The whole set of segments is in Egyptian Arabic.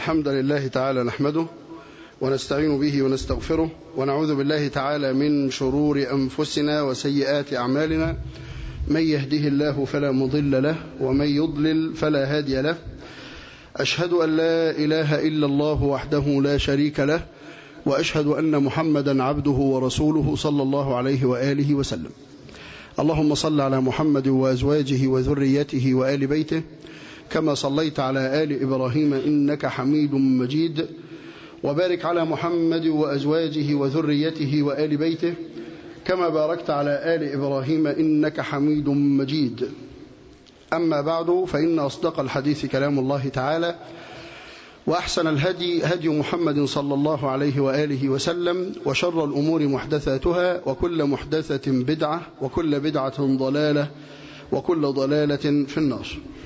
الحمد لله تعالى نحمده ونستعين به ونستغفره ونعوذ بالله تعالى من شرور أنفسنا وسيئات أعمالنا من يهده الله فلا مضل له ومن يضلل فلا هادي له أشهد أن لا إله إلا الله وحده لا شريك له وأشهد أن محمدا عبده ورسوله صلى الله عليه وآله وسلم اللهم صل على محمد وأزواجه وذريته وآل بيته كما صليت على آل إبراهيم إنك حميد مجيد وبارك على محمد وأزواجه وذريته وآل بيته كما باركت على آل إبراهيم إنك حميد مجيد أما بعد فإن أصدق الحديث كلام الله تعالى وأحسن الهدي هدي محمد صلى الله عليه وآله وسلم وشر الأمور محدثاتها وكل محدثة بدعة وكل بدعة ضلالة وكل ضلالة في النار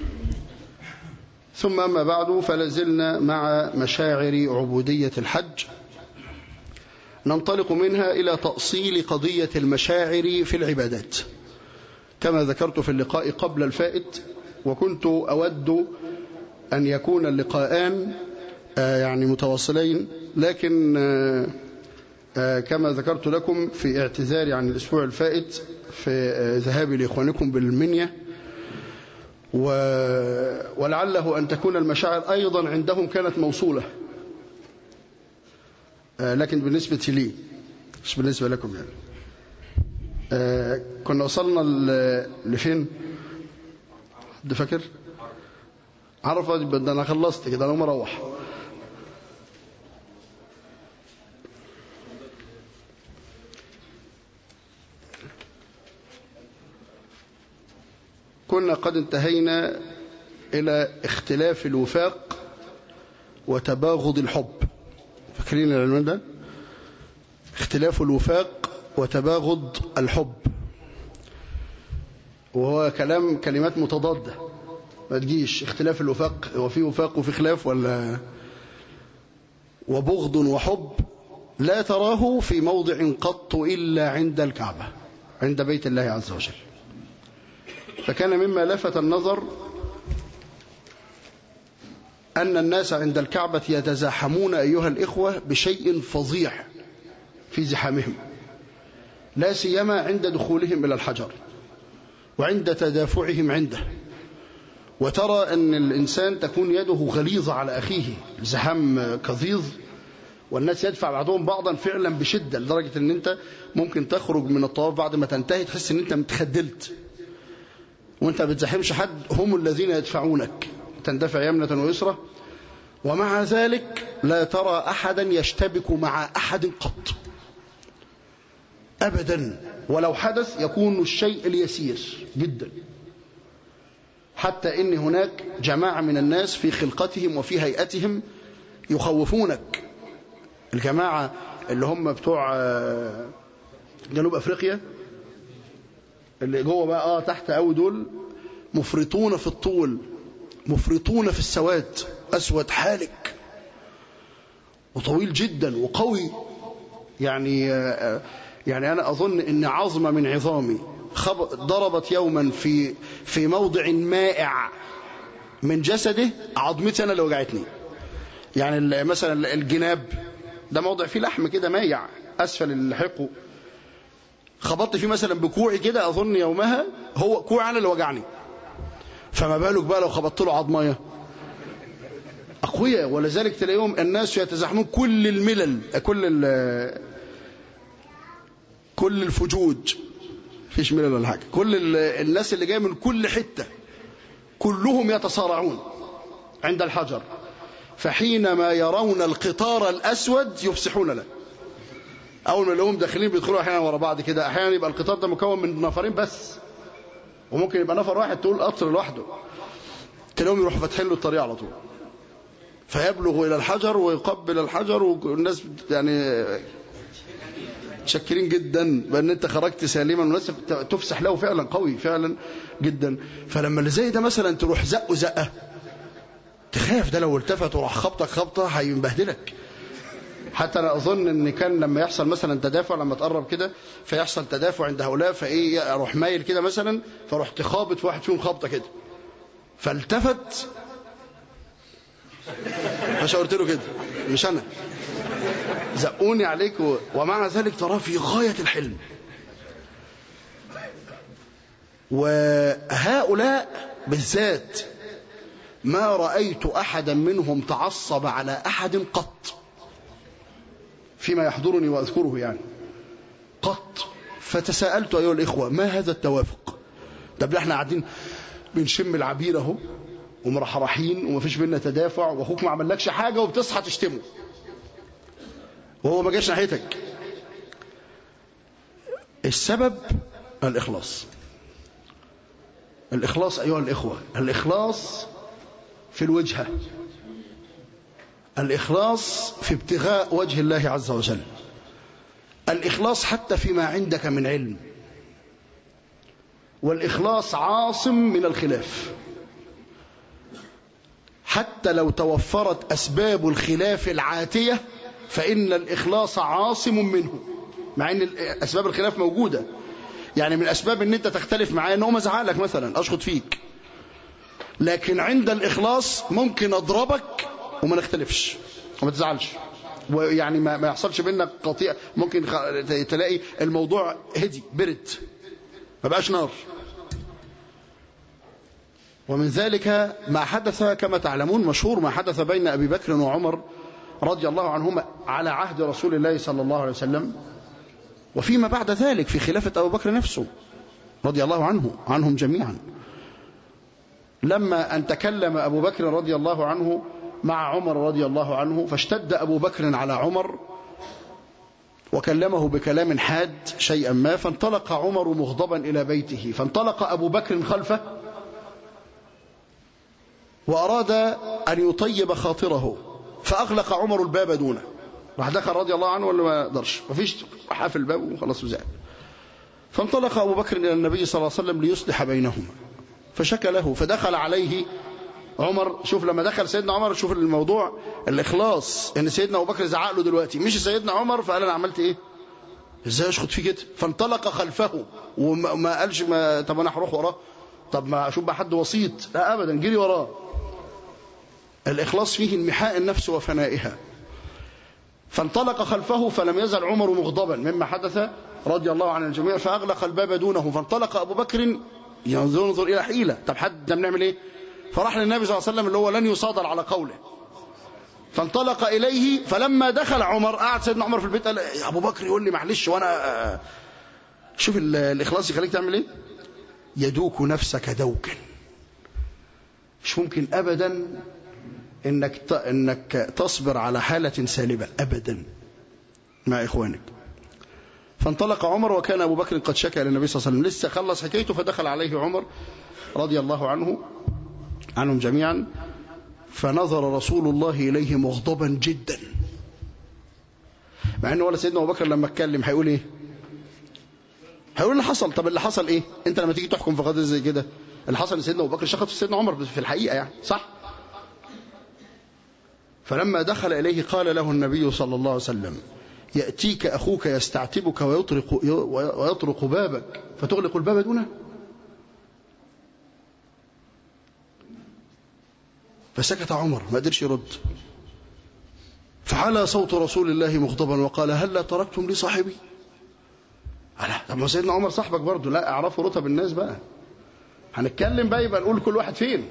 ثم أما بعد فلازلنا مع مشاعر عبودية الحج ننطلق منها إلى تأصيل قضية المشاعر في العبادات كما ذكرت في اللقاء قبل الفائت وكنت أود أن يكون اللقاءان يعني متواصلين لكن كما ذكرت لكم في اعتذاري عن الأسبوع الفائت في ذهابي لإخوانكم بالمنيا ولعله أن تكون المشاعر أيضا عندهم كانت موصولة لكن بالنسبة لي مش بالنسبة لكم يعني كنا وصلنا لفين حد فاكر عرفة ده أنا خلصت كده أنا مروح كنا قد انتهينا إلى اختلاف الوفاق وتباغض الحب فاكرين العنوان ده اختلاف الوفاق وتباغض الحب وهو كلام كلمات متضادة ما تجيش اختلاف الوفاق هو في وفاق وفي خلاف ولا وبغض وحب لا تراه في موضع قط إلا عند الكعبة عند بيت الله عز وجل فكان مما لفت النظر أن الناس عند الكعبة يتزاحمون أيها الإخوة بشيء فظيع في زحامهم لا سيما عند دخولهم إلى الحجر وعند تدافعهم عنده وترى أن الإنسان تكون يده غليظة على أخيه الزحام كظيظ والناس يدفع بعضهم بعضا فعلا بشدة لدرجة أن أنت ممكن تخرج من الطواف بعد ما تنتهي تحس أن أنت متخدلت وانت بتزحمش حد هم الذين يدفعونك تندفع يمنة ويسرى ومع ذلك لا ترى أحدا يشتبك مع أحد قط أبدا ولو حدث يكون الشيء اليسير جدا حتى إن هناك جماعة من الناس في خلقتهم وفي هيئتهم يخوفونك الجماعة اللي هم بتوع جنوب أفريقيا اللي جوه بقى اه تحت قوي دول مفرطون في الطول مفرطون في السواد اسود حالك وطويل جدا وقوي يعني آه يعني انا اظن ان عظمه من عظامي ضربت يوما في في موضع مائع من جسده عظمتي انا اللي وجعتني يعني مثلا الجناب ده موضع فيه لحم كده مايع اسفل الحقو خبطت فيه مثلا بكوعي كده أظن يومها هو كوعي أنا اللي وجعني فما بالك بقى لو خبطت له عظمايه أقوياء ولذلك تلاقيهم الناس يتزاحمون كل الملل كل كل الفجوج فيش ملل ولا حاجة كل الناس اللي جايه من كل حتة كلهم يتصارعون عند الحجر فحينما يرون القطار الأسود يفسحون له اول ما نلاقيهم داخلين بيدخلوا احيانا ورا بعض كده احيانا يبقى القطار ده مكون من نفرين بس وممكن يبقى نفر واحد تقول قطر لوحده تلاقيهم يروحوا فاتحين له الطريق على طول فيبلغ الى الحجر ويقبل الحجر والناس يعني متشكرين جدا بان انت خرجت سالما والناس تفسح له فعلا قوي فعلا جدا فلما اللي زي ده مثلا تروح زقه زقه تخاف ده لو التفت وراح خبطك خبطه هيبهدلك حتى انا اظن ان كان لما يحصل مثلا تدافع لما تقرب كده فيحصل تدافع عند هؤلاء فايه اروح مايل كده مثلا فاروح تخابط في واحد فيهم خبطه كده فالتفت مش قلت له كده مش انا زقوني عليك و... ومع ذلك تراه في غاية الحلم وهؤلاء بالذات ما رأيت أحدا منهم تعصب على أحد قط فيما يحضرني وأذكره يعني قط فتساءلت أيها الإخوة ما هذا التوافق طب احنا قاعدين بنشم العبير اهو ومرحرحين ومفيش بينا تدافع واخوك ما عملكش حاجه وبتصحى تشتمه وهو ما جاش ناحيتك السبب الإخلاص الإخلاص أيها الإخوة الإخلاص في الوجهة الإخلاص في ابتغاء وجه الله عز وجل الإخلاص حتى فيما عندك من علم والإخلاص عاصم من الخلاف حتى لو توفرت أسباب الخلاف العاتية فإن الإخلاص عاصم منه مع أن أسباب الخلاف موجودة يعني من أسباب أن أنت تختلف معايا أنه أزعلك مثلا أشخط فيك لكن عند الإخلاص ممكن أضربك وما نختلفش وما تزعلش ويعني ما, ما يحصلش بينك قطيع ممكن تلاقي الموضوع هدي برد ما بقاش نار ومن ذلك ما حدث كما تعلمون مشهور ما حدث بين أبي بكر وعمر رضي الله عنهما على عهد رسول الله صلى الله عليه وسلم وفيما بعد ذلك في خلافة أبو بكر نفسه رضي الله عنه عنهم جميعا لما أن تكلم أبو بكر رضي الله عنه مع عمر رضي الله عنه فاشتد أبو بكر على عمر وكلمه بكلام حاد شيئا ما فانطلق عمر مغضبا إلى بيته فانطلق أبو بكر خلفه وأراد أن يطيب خاطره فأغلق عمر الباب دونه راح دخل رضي الله عنه ولا ما قدرش مفيش حافل الباب وخلاص وزعل فانطلق أبو بكر إلى النبي صلى الله عليه وسلم ليصلح بينهما فشكى له فدخل عليه عمر شوف لما دخل سيدنا عمر شوف الموضوع الإخلاص ان سيدنا أبو بكر زعق له دلوقتي مش سيدنا عمر فقال أنا عملت إيه ازاي اشخط فيه كده فانطلق خلفه وما قالش ما طب انا هروح وراه طب ما اشوف بقى حد وسيط لا ابدا جري وراه الإخلاص فيه انمحاء النفس وفنائها فانطلق خلفه فلم يزل عمر مغضبا مما حدث رضي الله عن الجميع فأغلق الباب دونه فانطلق أبو بكر ينظر إلى حيلة طب حد ده بنعمل إيه فراح للنبي صلى الله عليه وسلم اللي هو لن يصادر على قوله فانطلق إليه فلما دخل عمر قعد سيدنا عمر في البيت قال أبو بكر يقول لي معلش وأنا شوف الإخلاص يخليك تعمل إيه يدوك نفسك دوكا مش ممكن أبدا إنك إنك تصبر على حالة سالبة أبدا مع إخوانك فانطلق عمر وكان أبو بكر قد شكى للنبي صلى الله عليه وسلم لسه خلص حكايته فدخل عليه عمر رضي الله عنه عنهم جميعا فنظر رسول الله إليه مغضبا جدا مع أنه ولا سيدنا أبو بكر لما اتكلم هيقول إيه هيقول اللي حصل طب اللي حصل إيه أنت لما تيجي تحكم في قضية زي كده اللي حصل سيدنا أبو بكر شخط في سيدنا عمر في الحقيقة يعني صح فلما دخل إليه قال له النبي صلى الله عليه وسلم يأتيك أخوك يستعتبك ويطرق, ويطرق بابك فتغلق الباب دونه فسكت عمر ما قدرش يرد فعلى صوت رسول الله مغضبا وقال هل لا تركتم لي صاحبي لا طب ما سيدنا عمر صاحبك برضه لا اعرفوا رتب الناس بقى هنتكلم بقى يبقى نقول كل واحد فين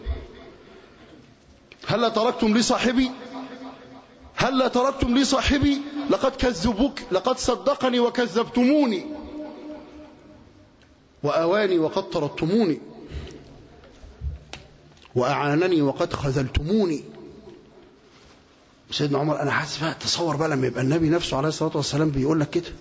هل لا تركتم لي صاحبي هل لا تركتم لي صاحبي لقد كذبوك لقد صدقني وكذبتموني وأواني وقد طردتموني وأعانني وقد خذلتموني سيدنا عمر أنا حاسس بقى تصور بقى لما يبقى النبي نفسه عليه الصلاة والسلام بيقول لك كده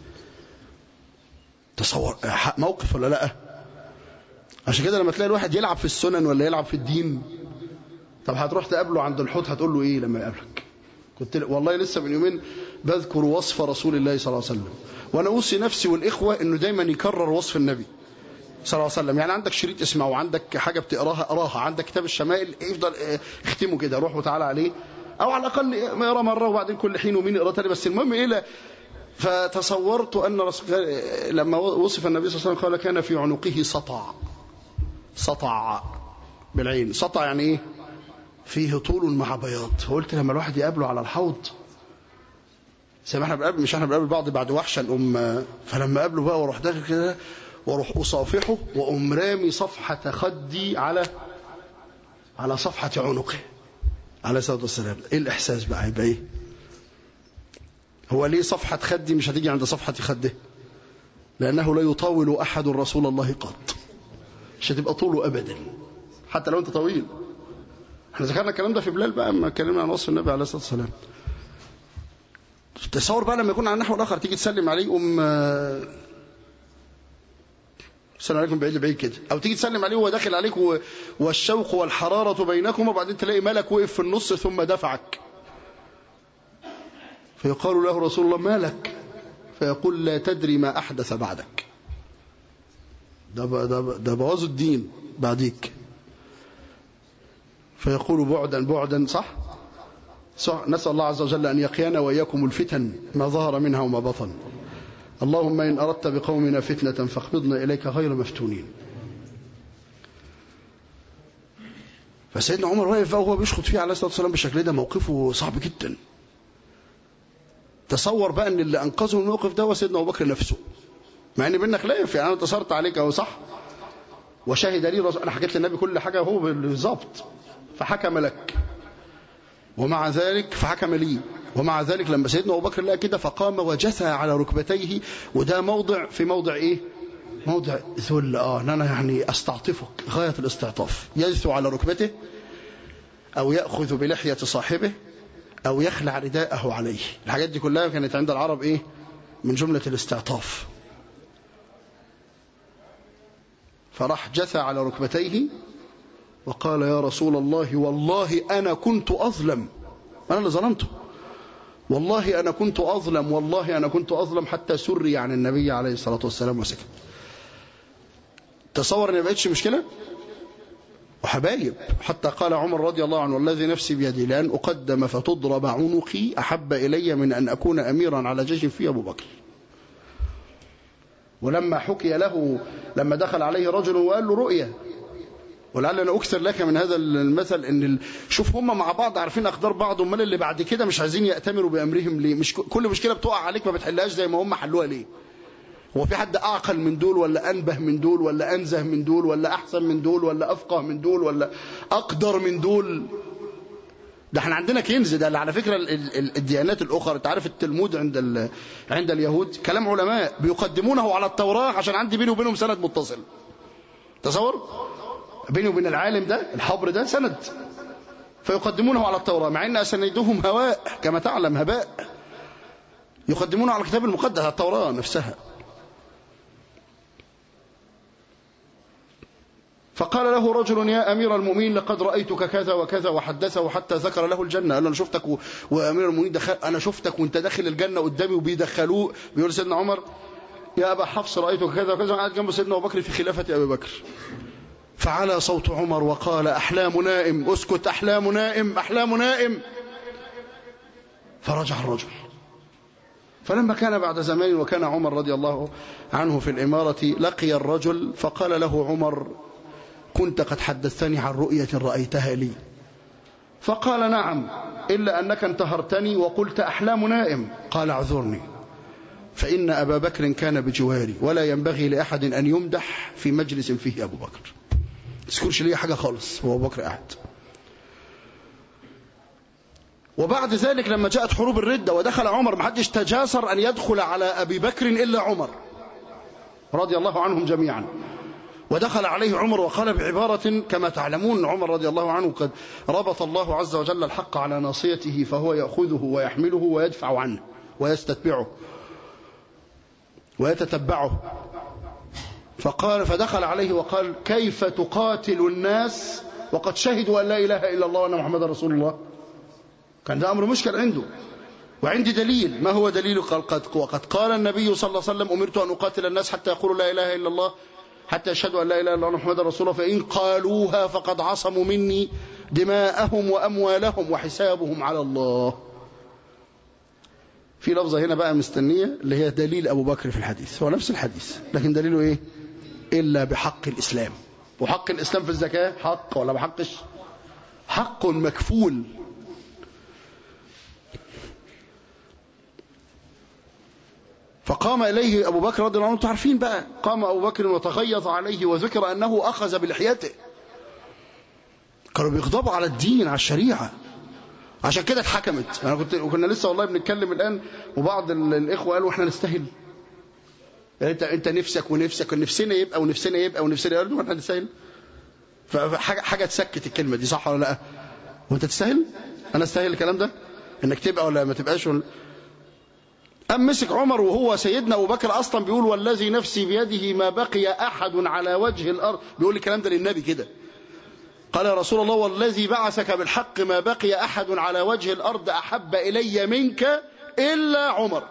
تصور موقف ولا لا عشان كده لما تلاقي الواحد يلعب في السنن ولا يلعب في الدين طب هتروح تقابله عند الحوت هتقول له ايه لما يقابلك كنت والله لسه من يومين بذكر وصف رسول الله صلى الله عليه وسلم وانا اوصي نفسي والاخوه انه دايما يكرر وصف النبي صلى الله عليه وسلم يعني عندك شريط اسمه وعندك حاجه بتقراها اقراها عندك كتاب الشمائل افضل اختمه كده روح وتعالى عليه او على الاقل ما يقرا مره وبعدين كل حين ومين يقرا تاني بس المهم ايه لا فتصورت ان رسول لما وصف النبي صلى الله عليه وسلم قال كان في عنقه سطع سطع بالعين سطع يعني ايه فيه طول مع بياض فقلت لما الواحد يقابله على الحوض زي ما احنا بنقابل مش احنا بنقابل بعض بعد وحشه نقوم فلما اقابله بقى واروح داخل كده واروح اصافحه واقوم رامي صفحه خدي على على صفحه عنقه عليه الصلاه والسلام ايه الاحساس بقى هيبقى ايه هو ليه صفحه خدي مش هتيجي عند صفحه خده لانه لا يطاول احد رسول الله قط مش هتبقى طوله ابدا حتى لو انت طويل احنا ذكرنا الكلام ده في بلال بقى لما اتكلمنا عن وصف النبي عليه الصلاه والسلام تصور بقى لما يكون على النحو الاخر تيجي تسلم عليه يقوم السلام عليكم بعيد لبعيد كده او تيجي تسلم عليه وهو داخل عليك و... والشوق والحراره بينكم وبعدين تلاقي ملك وقف في النص ثم دفعك فيقال له رسول الله مالك فيقول لا تدري ما احدث بعدك ده ب... ده ب... ده بوظ الدين بعديك فيقول بعدا بعدا صح نسأل الله عز وجل أن يقينا وإياكم الفتن ما ظهر منها وما بطن اللهم إن أردت بقومنا فتنة فاقبضنا إليك غير مفتونين فسيدنا عمر واقف وهو بيشخط فيه عليه الصلاة والسلام بالشكل ده موقفه صعب جدا تصور بقى ان اللي انقذه من الموقف ده هو سيدنا ابو بكر نفسه مع ان بيننا خلاف يعني انا انتصرت عليك اهو صح وشهد لي رسول انا حكيت للنبي كل حاجه هو بالظبط فحكم لك ومع ذلك فحكم لي ومع ذلك لما سيدنا أبو بكر لقى كده فقام وجثى على ركبتيه وده موضع في موضع إيه موضع ذل آه أن أنا يعني أستعطفك غاية الاستعطاف يجثو على ركبته أو يأخذ بلحية صاحبه أو يخلع رداءه عليه الحاجات دي كلها كانت عند العرب إيه من جملة الاستعطاف فراح جثى على ركبتيه وقال يا رسول الله والله أنا كنت أظلم أنا اللي ظلمته والله أنا كنت أظلم والله أنا كنت أظلم حتى سري عن النبي عليه الصلاة والسلام وسكت تصور أن ما بقتش مشكلة وحبايب حتى قال عمر رضي الله عنه والذي نفسي بيدي لأن أقدم فتضرب عنقي أحب إلي من أن أكون أميرا على جيش فيه أبو بكر ولما حكي له لما دخل عليه رجل وقال له رؤيا ولعل انا اكثر لك من هذا المثل ان ال... شوف هم مع بعض عارفين اقدار بعض امال اللي بعد كده مش عايزين ياتمروا بامرهم ليه مش كل مشكله بتقع عليك ما بتحلهاش زي ما هم حلوها ليه هو في حد اعقل من دول ولا انبه من دول ولا انزه من دول ولا احسن من دول ولا افقه من دول ولا اقدر من دول ده احنا عندنا كنز ده اللي على فكره ال ال الديانات الاخرى انت عارف التلمود عند عند اليهود كلام علماء بيقدمونه على التوراه عشان عندي بيني وبينهم سند متصل تصور بيني وبين العالم ده الحبر ده سند فيقدمونه على التوراة مع أن أسندهم هواء كما تعلم هباء يقدمونه على الكتاب المقدس على التوراة نفسها فقال له رجل يا أمير المؤمنين لقد رأيتك كذا وكذا وحدثه حتى ذكر له الجنة قال له أنا شفتك و... وأمير المؤمنين دخل أنا شفتك وأنت داخل الجنة قدامي وبيدخلوه بيقول سيدنا عمر يا أبا حفص رأيتك كذا وكذا وقعد جنب سيدنا أبو بكر في خلافة أبي بكر فعلى صوت عمر وقال أحلام نائم أسكت أحلام نائم أحلام نائم فرجع الرجل فلما كان بعد زمان وكان عمر رضي الله عنه في الإمارة لقي الرجل فقال له عمر كنت قد حدثتني عن رؤية رأيتها لي فقال نعم إلا أنك انتهرتني وقلت أحلام نائم قال اعذرني فإن أبا بكر كان بجواري ولا ينبغي لأحد أن يمدح في مجلس فيه أبو بكر تذكرش ليه حاجة خالص هو أبو بكر قاعد وبعد ذلك لما جاءت حروب الردة ودخل عمر محدش تجاسر أن يدخل على أبي بكر إلا عمر رضي الله عنهم جميعا ودخل عليه عمر وقال بعبارة كما تعلمون عمر رضي الله عنه قد ربط الله عز وجل الحق على ناصيته فهو يأخذه ويحمله ويدفع عنه ويستتبعه ويتتبعه فقال فدخل عليه وقال كيف تقاتل الناس وقد شهدوا أن لا إله إلا الله وأن محمد رسول الله كان ده أمر مشكل عنده وعندي دليل ما هو دليل قال قد وقد قال النبي صلى الله عليه وسلم أمرت أن أقاتل الناس حتى يقولوا لا إله إلا الله حتى يشهدوا أن لا إله إلا الله محمد رسول الله فإن قالوها فقد عصموا مني دماءهم وأموالهم وحسابهم على الله في لفظة هنا بقى مستنية اللي هي دليل أبو بكر في الحديث هو نفس الحديث لكن دليله إيه إلا بحق الإسلام وحق الإسلام في الزكاة حق ولا بحقش حق مكفول فقام إليه أبو بكر رضي الله عنه عارفين بقى قام أبو بكر وتغيظ عليه وذكر أنه أخذ بلحيته كانوا بيغضبوا على الدين على الشريعة عشان كده اتحكمت انا كنت كنا لسه والله بنتكلم الان وبعض الاخوه قالوا احنا نستاهل يعني انت انت نفسك ونفسك ونفسنا يبقى ونفسنا يبقى ونفسنا يبقى احنا نستاهل فحاجه حاجه تسكت الكلمه دي صح ولا لا وانت تستاهل انا استاهل الكلام ده انك تبقى ولا ما تبقاش ولا أم مسك عمر وهو سيدنا أبو بكر أصلا بيقول والذي نفسي بيده ما بقي أحد على وجه الأرض بيقول الكلام ده للنبي كده قال يا رسول الله والذي بعثك بالحق ما بقي أحد على وجه الأرض أحب إلي منك إلا عمر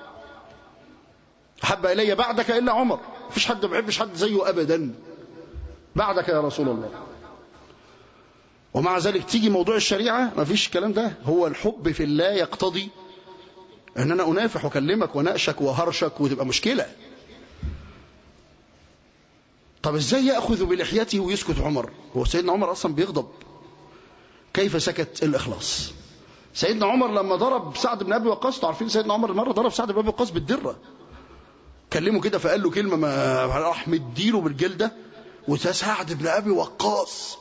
أحب إلي بعدك إلا عمر مفيش حد ما بيحبش حد زيه أبدا بعدك يا رسول الله ومع ذلك تيجي موضوع الشريعة ما فيش الكلام ده هو الحب في الله يقتضي ان انا انافح واكلمك واناقشك وهرشك وتبقى مشكله طب ازاي ياخذ بلحيته ويسكت عمر هو سيدنا عمر اصلا بيغضب كيف سكت الاخلاص سيدنا عمر لما ضرب سعد بن ابي وقاص عارفين سيدنا عمر مره ضرب سعد بن ابي وقاص بالدره كلمه كده فقال له كلمه ما راح مديله بالجلده وسعد بن ابي وقاص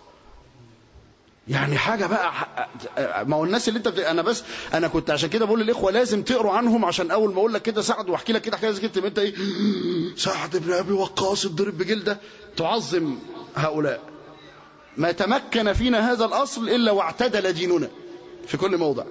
يعني حاجة بقى ما هو الناس اللي انت بت... انا بس انا كنت عشان كده بقول للاخوه لازم تقروا عنهم عشان اول ما اقول لك كده سعد واحكي لك كده حكايه زي كده انت ايه سعد بن ابي وقاص اتضرب بجلده تعظم هؤلاء ما تمكن فينا هذا الاصل الا واعتدل ديننا في كل موضع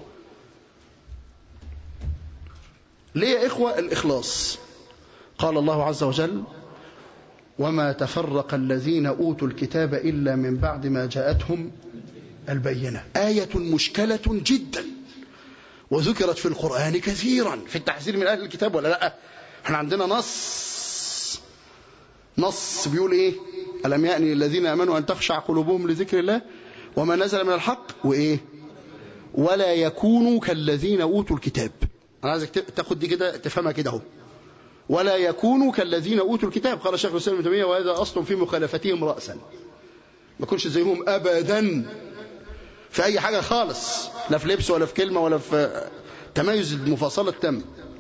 ليه يا اخوه الاخلاص قال الله عز وجل وما تفرق الذين أوتوا الكتاب إلا من بعد ما جاءتهم البينة آية مشكلة جدا وذكرت في القرآن كثيرا في التحذير من أهل الكتاب ولا لا احنا عندنا نص نص بيقول ايه ألم يأني الذين أمنوا أن تخشع قلوبهم لذكر الله وما نزل من الحق وإيه ولا يكونوا كالذين أوتوا الكتاب أنا عايزك تاخد دي كده تفهمها كده اهو ولا يكونوا كالذين أوتوا الكتاب قال الشيخ الإسلام ابن تيمية وهذا أصل في مخالفتهم رأسا ما كنش زيهم أبدا في أي حاجة خالص لا في لبس ولا في كلمة ولا في تميز المفاصلة التام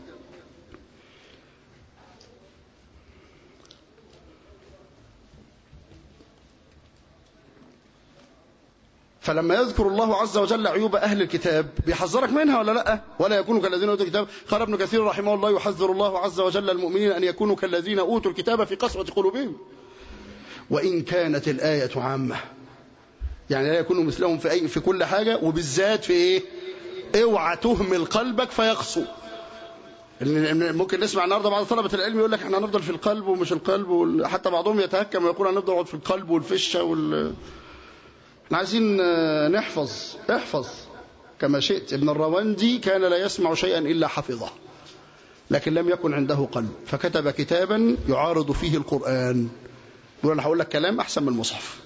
فلما يذكر الله عز وجل عيوب أهل الكتاب بيحذرك منها ولا لا ولا يكونوا كالذين أوتوا الكتاب قال ابن كثير رحمه الله يحذر الله عز وجل المؤمنين أن يكونوا كالذين أوتوا الكتاب في قسوة قلوبهم وإن كانت الآية عامة يعني لا يكونوا مثلهم في, أي في كل حاجة وبالذات في إيه اوعى تهمل قلبك فيقسو ممكن نسمع النهارده بعض طلبة العلم يقول لك احنا هنفضل في القلب ومش القلب وال... حتى بعضهم يتهكم ويقول هنفضل في القلب والفشة وال... احنا عايزين نحفظ احفظ كما شئت ابن الرواندي كان لا يسمع شيئا إلا حفظه لكن لم يكن عنده قلب فكتب كتابا يعارض فيه القرآن يقول أنا هقول لك كلام أحسن من المصحف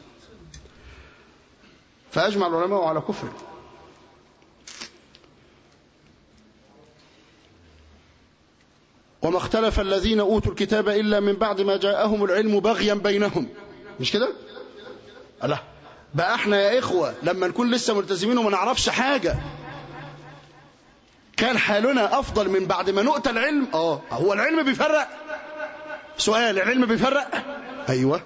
فأجمع العلماء على كفره وما اختلف الذين أوتوا الكتاب إلا من بعد ما جاءهم العلم بغيا بينهم مش كده؟ الله بقى احنا يا إخوة لما نكون لسه ملتزمين وما نعرفش حاجة كان حالنا أفضل من بعد ما نؤتى العلم اه هو العلم بيفرق سؤال العلم بيفرق أيوة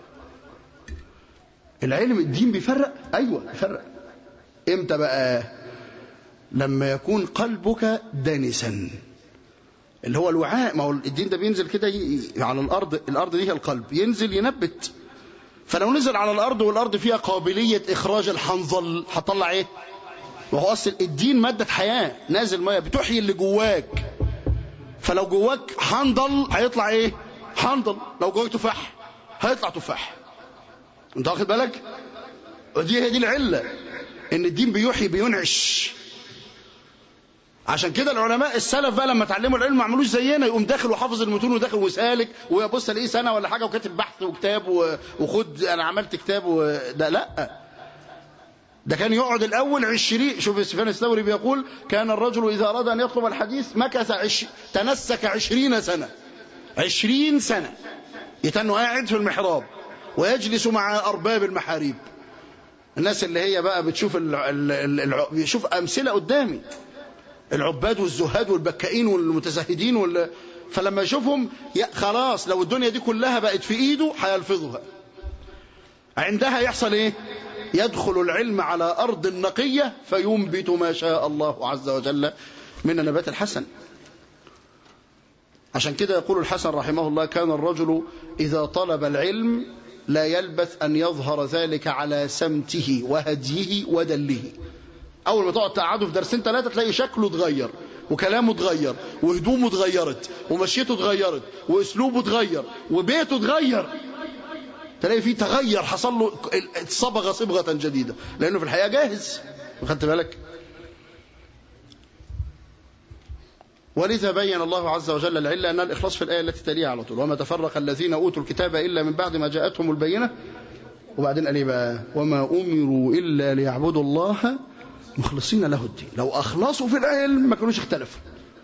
العلم الدين بيفرق أيوة بيفرق امتى بقى لما يكون قلبك دانسا اللي هو الوعاء ما هو الدين ده بينزل كده على الأرض الأرض دي هي القلب ينزل ينبت فلو نزل على الأرض والأرض فيها قابلية إخراج الحنظل هتطلع إيه وهو أصل الدين مادة حياة نازل مية بتحيي اللي جواك فلو جواك حنظل هيطلع إيه حنظل لو جواك تفاح هيطلع تفاح انت واخد بالك ودي هي دي العلة ان الدين بيحيي بينعش عشان كده العلماء السلف بقى لما اتعلموا العلم ما عملوش زينا يقوم داخل وحافظ المتون وداخل وسالك ويبص الاقيه سنه ولا حاجه وكاتب بحث وكتاب وخد انا عملت كتاب وده لا ده كان يقعد الاول عشرين شوف سفيان الثوري بيقول كان الرجل اذا اراد ان يطلب الحديث مكث عش... تنسك عشرين سنه عشرين سنه يتنه قاعد في المحراب ويجلس مع ارباب المحاريب الناس اللي هي بقى بتشوف ال... ال... ال... الع- بيشوف امثله قدامي العباد والزهاد والبكائين والمتزهدين وال... فلما يشوفهم يا خلاص لو الدنيا دي كلها بقت في ايده هيلفظها عندها يحصل ايه يدخل العلم على ارض نقيه فينبت ما شاء الله عز وجل من النبات الحسن عشان كده يقول الحسن رحمه الله كان الرجل إذا طلب العلم لا يلبث أن يظهر ذلك على سمته وهديه ودله أول ما تقعد تقعده في درسين ثلاثة تلاقي شكله اتغير وكلامه اتغير وهدومه اتغيرت ومشيته اتغيرت وأسلوبه اتغير وبيته اتغير تلاقي فيه تغير حصل له صبغة صبغة جديدة لأنه في الحقيقة جاهز خدت بالك ولذا بين الله عز وجل العلة أن الإخلاص في الآية التي تليها على طول وما تفرق الذين أوتوا الكتاب إلا من بعد ما جاءتهم البينة وبعدين قال إيه بقى وما أمروا إلا ليعبدوا الله مخلصين له الدين لو أخلصوا في العلم ما كانوش اختلفوا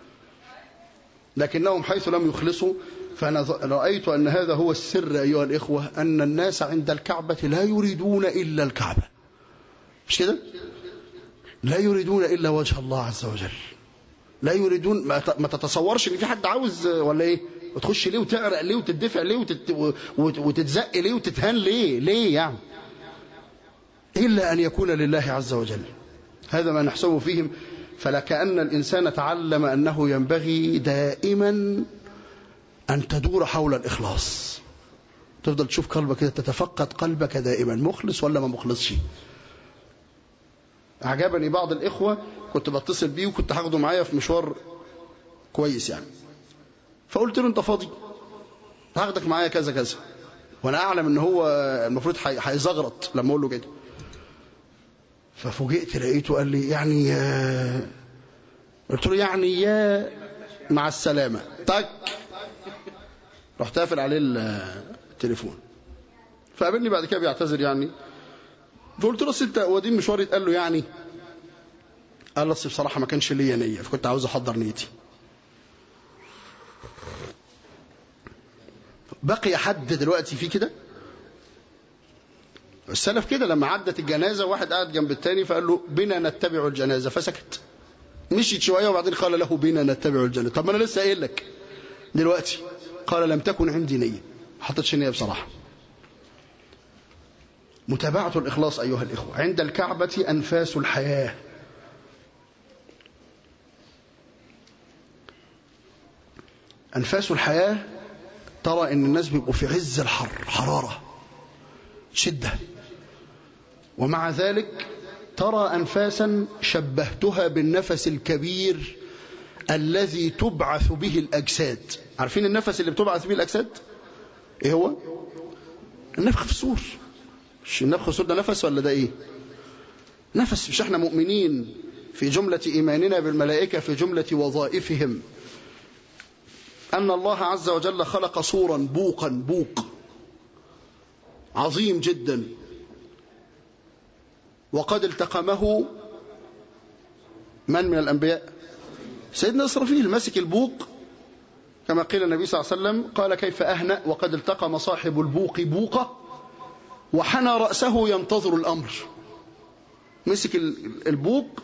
لكنهم حيث لم يخلصوا فأنا رأيت أن هذا هو السر أيها الإخوة أن الناس عند الكعبة لا يريدون إلا الكعبة مش كده لا يريدون إلا وجه الله عز وجل لا يريدون ما ما تتصورش ان في حد عاوز ولا ايه وتخش ليه وتعرق ليه وتدفع ليه وتت... وت- وتتزق ليه وتتهان ليه ليه يعني الا ان يكون لله عز وجل هذا ما نحسبه فيهم فلكأن الإنسان تعلم أنه ينبغي دائما أن تدور حول الإخلاص تفضل تشوف قلبك كده تتفقد قلبك دائما مخلص ولا ما مخلصش أعجبني بعض الإخوة كنت بتصل بيه وكنت هاخده معايا في مشوار كويس يعني فقلت له أنت فاضي هاخدك معايا كذا كذا وأنا أعلم أن هو المفروض هي- هيزغرط لما أقول له كده ففوجئت لقيته قال لي يعني آه، قلت له يعني يا مع السلامة تك رحت قافل عليه التليفون فقابلني بعد كده بيعتذر يعني فقلت له أصل انت هو دي المشوار يتقال له يعني قال لي أصل بصراحة ما كانش ليا نية فكنت عاوز أحضر نيتي بقي حد دلوقتي في كده السلف كده لما عدت الجنازة واحد قاعد جنب التاني فقال له بنا نتبع الجنازة فسكت مشيت شوية وبعدين قال له بنا نتبع الجنازة طب ما أنا لسه قايل لك دلوقتي قال لم تكن عندي نية ما حطيتش نية بصراحة متابعة الإخلاص أيها الإخوة عند الكعبة أنفاس الحياة أنفاس الحياة ترى أن الناس بيبقوا في عز الحر حرارة شدة ومع ذلك ترى أنفاسا شبهتها بالنفس الكبير الذي تبعث به الأجساد عارفين النفس اللي بتبعث به الأجساد إيه هو النفخ في الصور مش النفخ في الصور ده نفس ولا ده إيه نفس مش احنا مؤمنين في جملة إيماننا بالملائكة في جملة وظائفهم أن الله عز وجل خلق صورا بوقا بوق عظيم جدا وقد التقمه من من الأنبياء سيدنا إسرافيل مسك البوق كما قيل النبي صلى الله عليه وسلم قال كيف أهنأ وقد التقم صاحب البوق بوقة وحنى رأسه ينتظر الأمر مسك البوق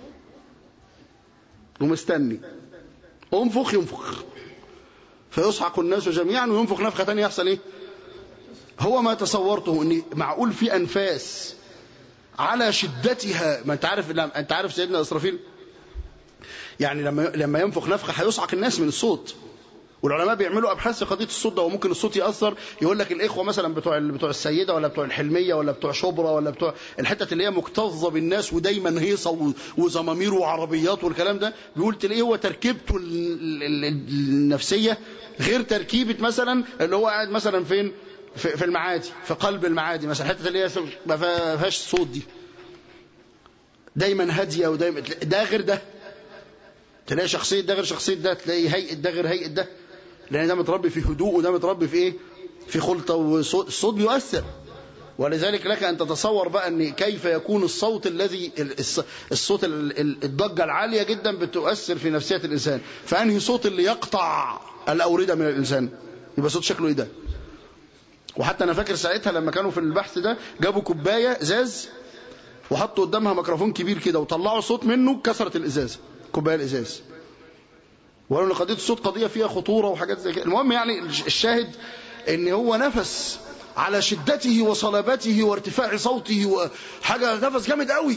ومستني انفخ ينفخ فيصعق الناس جميعا وينفخ نفخة تانية يحصل ايه هو ما تصورته ان معقول في انفاس على شدتها ما انت عارف انت عارف سيدنا اسرافيل يعني لما لما ينفخ نفخه هيصعق الناس من الصوت والعلماء بيعملوا ابحاث في قضيه الصوت ده وممكن الصوت ياثر يقول لك الاخوه مثلا بتوع بتوع السيده ولا بتوع الحلميه ولا بتوع شبرا ولا بتوع الحتت اللي هي مكتظه بالناس ودايما هيصه وزمامير وعربيات والكلام ده بيقول تلاقيه هو تركيبته النفسيه غير تركيبه مثلا اللي هو قاعد مثلا فين في المعادي في قلب المعادي مثلا الحته اللي هي ما فيهاش صوت دي دايما هاديه ودايما ده غير ده تلاقي شخصيه ده غير شخصيه ده تلاقي هيئه ده غير هيئه ده لان ده متربي في هدوء وده متربي في ايه في خلطه وصوت الصوت بيؤثر ولذلك لك ان تتصور بقى ان كيف يكون الصوت الذي الصوت الضجه العاليه جدا بتؤثر في نفسيه الانسان فانهي صوت اللي يقطع الاورده من الانسان يبقى صوت شكله ايه ده وحتى انا فاكر ساعتها لما كانوا في البحث ده جابوا كوبايه ازاز وحطوا قدامها ميكروفون كبير كده وطلعوا صوت منه كسرت الازازه كوبايه الازاز وقالوا ان قضيه الصوت قضيه فيها خطوره وحاجات زي كده المهم يعني الشاهد ان هو نفس على شدته وصلابته وارتفاع صوته وحاجه نفس جامد قوي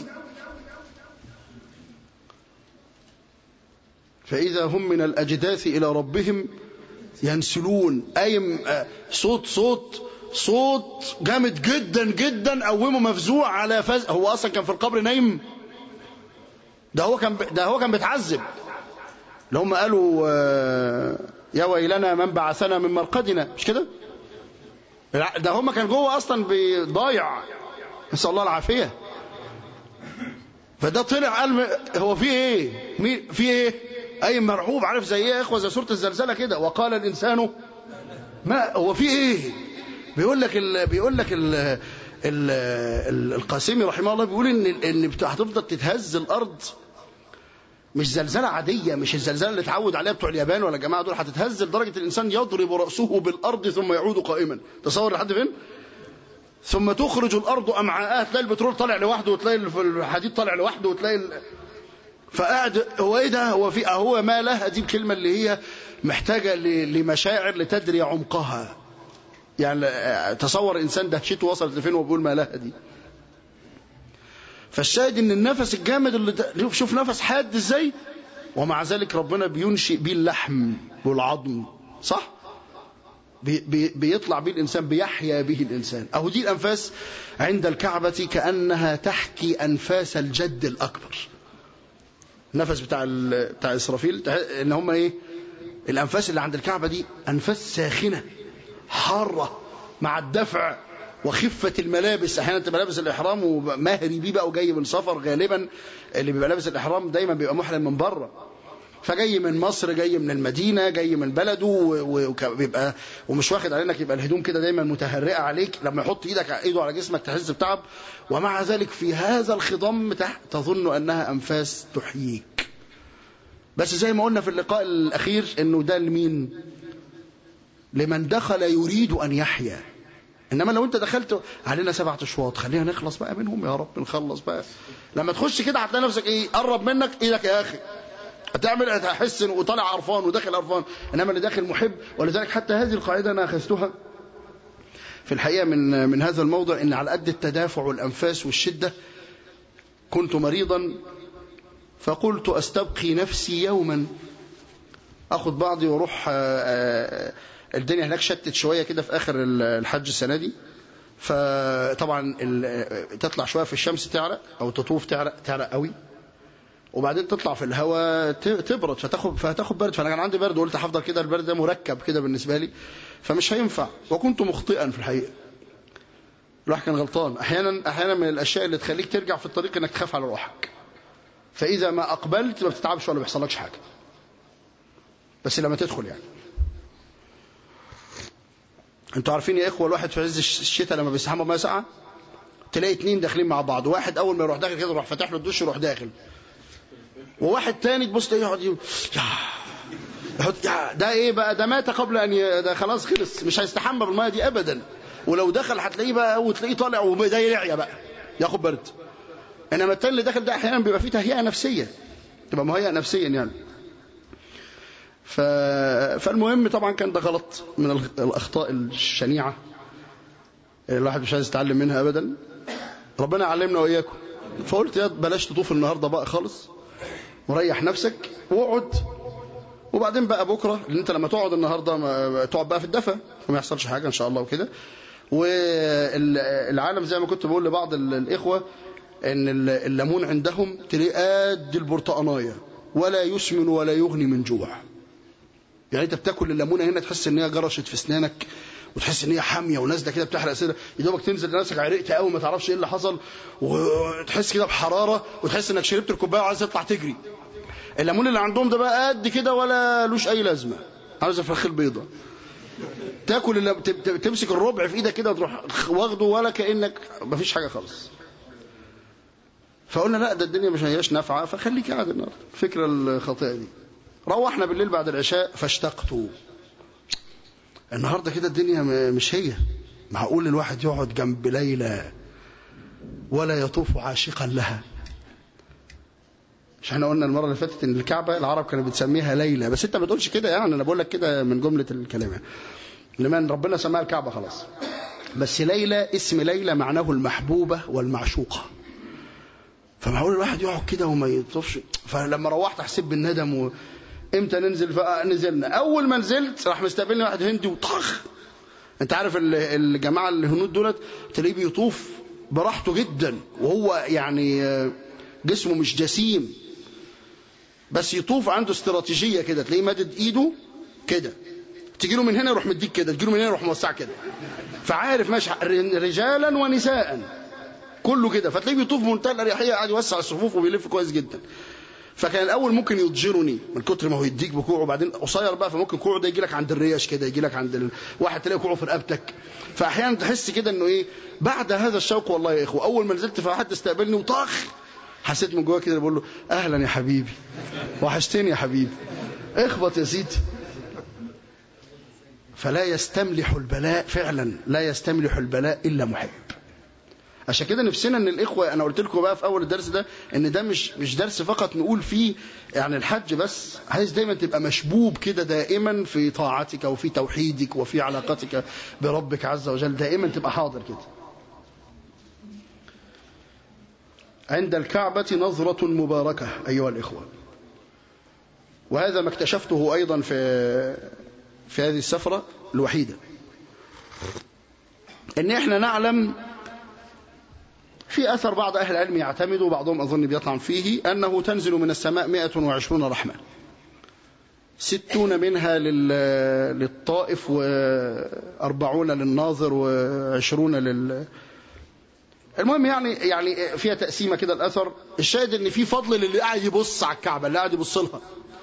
فاذا هم من الاجداث الى ربهم ينسلون قايم صوت صوت صوت جامد جدا جدا قومه مفزوع على فز هو اصلا كان في القبر نايم ده هو كان ده هو كان بيتعذب اللي هم قالوا يا ويلنا من بعثنا من مرقدنا مش كده ده هم كان جوه اصلا بيضايع نسال الله العافيه فده طلع قال هو في ايه مين في ايه اي مرعوب عارف زي ايه يا اخوه زي سوره الزلزله كده وقال الانسان ما هو في ايه بيقول لك ال بيقول لك ال ال ال القاسمي رحمه الله بيقول ان ان هتفضل تتهز الارض مش زلزلة عادية مش الزلزلة اللي اتعود عليها بتوع اليابان ولا الجماعة دول هتتهز لدرجة الإنسان يضرب رأسه بالأرض ثم يعود قائما تصور لحد فين ثم تخرج الأرض أمعاءها تلاقي البترول طالع لوحده وتلاقي الحديد طالع لوحده وتلاقي ال... فقاعد هو ايه ده هو في هو ما لها دي الكلمة اللي هي محتاجة لمشاعر لتدري عمقها يعني تصور إنسان دهشته وصلت لفين وبيقول ما لها دي فالشاهد ان النفس الجامد اللي ده شوف نفس حاد ازاي ومع ذلك ربنا بينشئ بيه اللحم والعظم صح بي بي بيطلع بيه الانسان بيحيا به الانسان اهو دي الانفاس عند الكعبه كانها تحكي انفاس الجد الاكبر النفس بتاع بتاع اسرافيل ان هم ايه الانفاس اللي عند الكعبه دي انفاس ساخنه حاره مع الدفع وخفة الملابس احيانا تبقى لابس الاحرام وماهري بيه بقى وجاي من سفر غالبا اللي بيبقى لابس الاحرام دايما بيبقى محرم من بره فجاي من مصر جاي من المدينه جاي من بلده وبيبقى ومش واخد على انك يبقى الهدوم كده دايما متهرئه عليك لما يحط ايدك ايده على جسمك تحس بتعب ومع ذلك في هذا الخضم تحت تظن انها انفاس تحييك بس زي ما قلنا في اللقاء الاخير انه ده لمين لمن دخل يريد ان يحيا انما لو انت دخلت علينا سبعة اشواط خلينا نخلص بقى منهم يا رب نخلص بقى لما تخش كده هتلاقي نفسك ايه قرب منك ايدك يا اخي هتعمل هتحس وطالع قرفان وداخل قرفان انما اللي داخل محب ولذلك حتى هذه القاعده انا اخذتها في الحقيقه من من هذا الموضع ان على قد التدافع والانفاس والشده كنت مريضا فقلت استبقي نفسي يوما اخذ بعضي واروح الدنيا هناك شتت شويه كده في اخر الحج السنه دي فطبعا تطلع شويه في الشمس تعرق او تطوف تعرق تعرق قوي وبعدين تطلع في الهواء تبرد فتاخد فهتاخد برد فانا كان عندي برد وقلت هفضل كده البرد ده مركب كده بالنسبه لي فمش هينفع وكنت مخطئا في الحقيقه الواحد كان غلطان احيانا احيانا من الاشياء اللي تخليك ترجع في الطريق انك تخاف على روحك فاذا ما اقبلت ما بتتعبش ولا بيحصلكش حاجه بس لما تدخل يعني انتوا عارفين يا اخوه الواحد في عز الشتاء لما بيستحمى بميه ساقعه تلاقي اتنين داخلين مع بعض واحد اول ما يروح داخل كده يروح فاتح له الدش يروح داخل وواحد تاني تبص تلاقيه يقعد يقول يا يحط يا ده ايه بقى ده مات قبل ان ي... ده خلاص خلص مش هيستحمى بالميه دي ابدا ولو دخل هتلاقيه بقى وتلاقيه طالع وده يرعيا بقى ياخد برد انما التاني اللي داخل ده احيانا بيبقى فيه تهيئه نفسيه تبقى مهيئ نفسيا يعني ف... فالمهم طبعا كان ده غلط من الاخطاء الشنيعه الواحد مش عايز يتعلم منها ابدا ربنا علمنا واياكم فقلت يا بلاش تطوف النهارده بقى خالص وريح نفسك واقعد وبعدين بقى بكره لان انت لما تقعد النهارده ما... تقعد بقى في الدفا وما يحصلش حاجه ان شاء الله وكده والعالم زي ما كنت بقول لبعض الاخوه ان الليمون عندهم تلاقيه قد البرتقانايه ولا يسمن ولا يغني من جوع يعني انت بتاكل الليمونه هنا تحس ان هي جرشت في اسنانك وتحس ان هي حاميه ونازله كده بتحرق صدرك يا دوبك تنزل نفسك عرقت قوي ما تعرفش ايه اللي حصل وتحس كده بحراره وتحس انك شربت الكوبايه وعايز تطلع تجري الليمون اللي عندهم ده بقى قد كده ولا لوش اي لازمه عاوز الفراخ البيضه تاكل اللي تمسك الربع في ايدك كده وتروح واخده ولا كانك مفيش حاجه خالص فقلنا لا ده الدنيا مش هياش نافعه فخليك قاعد النهارده الفكره الخاطئه دي روحنا بالليل بعد العشاء فاشتقت النهارده كده الدنيا مش هي معقول الواحد يقعد جنب ليلى ولا يطوف عاشقا لها مش احنا قلنا المرة اللي فاتت ان الكعبة العرب كانوا بتسميها ليلى بس انت ما بتقولش كده يعني انا بقول لك كده من جملة الكلام يعني. لمن ربنا سماها الكعبة خلاص بس ليلى اسم ليلى معناه المحبوبة والمعشوقة فمعقول الواحد يقعد كده وما يطوفش فلما روحت احسب بالندم و... امتى ننزل فنزلنا اول ما نزلت راح مستقبلني واحد هندي وطخ انت عارف الجماعه الهنود دولت تلاقيه بيطوف براحته جدا وهو يعني جسمه مش جسيم بس يطوف عنده استراتيجيه كده تلاقيه مادد ايده كده تجي له من هنا يروح مديك كده تجي له من هنا يروح موسع كده فعارف ماشي رجالا ونساء كله كده فتلاقيه بيطوف بمنتهى الاريحيه قاعد يوسع الصفوف وبيلف كويس جدا فكان الاول ممكن يضجرني من كتر ما هو يديك بكوعه وبعدين قصير بقى فممكن كوعه ده يجي لك عند الريش كده يجي لك عند ال... واحد تلاقي كوعه في رقبتك فاحيانا تحس كده انه ايه بعد هذا الشوق والله يا اخوه اول ما نزلت فواحد استقبلني وطخ حسيت من جوايا كده بقول له اهلا يا حبيبي وحشتني يا حبيبي اخبط يا سيدي فلا يستملح البلاء فعلا لا يستملح البلاء الا محب عشان كده نفسنا ان الاخوه انا قلت لكم بقى في اول الدرس ده ان ده مش مش درس فقط نقول فيه يعني الحج بس عايز دايما تبقى مشبوب كده دائما في طاعتك وفي توحيدك وفي علاقتك بربك عز وجل دائما تبقى حاضر كده عند الكعبة نظرة مباركة أيها الإخوة وهذا ما اكتشفته أيضا في في هذه السفرة الوحيدة ان احنا نعلم في أثر بعض أهل العلم يعتمد وبعضهم أظن بيطعن فيه أنه تنزل من السماء 120 رحمة ستون منها للطائف وأربعون للناظر وعشرون لل المهم يعني يعني فيها تقسيمه كده الاثر الشاهد ان في فضل للي قاعد يبص على الكعبه اللي قاعد يبص لها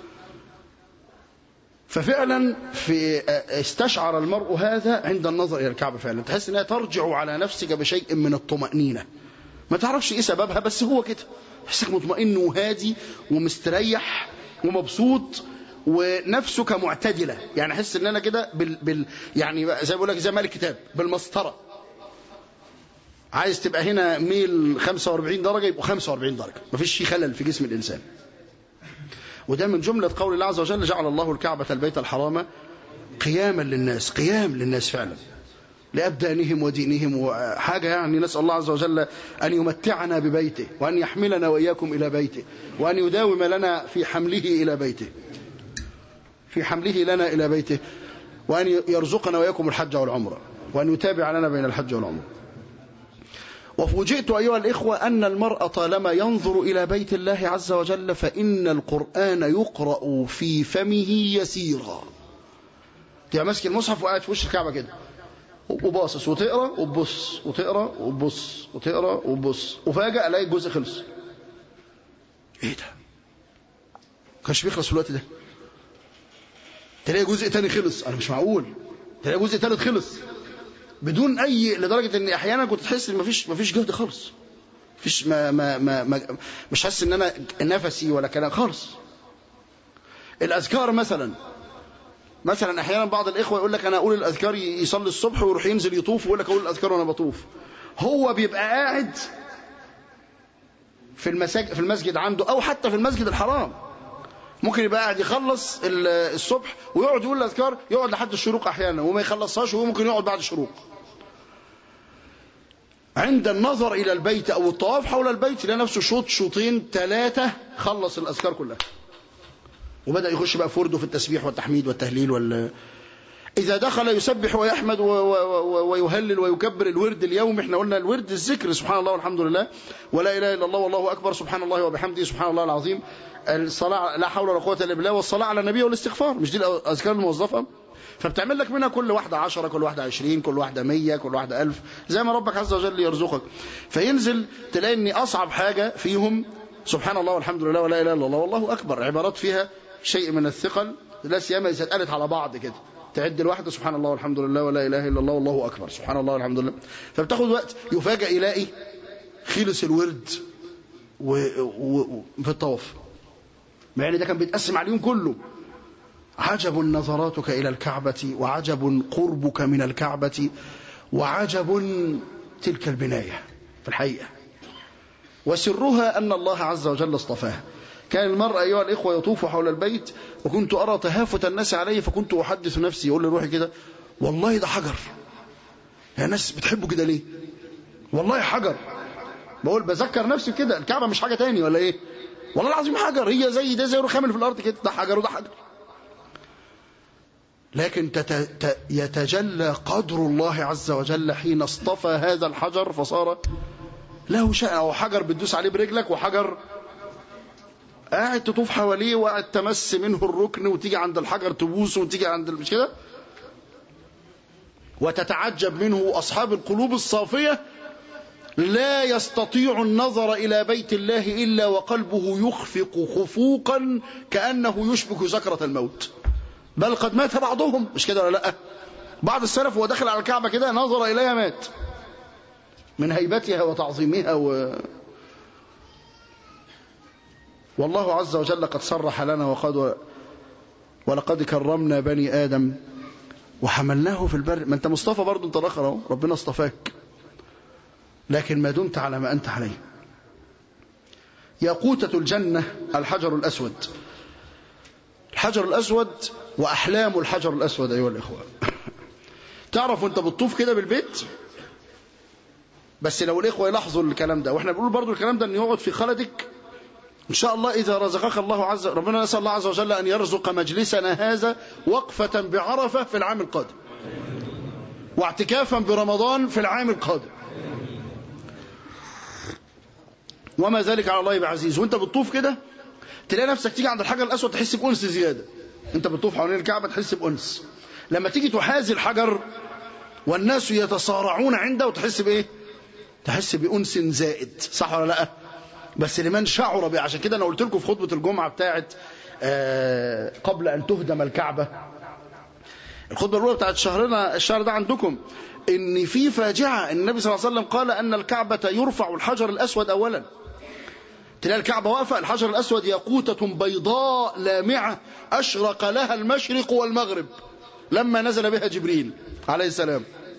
ففعلا في استشعر المرء هذا عند النظر الى الكعبه فعلا تحس انها ترجع على نفسك بشيء من الطمانينه ما تعرفش ايه سببها بس هو كده تحسك مطمئن وهادي ومستريح ومبسوط ونفسك معتدله يعني احس ان انا كده بال, بال يعني زي ما بقول لك زي مال الكتاب بالمسطره عايز تبقى هنا ميل 45 درجه يبقوا 45 درجه مفيش فيه خلل في جسم الانسان وده من جمله قول الله عز وجل جعل الله الكعبه البيت الحرام قياما للناس قيام للناس فعلا لأبدانهم ودينهم وحاجة يعني نسأل الله عز وجل أن يمتعنا ببيته وأن يحملنا وإياكم إلى بيته وأن يداوم لنا في حمله إلى بيته في حمله لنا إلى بيته وأن يرزقنا وإياكم الحج والعمرة وأن يتابع لنا بين الحج والعمرة وفوجئت أيها الإخوة أن المرء طالما ينظر إلى بيت الله عز وجل فإن القرآن يقرأ في فمه يسيرا تبقى ماسك المصحف وقاعد في وش الكعبة كده وباصص وتقرا وتبص وتقرا وتبص وتقرا وتبص وفجاه الاقي الجزء خلص ايه ده كانش بيخلص في الوقت ده تلاقي جزء تاني خلص انا مش معقول تلاقي جزء تالت خلص بدون اي لدرجه ان احيانا كنت تحس ان مفيش مفيش جهد خالص مفيش ما ما ما, ما مش حاسس ان انا نفسي ولا كلام خالص الاذكار مثلا مثلا احيانا بعض الاخوه يقول لك انا اقول الاذكار يصلي الصبح ويروح ينزل يطوف ويقول لك اقول الاذكار وانا بطوف هو بيبقى قاعد في المساجد في المسجد عنده او حتى في المسجد الحرام ممكن يبقى قاعد يخلص الصبح ويقعد يقول الاذكار يقعد لحد الشروق احيانا وما يخلصهاش وممكن يقعد بعد الشروق عند النظر الى البيت او الطواف حول البيت يلاقي نفسه شوط شوطين ثلاثه خلص الاذكار كلها وبدأ يخش بقى فرده في التسبيح والتحميد والتهليل وال إذا دخل يسبح ويحمد ويهلل ويكبر الورد اليوم احنا قلنا الورد الذكر سبحان الله والحمد لله ولا إله إلا الله والله أكبر سبحان الله وبحمده سبحان الله العظيم الصلاة لا حول ولا قوة إلا بالله والصلاة على النبي والاستغفار مش دي الأذكار الموظفة فبتعمل لك منها كل واحدة عشرة كل واحدة عشرين كل واحدة مية كل واحدة ألف زي ما ربك عز وجل يرزقك فينزل تلاقي أن أصعب حاجة فيهم سبحان الله والحمد لله ولا إله إلا الله والله أكبر عبارات فيها شيء من الثقل لا سيما إذا اتقالت على بعض كده تعد الواحدة سبحان الله والحمد لله ولا إله إلا الله والله أكبر سبحان الله والحمد لله فبتاخد وقت يفاجأ يلاقي خلص الورد وفي و... و... الطواف مع ان ده كان بيتقسم على اليوم كله عجب نظراتك إلى الكعبة وعجب قربك من الكعبة وعجب تلك البناية في الحقيقة وسرها أن الله عز وجل اصطفاها كان المرء أيها الإخوة يطوف حول البيت وكنت أرى تهافت الناس عليه فكنت أحدث نفسي يقول لي روحي كده والله ده حجر يا ناس بتحبوا كده ليه والله حجر بقول بذكر نفسي كده الكعبة مش حاجة تاني ولا ايه والله العظيم حجر هي زي ده زي رخام في الأرض كده ده حجر وده حجر لكن تت... يتجلى قدر الله عز وجل حين اصطفى هذا الحجر فصار له شأن أو حجر بتدوس عليه برجلك وحجر قاعد تطوف حواليه وقاعد تمس منه الركن وتيجي عند الحجر تبوسه وتيجي عند مش كده وتتعجب منه أصحاب القلوب الصافية لا يستطيع النظر إلى بيت الله إلا وقلبه يخفق خفوقا كأنه يشبك سكرة الموت بل قد مات بعضهم مش كده ولا لا بعض السلف وهو داخل على الكعبة كده نظر إليها مات من هيبتها وتعظيمها و... والله عز وجل قد صرح لنا وقد ولقد كرمنا بني آدم وحملناه في البر ما انت مصطفى برضه انت الاخر اهو ربنا اصطفاك لكن ما دمت على ما انت عليه ياقوتة الجنة الحجر الأسود الحجر الأسود وأحلام الحجر الأسود أيها الإخوة تعرف وانت بتطوف كده بالبيت بس لو الإخوة يلاحظوا الكلام ده واحنا بنقول برضو الكلام ده أن يقعد في خلدك إن شاء الله إذا رزقك الله عز ربنا نسأل الله عز وجل أن يرزق مجلسنا هذا وقفة بعرفة في العام القادم واعتكافا برمضان في العام القادم وما ذلك على الله بعزيز وانت بتطوف كده تلاقي نفسك تيجي عند الحجر الأسود تحس بأنس زيادة انت بتطوف حوالين الكعبة تحس بأنس لما تيجي تحازي الحجر والناس يتصارعون عنده وتحس بإيه تحس بأنس زائد صح ولا لا بس لمن شعر به عشان كده انا قلت لكم في خطبه الجمعه بتاعت آه قبل ان تهدم الكعبه الخطبه الاولى بتاعت شهرنا الشهر ده عندكم ان في فاجعه النبي صلى الله عليه وسلم قال ان الكعبه يرفع الحجر الاسود اولا تلاقي الكعبه واقفه الحجر الاسود ياقوته بيضاء لامعه اشرق لها المشرق والمغرب لما نزل بها جبريل عليه السلام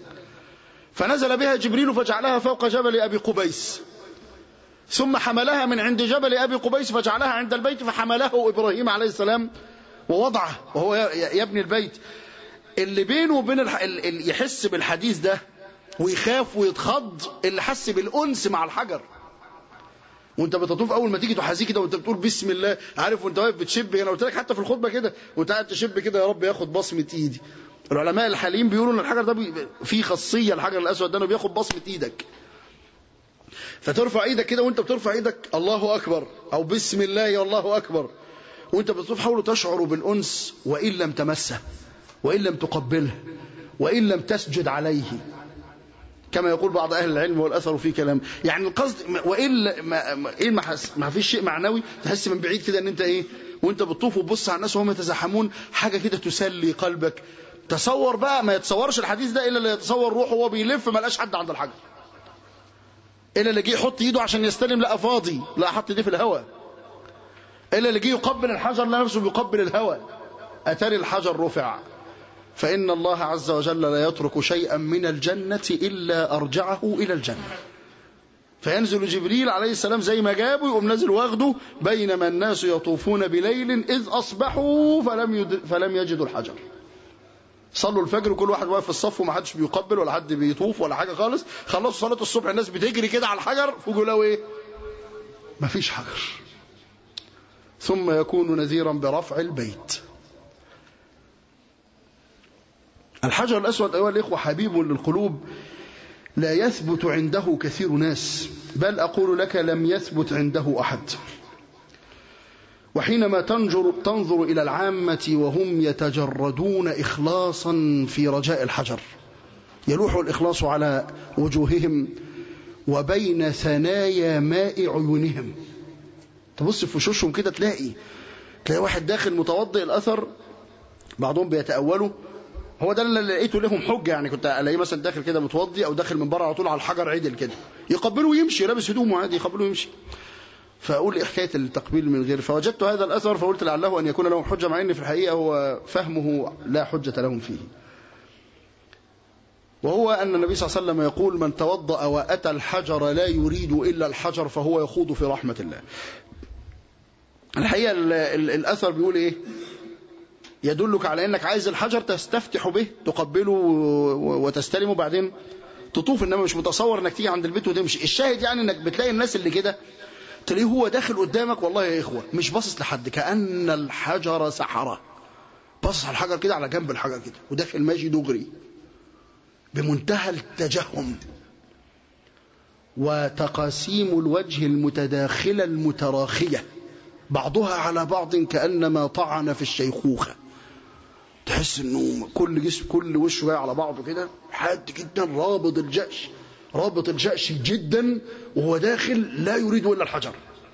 فنزل بها جبريل فجعلها فوق جبل ابي قبيس ثم حملها من عند جبل أبي قبيس فجعلها عند البيت فحمله إبراهيم عليه السلام ووضعه وهو يبني البيت اللي بينه وبين الح... اللي يحس بالحديث ده ويخاف ويتخض اللي حس بالأنس مع الحجر وانت بتطوف اول ما تيجي تحازيه كده وانت بتقول بسم الله عارف وانت واقف بتشب انا قلت لك حتى في الخطبه كده وانت قاعد تشب كده يا رب ياخد بصمه ايدي العلماء الحاليين بيقولوا ان الحجر ده بي... فيه خاصيه الحجر الاسود ده انه بياخد بصمه ايدك فترفع ايدك كده وانت بترفع ايدك الله اكبر او بسم الله والله اكبر وانت بتطوف حاول تشعر بالانس وان لم تمسه وان لم تقبله وان لم تسجد عليه كما يقول بعض اهل العلم والاثر في كلام يعني القصد والا ما, ما ايه ما, ما فيش شيء معنوي تحس من بعيد كده ان انت ايه وانت بتطوف وتبص على الناس وهم يتزاحمون حاجه كده تسلي قلبك تصور بقى ما يتصورش الحديث ده الا اللي يتصور روحه وهو بيلف ما لقاش حد عند الحجر الا اللي جه يحط ايده عشان يستلم لقى فاضي لا حط ايديه في الهواء الا اللي جه يقبل الحجر لا نفسه بيقبل الهواء اتاري الحجر رفع فان الله عز وجل لا يترك شيئا من الجنه الا ارجعه الى الجنه فينزل جبريل عليه السلام زي ما جابه يقوم نازل واخده بينما الناس يطوفون بليل اذ اصبحوا فلم يد... فلم يجدوا الحجر صلوا الفجر وكل واحد واقف في الصف وما حدش بيقبل ولا حد بيطوف ولا حاجه خالص خلصوا صلاه الصبح الناس بتجري كده على الحجر فوجئوا لقوا ايه مفيش حجر ثم يكون نذيرا برفع البيت الحجر الاسود ايها الاخوه حبيب للقلوب لا يثبت عنده كثير ناس بل اقول لك لم يثبت عنده احد وحينما تنظر, تنظر إلى العامة وهم يتجردون إخلاصا في رجاء الحجر يلوح الإخلاص على وجوههم وبين ثنايا ماء عيونهم تبص في وشوشهم كده تلاقي تلاقي واحد داخل متوضئ الأثر بعضهم بيتأولوا هو ده اللي لقيته لهم حجة يعني كنت الاقيه مثلا داخل كده متوضي او داخل من بره على طول على الحجر عدل كده يقبله ويمشي لابس هدومه عادي يقبله ويمشي فأقول إيه حكاية التقبيل من غير فوجدت هذا الأثر فقلت لعله أن يكون لهم حجة مع أن في الحقيقة هو فهمه لا حجة لهم فيه وهو أن النبي صلى الله عليه وسلم يقول من توضأ وأتى الحجر لا يريد إلا الحجر فهو يخوض في رحمة الله الحقيقة الأثر بيقول إيه يدلك على أنك عايز الحجر تستفتح به تقبله وتستلمه بعدين تطوف إنما مش متصور أنك تيجي عند البيت وتمشي الشاهد يعني أنك بتلاقي الناس اللي كده تلاقيه هو داخل قدامك والله يا إخوة مش باصص لحد كأن الحجر سحره باصص على الحجر كده على جنب الحجر كده وداخل ماشي دغري بمنتهى التجهم وتقاسيم الوجه المتداخلة المتراخية بعضها على بعض كأنما طعن في الشيخوخة تحس انه كل جسم كل وشه جاي على بعضه كده حاد جدا رابط الجأش رابط الجأش جدا وهو داخل لا يريد الا الحجر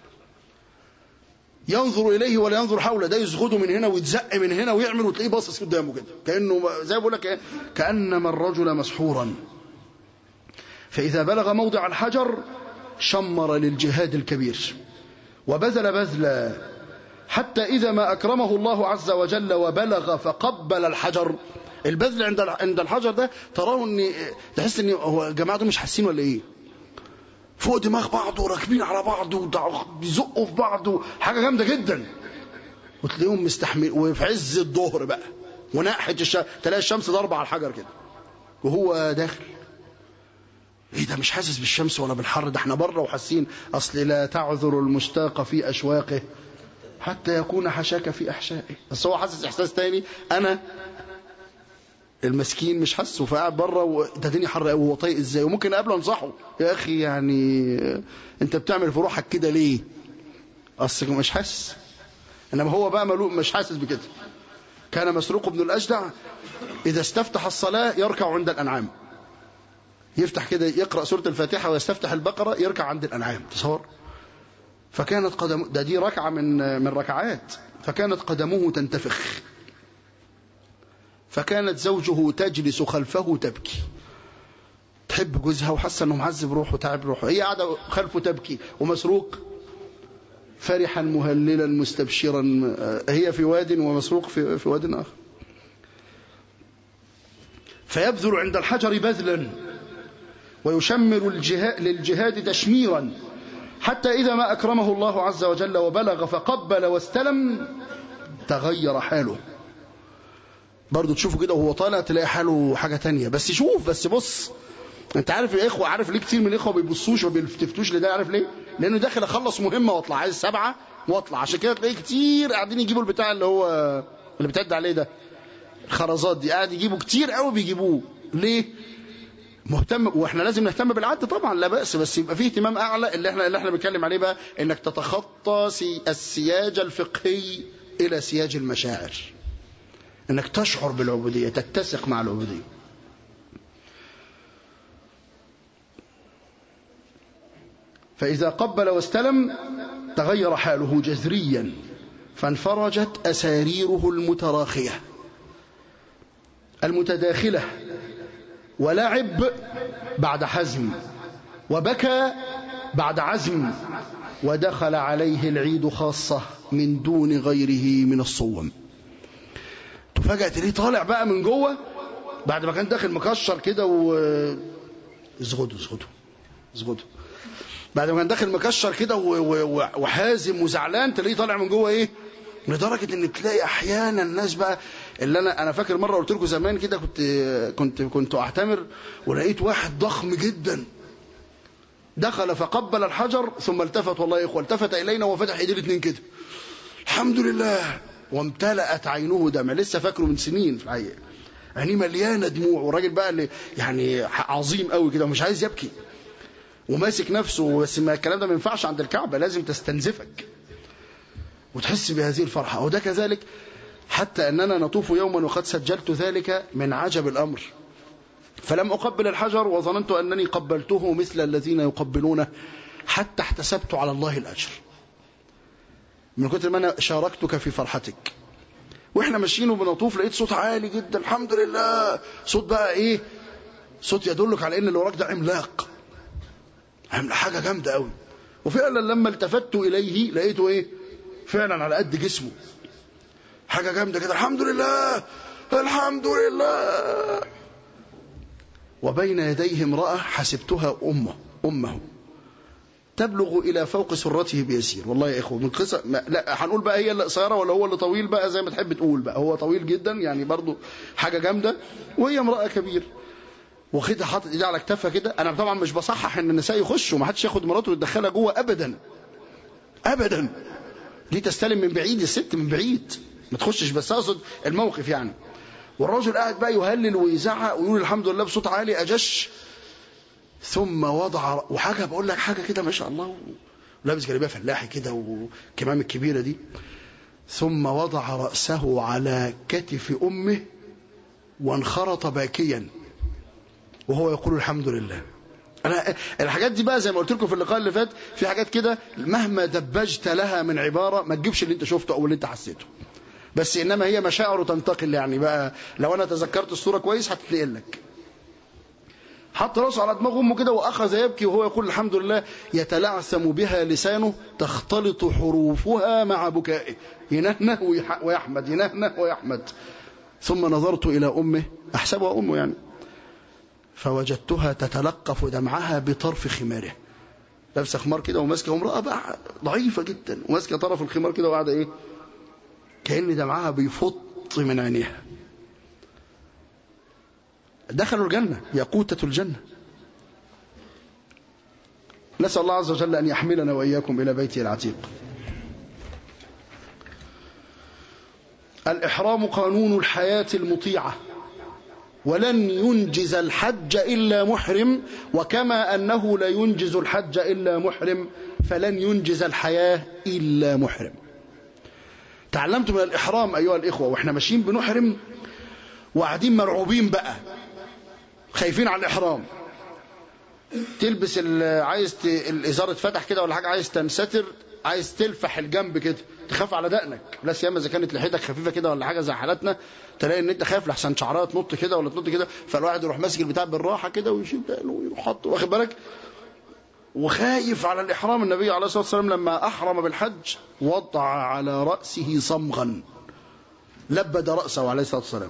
ينظر اليه ولا ينظر حوله ده يزغده من هنا ويتزق من هنا ويعمل وتلاقيه باصص قدامه كده كانه زي ما بقول لك كانما الرجل مسحورا فاذا بلغ موضع الحجر شمر للجهاد الكبير وبذل بذلا حتى إذا ما أكرمه الله عز وجل وبلغ فقبل الحجر البذل عند عند الحجر ده تراه ان تحس ان هو الجماعه دول مش حاسين ولا ايه فوق دماغ بعض وراكبين على بعض وبيزقوا في بعض حاجه جامده جدا وتلاقيهم مستحمل وفي عز الظهر بقى وناحيه الشمس تلاقي الشمس ضاربه على الحجر كده وهو داخل ايه ده مش حاسس بالشمس ولا بالحر ده احنا بره وحاسين اصل لا تعذر المشتاق في اشواقه حتى يكون حشاك في احشائه بس هو حاسس احساس تاني انا المسكين مش حاسه فقاعد بره وده الدنيا حر قوي هو طايق ازاي وممكن قبله انصحه يا اخي يعني انت بتعمل في روحك كده ليه اصل مش حاسس انما هو بقى ملوء مش حاسس بكده كان مسروق بن الاجدع اذا استفتح الصلاه يركع عند الانعام يفتح كده يقرا سوره الفاتحه ويستفتح البقره يركع عند الانعام تصور فكانت قدم ده دي ركعه من من ركعات فكانت قدمه تنتفخ فكانت زوجه تجلس خلفه تبكي تحب جوزها وحاسه انه معذب روحه تعب روحه هي قاعده خلفه تبكي ومسروق فرحا مهللا مستبشرا هي في واد ومسروق في, في واد اخر فيبذل عند الحجر بذلا ويشمر الجهاد للجهاد تشميرا حتى إذا ما أكرمه الله عز وجل وبلغ فقبل واستلم تغير حاله برضه تشوفه كده وهو طالع تلاقي حاله حاجة تانية بس شوف بس بص انت عارف الاخوه عارف ليه كتير من الاخوه ما بيبصوش وما بيلتفتوش لده عارف ليه لانه داخل اخلص مهمه واطلع عايز سبعه واطلع عشان كده تلاقي كتير قاعدين يجيبوا البتاع اللي هو اللي بتعد عليه ده الخرزات دي قاعد يجيبوا كتير قوي بيجيبوه ليه مهتم واحنا لازم نهتم بالعد طبعا لا باس بس يبقى فيه اهتمام اعلى اللي احنا اللي احنا بنتكلم عليه بقى انك تتخطى السياج الفقهي الى سياج المشاعر انك تشعر بالعبوديه تتسق مع العبوديه فاذا قبل واستلم تغير حاله جذريا فانفرجت اساريره المتراخيه المتداخله ولعب بعد حزم وبكى بعد عزم ودخل عليه العيد خاصة من دون غيره من الصوم تفاجأ تلاقيه طالع بقى من جوه بعد ما كان داخل مكشر كده و ازغدوا ازغدوا ازغدوا بعد ما كان داخل مكشر كده وحازم وزعلان تلاقيه طالع من جوه ايه لدرجة ان تلاقي احيانا الناس بقى اللي انا انا فاكر مره قلت لكم زمان كده كنت كنت كنت اعتمر ولقيت واحد ضخم جدا دخل فقبل الحجر ثم التفت والله يا اخوه التفت الينا وفتح ايديه الاثنين كده الحمد لله وامتلأت عينه دمع لسه فاكره من سنين في الحقيقه عينيه مليانه دموع والراجل بقى اللي يعني عظيم قوي كده ومش عايز يبكي وماسك نفسه بس ما الكلام ده ما ينفعش عند الكعبه لازم تستنزفك وتحس بهذه الفرحه وده كذلك حتى أننا نطوف يوما وقد سجلت ذلك من عجب الأمر فلم أقبل الحجر وظننت أنني قبلته مثل الذين يقبلونه حتى احتسبت على الله الأجر من كتر ما أنا شاركتك في فرحتك واحنا ماشيين وبنطوف لقيت صوت عالي جدا الحمد لله صوت بقى ايه صوت يدلك على ان اللي وراك ده عملاق عملاق حاجه جامده قوي وفعلا لما التفت اليه لقيته ايه فعلا على قد جسمه حاجة جامدة كده الحمد لله الحمد لله وبين يديه امرأة حسبتها أمه أمه تبلغ إلى فوق سرته بيسير والله يا إخوة من قصة ما لا هنقول بقى هي اللي قصيرة ولا هو اللي طويل بقى زي ما تحب تقول بقى هو طويل جدا يعني برضو حاجة جامدة وهي امرأة كبير واخدها حاطط ايديه على كتافها كده انا طبعا مش بصحح ان النساء يخشوا ما حدش ياخد مراته ويدخلها جوه ابدا ابدا دي تستلم من بعيد الست من بعيد ما تخشش بس اقصد الموقف يعني والراجل قاعد بقى يهلل ويزعق ويقول الحمد لله بصوت عالي اجش ثم وضع وحاجه بقول لك حاجه كده ما شاء الله ولابس جلابيه فلاحي كده والكمام الكبيره دي ثم وضع راسه على كتف امه وانخرط باكيا وهو يقول الحمد لله أنا الحاجات دي بقى زي ما قلت لكم في اللقاء اللي فات في حاجات كده مهما دبجت لها من عبارة ما تجيبش اللي انت شفته او اللي انت حسيته بس انما هي مشاعر تنتقل يعني بقى لو انا تذكرت الصورة كويس هتتنقل لك حط راسه على دماغ امه كده واخذ يبكي وهو يقول الحمد لله يتلعثم بها لسانه تختلط حروفها مع بكائه ينهنه ويحمد ينهنه ويحمد ثم نظرت الى امه احسبها امه يعني فوجدتها تتلقف دمعها بطرف خماره لابسه خمار كده وماسكه امراه بقى ضعيفه جدا وماسكه طرف الخمار كده وقاعده ايه كان دمعها بيفط من عينيها دخلوا الجنه ياقوتة الجنه نسال الله عز وجل ان يحملنا واياكم الى بيته العتيق الاحرام قانون الحياه المطيعه ولن ينجز الحج إلا محرم وكما أنه لا ينجز الحج إلا محرم فلن ينجز الحياة إلا محرم تعلمت من الإحرام أيها الإخوة وإحنا ماشيين بنحرم وقاعدين مرعوبين بقى خايفين على الإحرام تلبس عايز ت... الإزار اتفتح كده ولا حاجة عايز تنستر عايز تلفح الجنب كده تخاف على دقنك لا سيما اذا كانت لحيتك خفيفه كده ولا حاجه زي حالتنا تلاقي ان انت خايف لحسن شعرها تنط كده ولا تنط كده فالواحد يروح ماسك البتاع بالراحه كده ويشيل دقنه ويروح حاطه واخد بالك وخايف على الاحرام النبي عليه الصلاه والسلام لما احرم بالحج وضع على راسه صمغا لبد راسه عليه الصلاه والسلام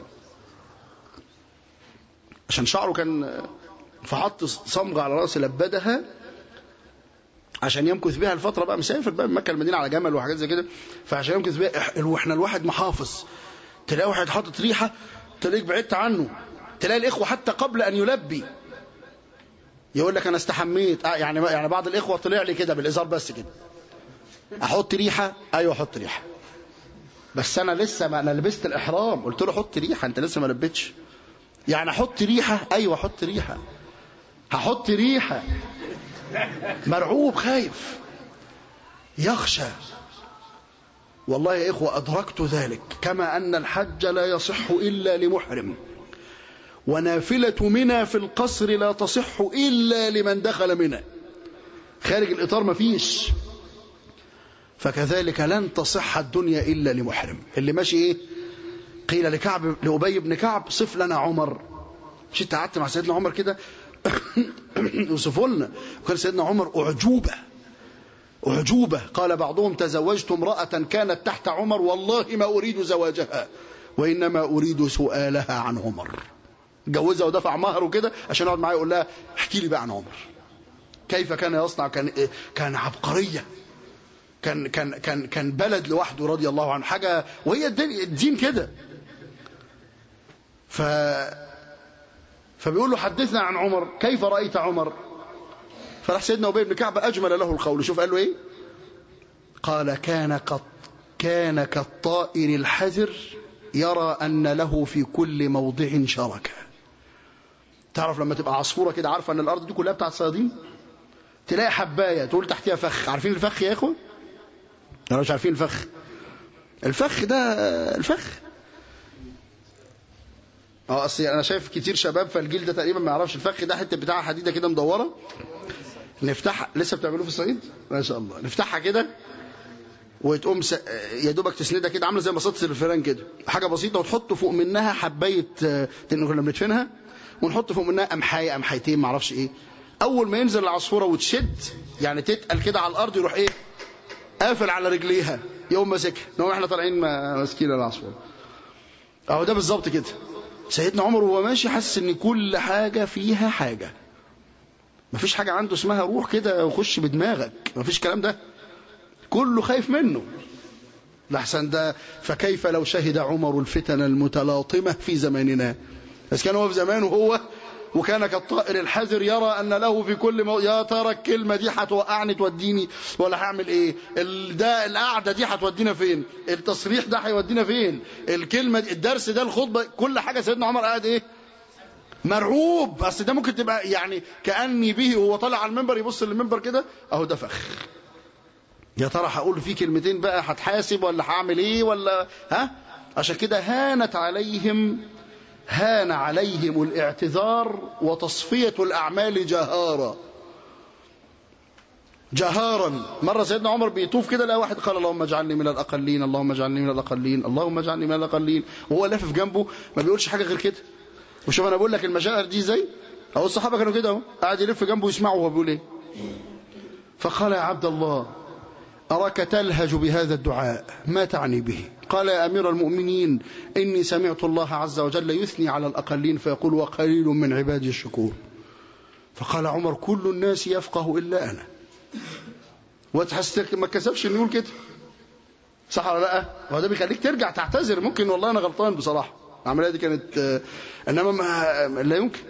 عشان شعره كان فحط صمغ على راسه لبدها عشان يمكث بها الفترة بقى مسافر بقى من مكة المدينة على جمل وحاجات زي كده فعشان يمكث بها واحنا الواحد محافظ تلاقي واحد حاطط ريحة تلاقيك بعدت عنه تلاقي الإخوة حتى قبل أن يلبي يقول لك أنا استحميت آه يعني يعني بعض الإخوة طلع لي كده بالإزار بس كده أحط ريحة أيوه أحط ريحة بس أنا لسه ما أنا لبست الإحرام قلت له حط ريحة أنت لسه ما لبتش يعني أحط ريحة أيوه أحط ريحة هحط ريحة مرعوب خايف يخشى والله يا إخوة أدركت ذلك كما أن الحج لا يصح إلا لمحرم ونافلة منى في القصر لا تصح إلا لمن دخل منى خارج الإطار مفيش فكذلك لن تصح الدنيا إلا لمحرم اللي ماشي إيه قيل لكعب لأبي بن كعب صف لنا عمر مش انت قعدت مع سيدنا عمر كده يوصفوا لنا وكان سيدنا عمر أعجوبة أعجوبة قال بعضهم تزوجت امرأة كانت تحت عمر والله ما أريد زواجها وإنما أريد سؤالها عن عمر جوزها ودفع مهر وكده عشان يقعد معايا يقول لها احكي لي بقى عن عمر كيف كان يصنع كان كان عبقرية كان كان كان كان بلد لوحده رضي الله عنه حاجة وهي الدين كده ف فبيقول له حدثنا عن عمر كيف رأيت عمر فراح سيدنا أبي بن كعب أجمل له القول شوف قال له إيه قال كان قد كان كالطائر الحذر يرى أن له في كل موضع شركة تعرف لما تبقى عصفورة كده عارفة أن الأرض دي كلها بتاعت صيادين تلاقي حباية تقول تحتها فخ عارفين الفخ يا إخوة أنا مش عارفين الفخ الفخ ده الفخ اه اصل انا شايف كتير شباب فالجيل ده تقريبا ما يعرفش الفخ ده حته بتاع حديده كده مدوره نفتحها لسه بتعملوه في الصعيد ما شاء الله نفتحها كده وتقوم س... يا دوبك تسندها كده عامله زي بساطه الفيران كده حاجه بسيطه وتحط فوق منها حبايه كنا بندفنها ونحط فوق منها قمحايه قمحايتين ما اعرفش ايه اول ما ينزل العصفوره وتشد يعني تتقل كده على الارض يروح ايه قافل على رجليها يوم ماسكها نقوم احنا طالعين ماسكين العصفوره اهو ده بالظبط كده سيدنا عمر وهو ماشي حاسس ان كل حاجة فيها حاجة مفيش حاجة عنده اسمها روح كده وخش بدماغك مفيش كلام ده كله خايف منه لحسن ده فكيف لو شهد عمر الفتن المتلاطمة في زماننا بس كان هو في زمانه هو وكان كالطائر الحذر يرى أن له في كل مو... يا ترى الكلمة دي هتوقعني توديني ولا هعمل ايه ال... ده القعدة دي هتودينا فين التصريح ده هيودينا فين الكلمة دي الدرس ده الخطبة كل حاجة سيدنا عمر قاعد ايه مرعوب اصل ده ممكن تبقى يعني كأني به وهو طالع على المنبر يبص للمنبر كده اهو ده فخ يا ترى هقول فيه كلمتين بقى هتحاسب ولا هعمل ايه ولا ها عشان كده هانت عليهم هان عليهم الاعتذار وتصفية الأعمال جهارا جهارا مرة سيدنا عمر بيطوف كده لقى واحد قال اللهم اجعلني من الأقلين اللهم اجعلني من الأقلين اللهم اجعلني من الأقلين وهو لافف جنبه ما بيقولش حاجة غير كده وشوف أنا بقول لك المشاعر دي ازاي أو الصحابة كانوا كده اهو قاعد يلف جنبه يسمعه وهو بيقول ايه فقال يا عبد الله أراك تلهج بهذا الدعاء ما تعني به قال يا أمير المؤمنين إني سمعت الله عز وجل يثني على الأقلين فيقول وقليل من عبادي الشكور فقال عمر كل الناس يفقه إلا أنا وتحس ما كسبش إنه يقول كده صح ولا لا وهذا ده بيخليك ترجع تعتذر ممكن والله أنا غلطان بصراحة العملية دي كانت إنما ما لا يمكن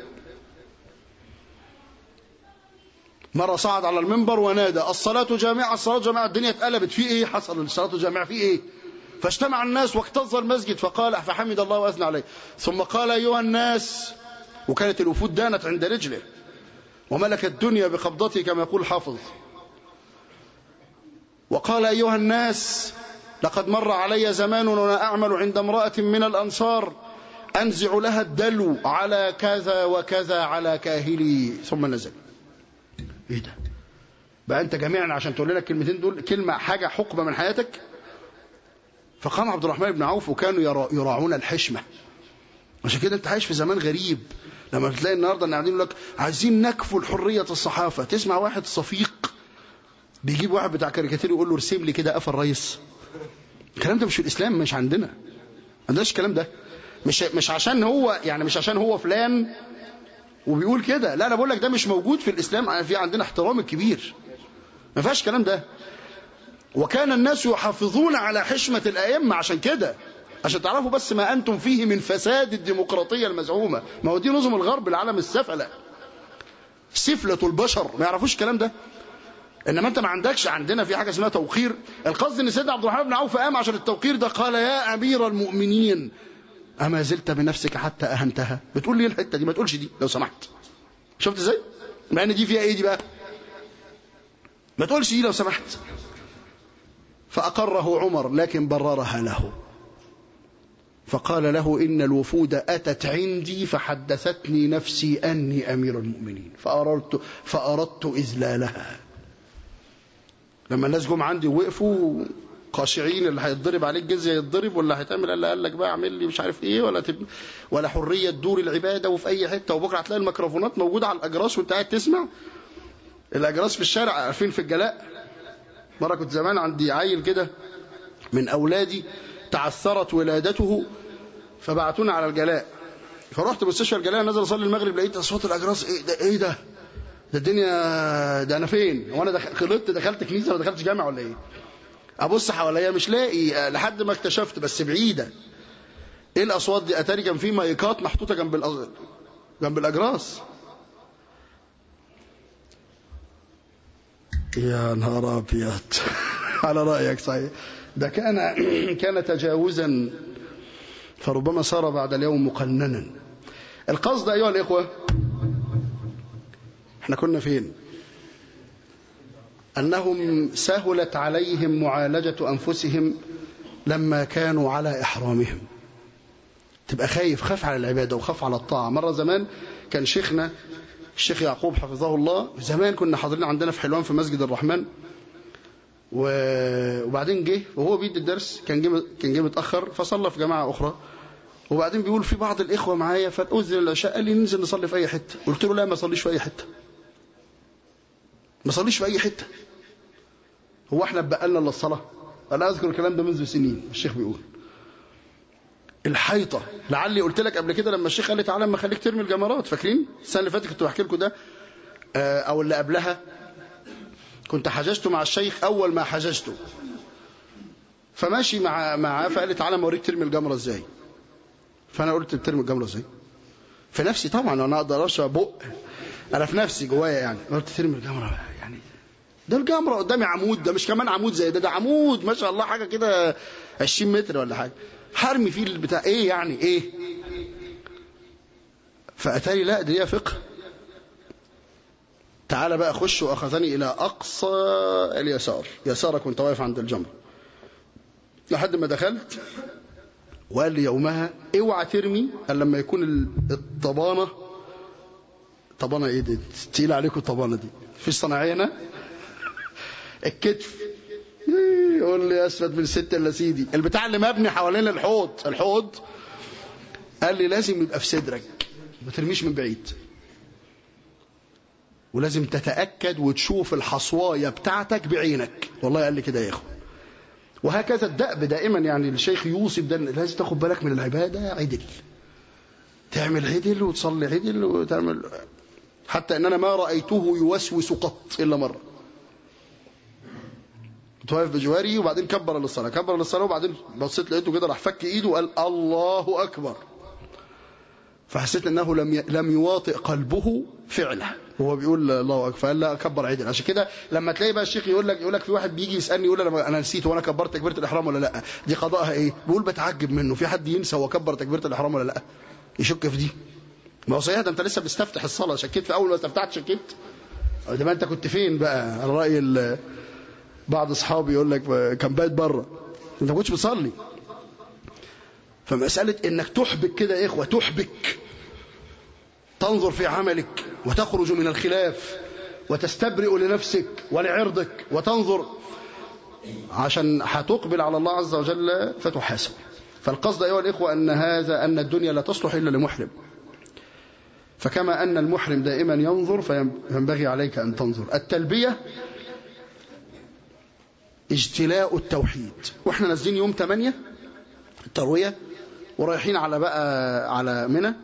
مرة صعد على المنبر ونادى الصلاة جامعة الصلاة جامعة الدنيا اتقلبت في ايه حصل الصلاة جامعة في ايه فاجتمع الناس واكتظ المسجد فقال فحمد الله وأثنى عليه ثم قال أيها الناس وكانت الوفود دانت عند رجله وملك الدنيا بقبضته كما يقول حافظ وقال أيها الناس لقد مر علي زمان وأنا أعمل عند امرأة من الأنصار أنزع لها الدلو على كذا وكذا على كاهلي ثم نزل ايه ده بقى انت جميعا عشان تقول لنا الكلمتين دول كلمة حاجة حقبة من حياتك فقام عبد الرحمن بن عوف وكانوا يراعون الحشمة عشان كده انت عايش في زمان غريب لما تلاقي النهارده ان قاعدين يقول لك عايزين نكفل حرية الصحافة تسمع واحد صفيق بيجيب واحد بتاع كاريكاتير يقول له ارسم لي كده قفا الرئيس الكلام ده مش في الاسلام مش عندنا ما عندناش الكلام ده مش مش عشان هو يعني مش عشان هو فلان وبيقول كده لا انا بقول لك ده مش موجود في الاسلام في عندنا احترام الكبير ما فيهاش الكلام ده وكان الناس يحافظون على حشمة الأئمة عشان كده عشان تعرفوا بس ما أنتم فيه من فساد الديمقراطية المزعومة ما هو دي نظم الغرب العالم السفلة سفلة البشر ما يعرفوش الكلام ده انما انت ما عندكش عندنا في حاجه اسمها توقير القصد ان سيدنا عبد الرحمن بن عوف قام عشان التوقير ده قال يا امير المؤمنين اما زلت بنفسك حتى اهنتها بتقول لي الحته دي ما تقولش دي لو سمحت شفت ازاي مع ان دي فيها ايه دي بقى ما تقولش دي لو سمحت فأقره عمر لكن بررها له فقال له إن الوفود أتت عندي فحدثتني نفسي أني أمير المؤمنين فأردت, فأردت إذلالها لما الناس جم عندي ووقفوا خاشعين اللي هيتضرب عليك جزية يتضرب ولا هيتعمل اللي قال لك بقى اعمل لي مش عارف ايه ولا تب... ولا حرية دور العبادة وفي أي حتة وبكرة هتلاقي الميكروفونات موجودة على الأجراس وأنت قاعد تسمع الأجراس في الشارع عارفين في الجلاء مرة كنت زمان عندي عيل كده من أولادي تعثرت ولادته فبعتونا على الجلاء فرحت مستشفى الجلاء نزل اصلي المغرب لقيت اصوات الاجراس ايه ده ايه ده ده الدنيا ده انا فين وانا دخل... خلطت دخلت كنيسه ولا دخلت جامع ولا ايه ابص حواليا مش لاقي لحد ما اكتشفت بس بعيده ايه الاصوات دي اتاري كان في مايكات محطوطه جنب الأز... جنب الاجراس يا نهار ابيض على رايك صحيح ده كان كان تجاوزا فربما صار بعد اليوم مقننا القصد ايها الاخوه احنا كنا فين انهم سهلت عليهم معالجه انفسهم لما كانوا على احرامهم تبقى خايف خاف على العباده وخاف على الطاعه مره زمان كان شيخنا الشيخ يعقوب حفظه الله زمان كنا حاضرين عندنا في حلوان في مسجد الرحمن وبعدين جه وهو بيدي الدرس كان جه كان جه متاخر فصلى في جماعه اخرى وبعدين بيقول في بعض الاخوه معايا فاذن العشاء قال لي ننزل نصلي في اي حته قلت له لا ما صليش في اي حته ما صليش في اي حته هو احنا بقى لنا الا الصلاه انا اذكر الكلام ده منذ سنين الشيخ بيقول الحيطة لعلي قلت لك قبل كده لما الشيخ قال لي تعالى اما خليك ترمي الجمرات فاكرين السنة اللي فاتت كنت بحكي لكم ده او اللي قبلها كنت حججت مع الشيخ اول ما حججته فماشي مع معاه فقال لي تعالى اوريك ترمي الجمره ازاي فانا قلت ترمي الجمره ازاي في نفسي طبعا انا اقدر اشرب بق انا في نفسي جوايا يعني قلت ترمي الجمره يعني ده الجمره قدامي عمود ده مش كمان عمود زي ده ده عمود ما شاء الله حاجه كده 20 متر ولا حاجه هرمي فيه البتاع ايه يعني ايه فاتاري لا دي فقه تعال بقى خش واخذني الى اقصى اليسار يسارك كنت واقف عند الجمره لحد ما دخلت وقال لي يومها اوعى ترمي الا لما يكون الطبانه طبانه ايه دي تقيل عليكم الطبانه دي في صناعيه هنا الكتف يقول لي اسفد من ست الا سيدي البتاع اللي مبني حوالين الحوض الحوض قال لي لازم يبقى في صدرك ما ترميش من بعيد ولازم تتاكد وتشوف الحصوايه بتاعتك بعينك والله قال لي كده يا اخو وهكذا الدأب دائما يعني الشيخ يوصي ده لازم تاخد بالك من العبادة عدل تعمل عدل وتصلي عدل وتعمل حتى ان انا ما رأيته يوسوس قط الا مرة كنت واقف بجواري وبعدين كبر للصلاة كبر للصلاة وبعدين بصيت لقيته كده راح فك ايده وقال الله اكبر فحسيت انه لم لم يواطئ قلبه فعله هو بيقول الله اكبر فقال لا كبر عدل عشان كده لما تلاقي بقى الشيخ يقول لك يقول لك في واحد بيجي يسالني يقول انا انا نسيت وانا كبرت تكبيره الاحرام ولا لا دي قضاءها ايه بيقول بتعجب منه في حد ينسى هو كبر تكبيره الاحرام ولا لا يشك في دي ما هو صحيح ده انت لسه بتستفتح الصلاه شكيت في اول ما استفتحت شكيت ده ما انت كنت فين بقى على راي بعض اصحابي يقول لك كان بايت بره انت ما كنتش بتصلي فمساله انك تحبك كده يا اخوه تحبك تنظر في عملك وتخرج من الخلاف وتستبرئ لنفسك ولعرضك وتنظر عشان هتقبل على الله عز وجل فتحاسب فالقصد أيها الإخوة أن هذا أن الدنيا لا تصلح إلا لمحرم فكما أن المحرم دائما ينظر فينبغي عليك أن تنظر التلبية اجتلاء التوحيد واحنا نازلين يوم 8 التروية ورايحين على بقى على منى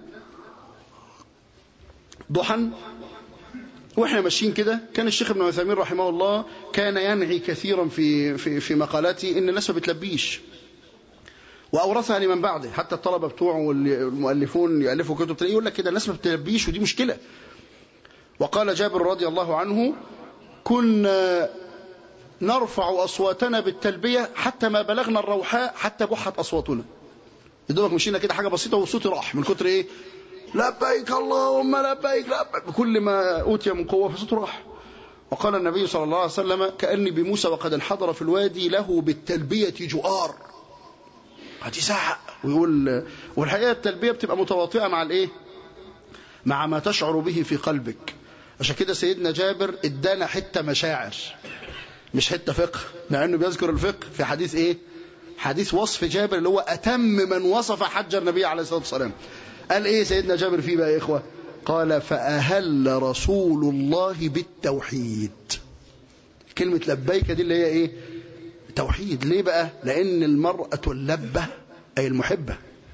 ضحى واحنا ماشيين كده كان الشيخ ابن عثيمين رحمه الله كان ينعي كثيرا في في في مقالاته ان الناس ما بتلبيش واورثها لمن بعده حتى الطلبه بتوعه والمؤلفون يالفوا كتب تلاقيه يقول لك كده الناس ما بتلبيش ودي مشكله وقال جابر رضي الله عنه كنا نرفع اصواتنا بالتلبيه حتى ما بلغنا الروحاء حتى بحت اصواتنا يدوبك مشينا كده حاجه بسيطه وصوتي راح من كتر ايه لبيك اللهم لبيك لبيك بكل ما أوتي من قوة فصوته راح وقال النبي صلى الله عليه وسلم كأني بموسى وقد انحدر في الوادي له بالتلبية جؤار هتزعق ويقول والحقيقة التلبية بتبقى متواطئة مع الايه مع ما تشعر به في قلبك عشان كده سيدنا جابر ادانا حتة مشاعر مش حتة فقه مع انه بيذكر الفقه في حديث ايه حديث وصف جابر اللي هو اتم من وصف حج النبي عليه الصلاة والسلام قال ايه سيدنا جابر فيه بقى يا اخوة قال فأهل رسول الله بالتوحيد كلمة لبيك دي اللي هي ايه توحيد ليه بقى لان المرأة اللبة اي المحبة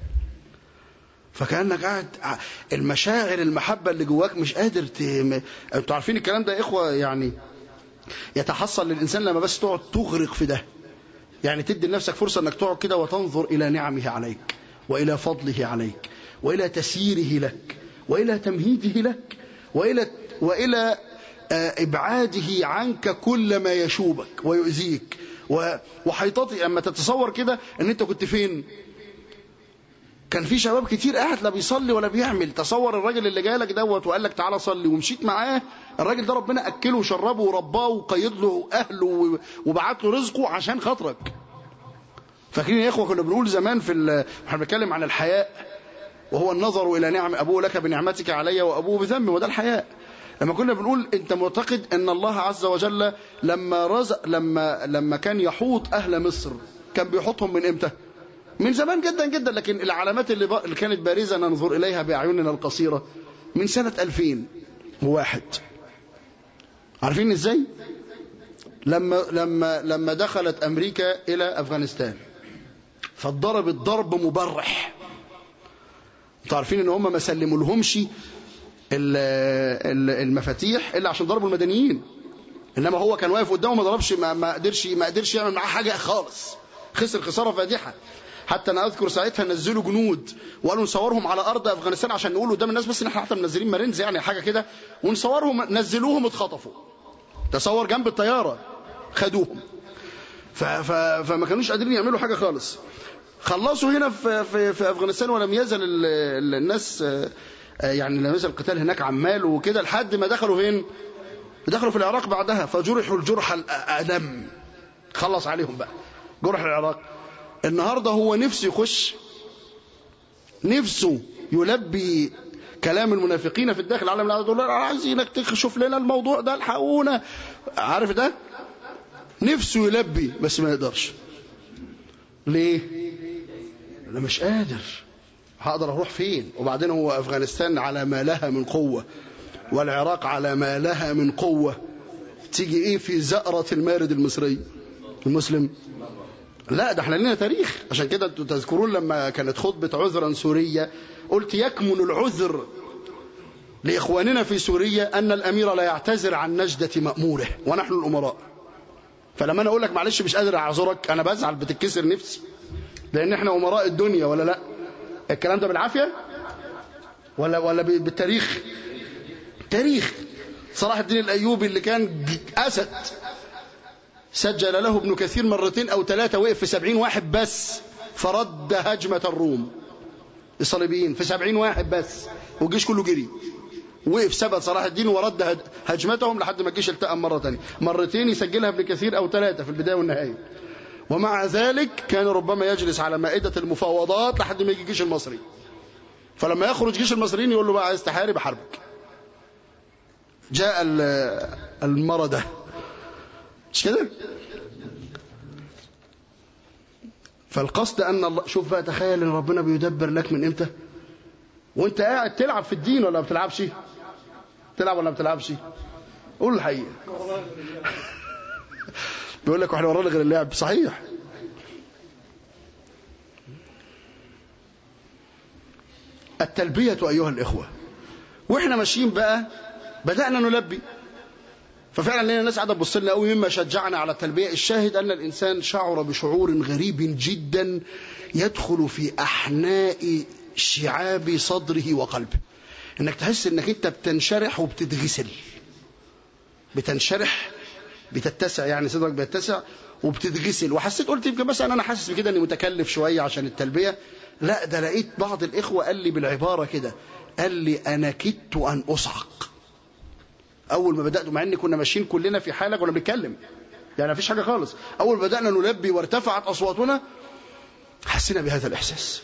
فكأنك قاعد المشاعر المحبة اللي جواك مش قادر ت... انتوا عارفين الكلام ده يا اخوة يعني يتحصل للإنسان لما بس تقعد تغرق في ده يعني تدي لنفسك فرصة انك تقعد كده وتنظر إلى نعمه عليك وإلى فضله عليك وإلى تسييره لك وإلى تمهيده لك وإلى, وإلى إبعاده عنك كل ما يشوبك ويؤذيك وحيطتي أما تتصور كده أن أنت كنت فين كان في شباب كتير قاعد لا بيصلي ولا بيعمل تصور الراجل اللي جالك دوت وقال لك تعالى صلي ومشيت معاه الراجل ده ربنا أكله وشربه ورباه وقيد له أهله وبعت له رزقه عشان خاطرك فاكرين يا إخوة كنا بنقول زمان في احنا بنتكلم عن الحياء وهو النظر إلى نعم أبوه لك بنعمتك علي وأبوه بذنبي وده الحياء لما كنا بنقول أنت معتقد أن الله عز وجل لما رزق لما لما كان يحوط أهل مصر كان بيحوطهم من إمتى؟ من زمان جدا جدا لكن العلامات اللي, ب... اللي كانت بارزة ننظر إليها بأعيننا القصيرة من سنة 2001 عارفين إزاي؟ لما لما لما دخلت أمريكا إلى أفغانستان فاتضربت ضرب مبرح انتوا عارفين ان هم ما سلموا لهمش المفاتيح الا عشان ضربوا المدنيين انما هو كان واقف قدامه ما ضربش ما, ما قدرش ما قدرش يعمل معاه حاجه خالص خسر خساره فادحه حتى انا اذكر ساعتها نزلوا جنود وقالوا نصورهم على ارض افغانستان عشان نقول قدام الناس بس ان احنا حتى منزلين مارينز يعني حاجه كده ونصورهم نزلوهم اتخطفوا تصور جنب الطياره خدوهم ف ف فما كانوش قادرين يعملوا حاجه خالص خلصوا هنا في في, في افغانستان ولم يزل ال ال الناس يعني لم يزل القتال هناك عمال وكده لحد ما دخلوا فين دخلوا في العراق بعدها فجرحوا الجرح الألم خلص عليهم بقى جرح العراق النهاردة هو نفسه يخش نفسه يلبي كلام المنافقين في الداخل العالم العربي يقول عايزينك تكشف لنا الموضوع ده الحقونا عارف ده نفسه يلبي بس ما يقدرش ليه انا مش قادر هقدر اروح فين وبعدين هو افغانستان على ما لها من قوه والعراق على ما لها من قوة تيجي ايه في زأرة المارد المصري المسلم لا ده احنا لنا تاريخ عشان كده انتوا تذكرون لما كانت خطبة عذرا سورية قلت يكمن العذر لإخواننا في سوريا أن الأمير لا يعتذر عن نجدة مأموره ونحن الأمراء فلما أنا أقول لك معلش مش قادر أعذرك أنا بزعل بتتكسر نفسي لأن احنا أمراء الدنيا ولا لا الكلام ده بالعافية ولا ولا بالتاريخ تاريخ صلاح الدين الأيوبي اللي كان أسد سجل له ابن كثير مرتين أو ثلاثة وقف في سبعين واحد بس فرد هجمة الروم الصليبيين في سبعين واحد بس والجيش كله جري وقف ثبت صلاح الدين ورد هجمتهم لحد ما الجيش التأم مرة تانية مرتين يسجلها ابن كثير أو ثلاثة في البداية والنهاية ومع ذلك كان ربما يجلس على مائدة المفاوضات لحد ما يجي الجيش المصري فلما يخرج جيش المصريين يقول له بقى عايز تحارب حربك جاء المردة مش كده فالقصد أن الله شوف بقى تخيل أن ربنا بيدبر لك من إمتى وانت قاعد تلعب في الدين ولا ما بتلعبش تلعب ولا ما بتلعبش قول الحقيقة بيقول لك واحنا ورانا غير اللعب صحيح التلبية أيها الإخوة وإحنا ماشيين بقى بدأنا نلبي ففعلا لنا ناس قاعده تبص لنا قوي مما شجعنا على التلبيه الشاهد ان الانسان شعر بشعور غريب جدا يدخل في احناء شعاب صدره وقلبه انك تحس انك انت بتنشرح وبتتغسل بتنشرح بتتسع يعني صدرك بيتسع وبتتغسل وحسيت قلت يمكن مثلا انا حاسس بكده اني متكلف شويه عشان التلبيه لا ده لقيت بعض الاخوه قال لي بالعباره كده قال لي انا كدت ان اصعق اول ما بدات مع ان كنا ماشيين كلنا في حاله كنا بنتكلم يعني مفيش حاجه خالص اول ما بدانا نلبي وارتفعت اصواتنا حسينا بهذا الاحساس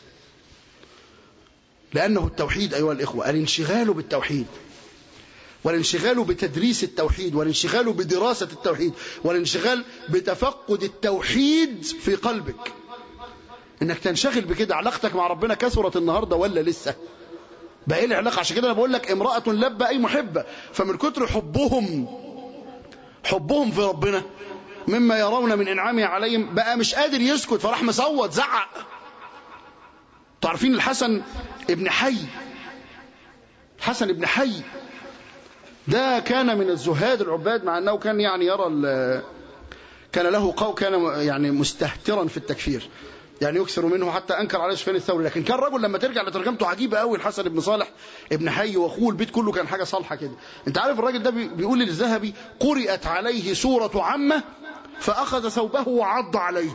لانه التوحيد ايها الاخوه الانشغال بالتوحيد والانشغال بتدريس التوحيد والانشغال بدراسه التوحيد والانشغال بتفقد التوحيد في قلبك انك تنشغل بكده علاقتك مع ربنا كثرت النهارده ولا لسه بقى ايه العلاقه عشان كده انا بقول لك امراه لبى اي محبه فمن كتر حبهم حبهم في ربنا مما يرون من انعامه عليهم بقى مش قادر يسكت فراح مصوت زعق تعرفين الحسن ابن حي الحسن ابن حي ده كان من الزهاد العباد مع انه كان يعني يرى كان له قو كان يعني مستهترا في التكفير يعني يكثر منه حتى انكر عليه سفيان الثوري لكن كان رجل لما ترجع لترجمته عجيبه قوي الحسن بن صالح ابن حي واخوه البيت كله كان حاجه صالحه كده انت عارف الراجل ده بيقول للذهبي قرئت عليه سوره عمه فاخذ ثوبه وعض عليه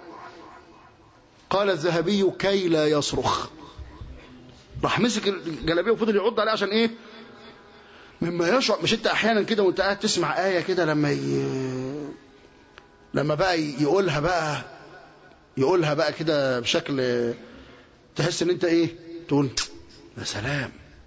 قال الذهبي كي لا يصرخ راح مسك الجلابيه وفضل يعض عليه عشان ايه مما يشعر مش انت احيانا كده وانت قاعد تسمع ايه كده لما ي... لما بقى يقولها بقى يقولها بقى كده بشكل تحس ان انت ايه تقول يا سلام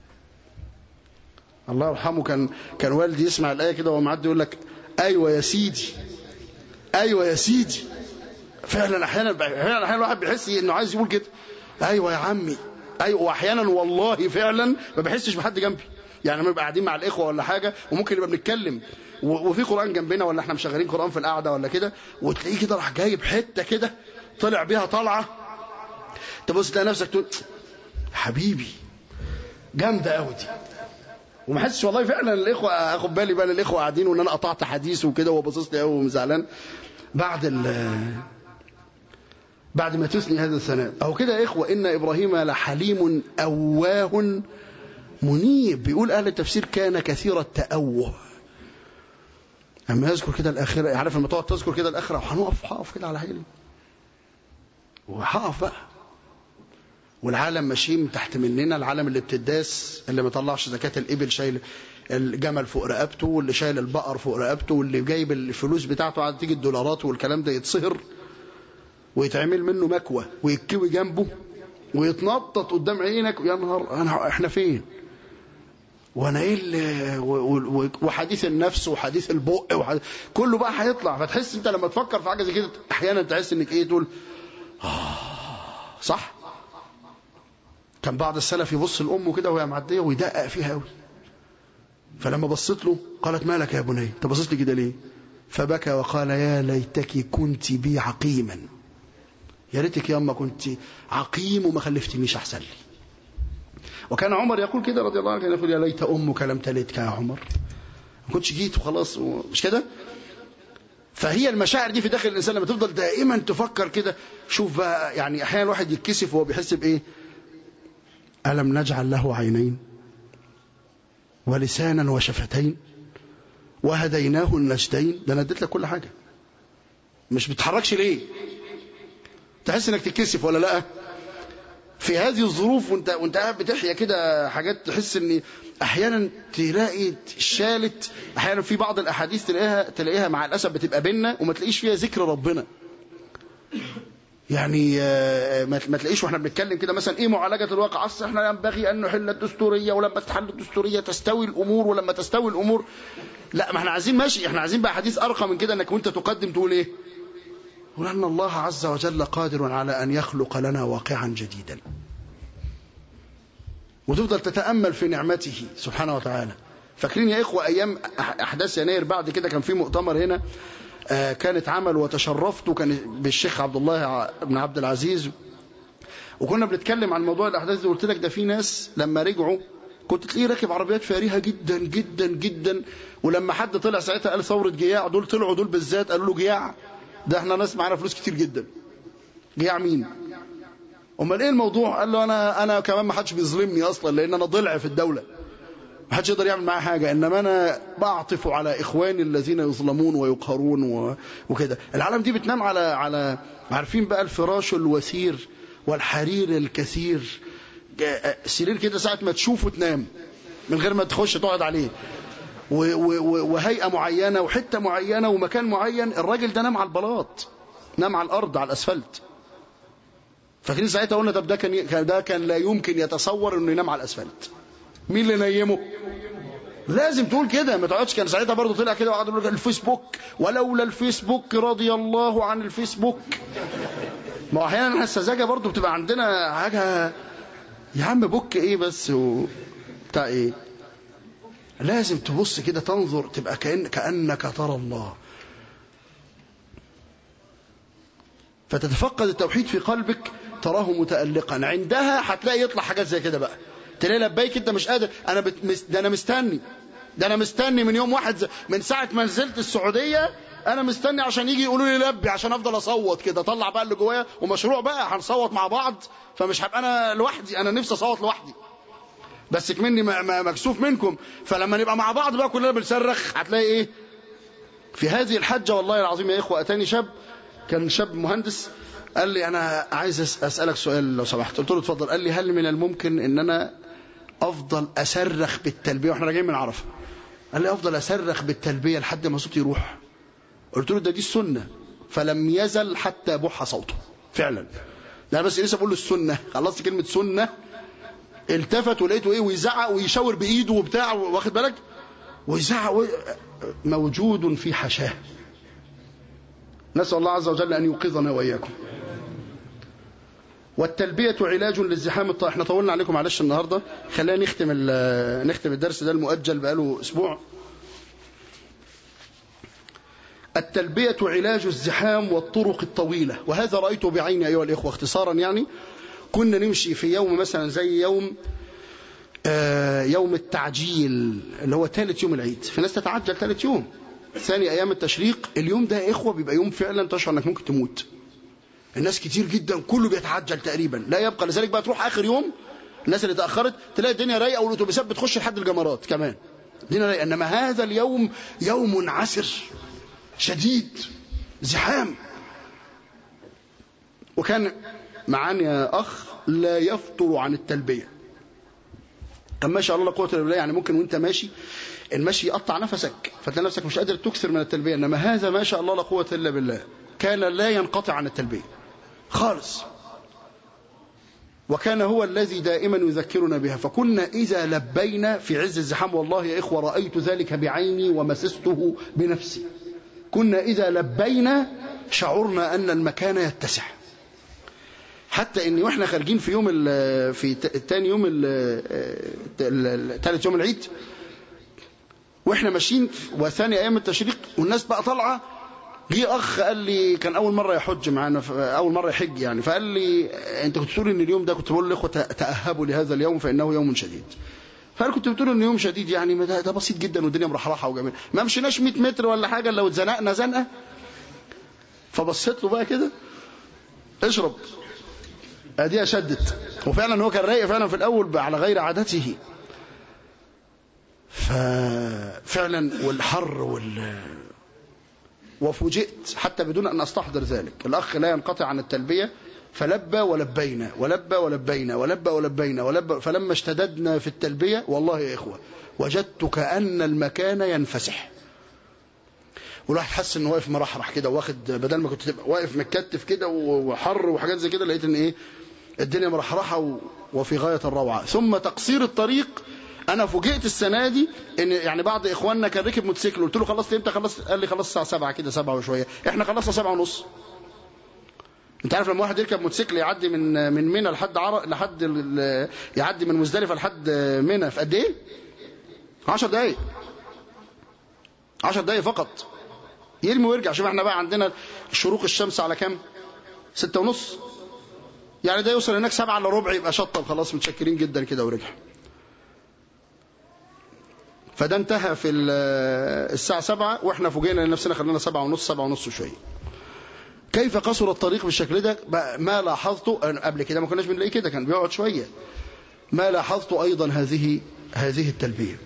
الله يرحمه كان كان والدي يسمع الايه كده وهو معدي يقول لك ايوه يا سيدي ايوه يا سيدي فعلا احيانا احيانا احيانا الواحد بيحس انه عايز يقول كده ايوه يا عمي ايوه واحيانا والله فعلا ما بحسش بحد جنبي يعني لما نبقى قاعدين مع الاخوه ولا حاجه وممكن نبقى بنتكلم وفي قران جنبنا ولا احنا مشغلين قران في القعده ولا كده وتلاقيه كده راح جايب حته كده طلع بيها طلعه تبص تلاقي نفسك تقول حبيبي جامده قوي دي وما حسش والله فعلا الاخوه اخد بالي بقى الاخوه قاعدين وان انا قطعت حديث وكده وباصص لي قوي وزعلان بعد ال بعد ما تثني هذا الثناء او كده يا اخوه ان ابراهيم لحليم اواه منيب بيقول اهل التفسير كان كثير التأوه اما يذكر كده الاخره عارف لما تقعد تذكر كده الاخره وهنقف هقف كده على حيلي وهقف بقى والعالم ماشيين تحت مننا العالم اللي بتداس اللي ما طلعش زكاة الإبل شايل الجمل فوق رقبته واللي شايل البقر فوق رقبته واللي جايب الفلوس بتاعته عاد تيجي الدولارات والكلام ده يتصهر ويتعمل منه مكوى ويتكوي جنبه ويتنطط قدام عينك يا نهار أنا احنا فين وانا ايه اللي وحديث النفس وحديث البق وحديث كله بقى هيطلع فتحس انت لما تفكر في حاجه زي كده احيانا تحس انك ايه تقول آه صح كان بعض السلف يبص لامه كده وهي معديه ويدقق فيها قوي فلما بصيت له قالت مالك يا بني انت بصيت لي كده ليه فبكى وقال يا ليتك كنت بي عقيما يا ريتك يا اما كنت عقيم وما خلفتنيش احسن لي وكان عمر يقول كده رضي الله عنه كان يقول يا ليت امك لم تلدك يا عمر ما كنتش جيت وخلاص مش كده فهي المشاعر دي في داخل الانسان لما تفضل دائما تفكر كده شوف بقى يعني احيانا الواحد يتكسف وهو بيحس بايه ألم نجعل له عينين ولسانا وشفتين وهديناه النجدين ده انا اديت لك كل حاجه مش بتتحركش ليه تحس انك تتكسف ولا لا في هذه الظروف وانت وانت قاعد بتحيا كده حاجات تحس ان احيانا تلاقي شالت احيانا في بعض الاحاديث تلاقيها تلاقيها مع الاسف بتبقى بينا وما تلاقيش فيها ذكر ربنا يعني ما تلاقيش واحنا بنتكلم كده مثلا ايه معالجه الواقع اصل احنا ينبغي ان نحل الدستوريه ولما تحل الدستوريه تستوي الامور ولما تستوي الامور لا ما احنا عايزين ماشي احنا عايزين بقى حديث ارقى من كده انك وانت تقدم تقول ايه قول ان الله عز وجل قادر على ان يخلق لنا واقعا جديدا وتفضل تتامل في نعمته سبحانه وتعالى فاكرين يا اخوه ايام احداث يناير بعد كده كان في مؤتمر هنا كانت عمل وتشرفت كان بالشيخ عبد الله بن عبد العزيز وكنا بنتكلم عن موضوع الاحداث دي قلت لك ده في ناس لما رجعوا كنت تلاقيه راكب عربيات فارهه جدا جدا جدا ولما حد طلع ساعتها قال ثوره جياع دول طلعوا دول بالذات قالوا له جياع ده احنا ناس معانا فلوس كتير جدا جياع مين امال ايه الموضوع قال له انا انا كمان ما حدش بيظلمني اصلا لان انا ضلع في الدوله ما حدش يقدر يعمل معايا حاجة إنما أنا بعطف على إخواني الذين يظلمون ويقهرون وكده العالم دي بتنام على على عارفين بقى الفراش الوثير والحرير الكثير سرير كده ساعة ما تشوفه تنام من غير ما تخش تقعد عليه وهيئة معينة وحتة معينة ومكان معين الراجل ده نام على البلاط نام على الأرض على الأسفلت فاكرين ساعتها قلنا طب ده كان ده كان لا يمكن يتصور انه ينام على الاسفلت مين اللي نيمه لازم تقول كده ما تقعدش كان ساعتها برضه طلع كده وقعد يقول الفيسبوك ولولا الفيسبوك رضي الله عن الفيسبوك ما هو احيانا السذاجه برضه بتبقى عندنا حاجه يا عم بوك ايه بس و... بتاع ايه لازم تبص كده تنظر تبقى كأن كأنك ترى الله فتتفقد التوحيد في قلبك تراه متألقا عندها هتلاقي يطلع حاجات زي كده بقى تلاقي لبيك انت مش قادر انا بت... ده انا مستني ده انا مستني من يوم واحد ز... من ساعه ما نزلت السعوديه انا مستني عشان يجي يقولوا لي لبي عشان افضل اصوت كده اطلع بقى اللي جوايا ومشروع بقى هنصوت مع بعض فمش هبقى انا لوحدي انا نفسي اصوت لوحدي بس كمني م... م... مكسوف منكم فلما نبقى مع بعض بقى كلنا بنصرخ هتلاقي ايه في هذه الحجه والله العظيم يا اخوه اتاني شاب كان شاب مهندس قال لي انا عايز اسالك سؤال لو سمحت قلت له اتفضل قال لي هل من الممكن ان انا افضل اصرخ بالتلبيه واحنا راجعين من عرفه قال لي افضل اصرخ بالتلبيه لحد ما صوتي يروح قلت له ده دي السنه فلم يزل حتى بح صوته فعلا ده بس لسه بقول له السنه خلصت كلمه سنه التفت ولقيته ايه ويزعق ويشاور بايده وبتاع واخد بالك ويزعق و... موجود في حشاه نسال الله عز وجل ان يوقظنا واياكم والتلبية علاج للزحام الطائف احنا طولنا عليكم معلش النهاردة خلينا نختم نختم الدرس ده المؤجل بقاله اسبوع التلبية علاج الزحام والطرق الطويلة وهذا رأيته بعيني أيها الإخوة اختصارا يعني كنا نمشي في يوم مثلا زي يوم آه، يوم التعجيل اللي هو ثالث يوم العيد في ناس تتعجل ثالث يوم ثاني ايام التشريق اليوم ده يا اخوه بيبقى يوم فعلا تشعر انك ممكن تموت الناس كتير جدا كله بيتعجل تقريبا لا يبقى لذلك بقى تروح اخر يوم الناس اللي تاخرت تلاقي الدنيا رايقه والاتوبيسات بتخش لحد الجمرات كمان الدنيا رايقه انما هذا اليوم يوم عسر شديد زحام وكان معانا اخ لا يفطر عن التلبيه كان ما شاء الله لا قوه الا بالله يعني ممكن وانت ماشي المشي يقطع نفسك فتلاقي نفسك مش قادر تكثر من التلبيه انما هذا ما شاء الله لا قوه الا بالله كان لا ينقطع عن التلبيه خالص وكان هو الذي دائما يذكرنا بها فكنا إذا لبينا في عز الزحام والله يا إخوة رأيت ذلك بعيني ومسسته بنفسي كنا إذا لبينا شعرنا أن المكان يتسع حتى اني واحنا خارجين في يوم ال في تاني يوم ثالث يوم العيد واحنا ماشيين وثاني ايام التشريق والناس بقى طالعه جه اخ قال لي كان اول مره يحج معانا اول مره يحج يعني فقال لي انت كنت بتقول ان اليوم ده كنت بقول للاخوه تاهبوا لهذا اليوم فانه يوم شديد فانا كنت بتقول انه يوم شديد يعني ده, ده بسيط جدا والدنيا مرحرحه وجميل ما مشيناش 100 متر ولا حاجه لو اتزنقنا زنقه فبصيت له بقى كده اشرب اديها شدت وفعلا هو كان رايق فعلا في الاول على غير عادته ففعلا والحر وال وفوجئت حتى بدون أن أستحضر ذلك الأخ لا ينقطع عن التلبية فلبى ولبينا ولبى ولبينا ولبى ولبينا ولبى فلما اشتددنا في التلبية والله يا إخوة وجدت كأن المكان ينفسح والواحد حس انه واقف مرحرح كده واخد بدل ما كنت تبقى واقف متكتف كده وحر وحاجات زي كده لقيت ان ايه الدنيا مرحرحه وفي غايه الروعه ثم تقصير الطريق انا فوجئت السنه دي ان يعني بعض اخواننا كان ركب موتوسيكل قلت له خلصت امتى خلصت قال لي خلصت الساعه 7 كده 7 وشويه احنا خلصنا 7 ونص انت عارف لما واحد يركب موتوسيكل يعدي من من منى لحد عر... لحد ال... يعدي من مزدلفه لحد منى في قد ايه 10 دقايق 10 دقايق فقط يرمي ويرجع شوف احنا بقى عندنا شروق الشمس على كام 6 ونص يعني ده يوصل هناك 7 الا ربع يبقى شطب خلاص متشكرين جدا كده ورجع فده انتهى في الساعة سبعة واحنا فوجئنا لنفسنا خلينا سبعة ونص سبعة ونص وشوية كيف قصر الطريق بالشكل ده ما لاحظته قبل كده ما كناش بنلاقيه كده كان بيقعد شوية ما لاحظت أيضا هذه هذه التلبية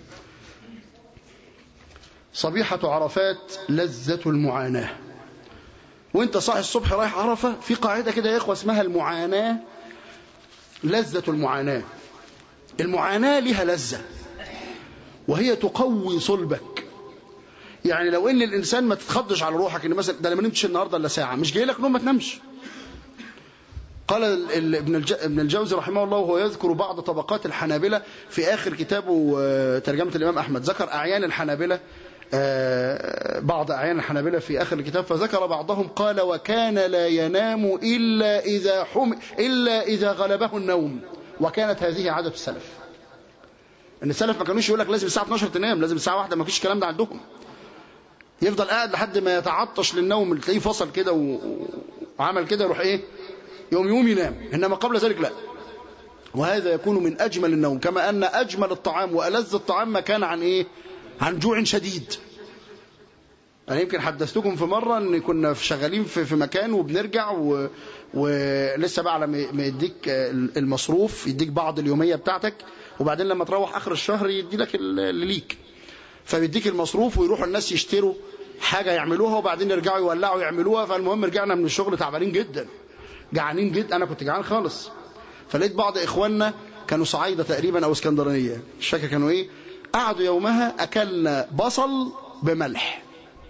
صبيحة عرفات لذة المعاناة وانت صاحي الصبح رايح عرفة في قاعدة كده يا إخوة اسمها المعاناة لذة المعاناة المعاناة لها لذة وهي تقوي صلبك يعني لو ان الانسان ما تتخضش على روحك ان مثلا ده انا ما نمتش النهارده الا ساعه مش جاي لك نوم ما تنامش قال ابن ابن الجوزي رحمه الله وهو يذكر بعض طبقات الحنابلة في آخر كتابه ترجمة الإمام أحمد ذكر أعيان الحنابلة بعض أعيان الحنابلة في آخر الكتاب فذكر بعضهم قال وكان لا ينام إلا إذا, حم إلا إذا غلبه النوم وكانت هذه عادة السلف ان السلف ما كانوش يقول لك لازم الساعه 12 تنام لازم الساعه 1 ما فيش الكلام ده عندهم يفضل قاعد لحد ما يتعطش للنوم تلاقيه فصل كده و... وعمل كده يروح ايه يوم يوم ينام انما قبل ذلك لا وهذا يكون من اجمل النوم كما ان اجمل الطعام والذ الطعام ما كان عن ايه عن جوع شديد انا يمكن حدثتكم في مره ان كنا شغالين في, في مكان وبنرجع و... ولسه بقى على ما يديك المصروف يديك بعض اليوميه بتاعتك وبعدين لما تروح اخر الشهر يدي لك اللي ليك فبيديك المصروف ويروحوا الناس يشتروا حاجة يعملوها وبعدين يرجعوا يولعوا يعملوها فالمهم رجعنا من الشغل تعبانين جدا جعانين جدا انا كنت جعان خالص فلقيت بعض اخواننا كانوا صعايدة تقريبا او اسكندرانية مش فاكر كانوا ايه قعدوا يومها اكلنا بصل بملح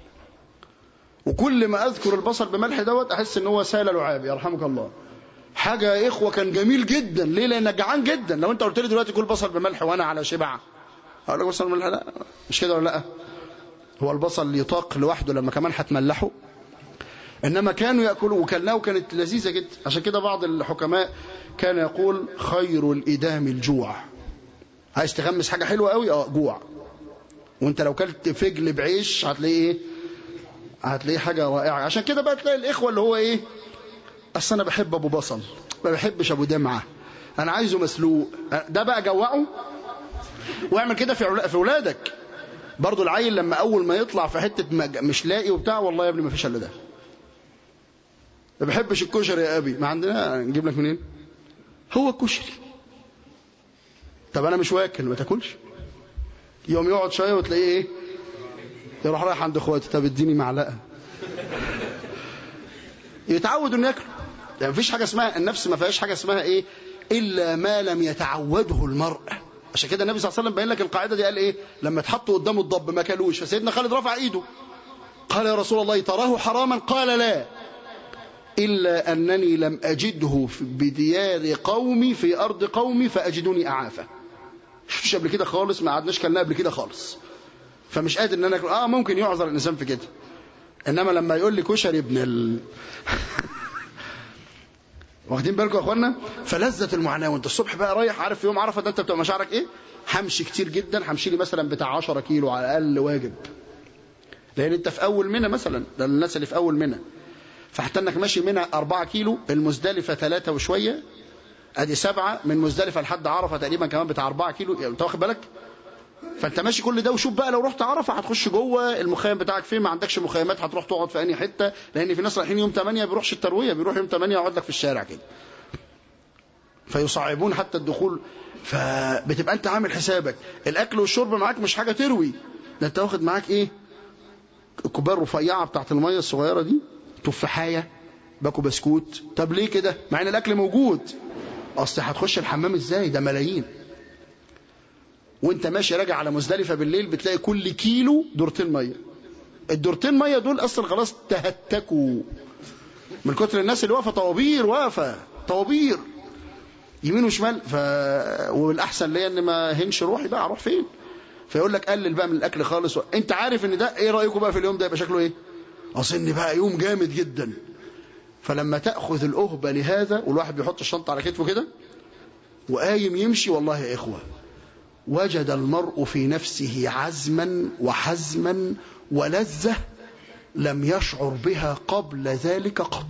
وكل ما اذكر البصل بملح دوت احس ان هو سال لعاب يرحمك الله حاجة يا إخوة كان جميل جدا ليه لأنك جعان جدا لو أنت قلت لي دلوقتي كل بصل بملح وأنا على شبع أقول لك بصل بملح لا مش كده ولا لا هو البصل يطاق لوحده لما كمان هتملحه إنما كانوا يأكلوا وكلناه وكانت لذيذة جدا عشان كده بعض الحكماء كان يقول خير الإدام الجوع عايز تغمس حاجة حلوة قوي اه جوع وانت لو كلت فجل بعيش هتلاقيه ايه هتلاقيه حاجة رائعة عشان كده بقى تلاقي الإخوة اللي هو ايه اصل انا بحب ابو بصل ما بحبش ابو دمعه انا عايزه مسلوق ده بقى جوعه واعمل كده في علا- في اولادك برضو العيل لما اول ما يطلع في حته مج- مش لاقي وبتاع والله يا ابني ما فيش الا ده ما بحبش الكشري يا ابي ما عندنا نجيب لك منين هو الكشري طب انا مش واكل ما تاكلش يوم يقعد شويه وتلاقيه ايه يروح رايح عند اخواته طب اديني معلقه يتعود انه ياكل يعني مفيش حاجه اسمها النفس ما فيهاش حاجه اسمها ايه الا ما لم يتعوده المرء عشان كده النبي صلى الله عليه وسلم بين لك القاعده دي قال ايه لما اتحط قدامه الضب ما كلوش فسيدنا خالد رفع ايده قال يا رسول الله تراه حراما قال لا إلا أنني لم أجده في- بديار قومي في أرض قومي فأجدني أعافى شفتش قبل كده خالص ما قعدناش كلنا قبل كده خالص فمش قادر ان انا أكل. اه ممكن يعذر الانسان في كده انما لما يقول لي كشري ابن ال... واخدين بالكم يا اخوانا فلذة المعاناة وانت الصبح بقى رايح عارف في يوم عرفه ده انت بتبقى مشاعرك ايه همشي كتير جدا همشي لي مثلا بتاع 10 كيلو على الاقل واجب لان انت في اول منى مثلا ده الناس اللي في اول منى فحتى انك ماشي منى 4 كيلو المزدلفه 3 وشويه ادي سبعة من مزدلفه لحد عرفه تقريبا كمان بتاع 4 كيلو يعني انت واخد بالك فانت ماشي كل ده وشوف بقى لو رحت عرفه هتخش جوه المخيم بتاعك فين ما عندكش مخيمات هتروح تقعد في انهي حته لان في ناس رايحين يوم 8 بيروحش الترويه بيروح يوم 8 يقعد لك في الشارع كده فيصعبون حتى الدخول فبتبقى انت عامل حسابك الاكل والشرب معاك مش حاجه تروي ده انت واخد معاك ايه الكوبايه الرفيعه بتاعت الميه الصغيره دي تفاحيه باكو بسكوت طب ليه كده مع ان الاكل موجود اصل هتخش الحمام ازاي ده ملايين وانت ماشي راجع على مزدلفه بالليل بتلاقي كل كيلو دورتين ميه الدورتين ميه دول اصلا خلاص تهتكوا من كتر الناس اللي واقفه طوابير واقفه طوابير يمين وشمال ف... والاحسن ليا ان ما هنش روحي بقى اروح فين فيقول لك قلل بقى من الاكل خالص و... انت عارف ان ده ايه رايكم بقى في اليوم ده يبقى شكله ايه اظن بقى يوم جامد جدا فلما تاخذ الاهبه لهذا والواحد بيحط الشنطه على كتفه كده وقايم يمشي والله يا اخوه وجد المرء في نفسه عزما وحزما ولذة لم يشعر بها قبل ذلك قط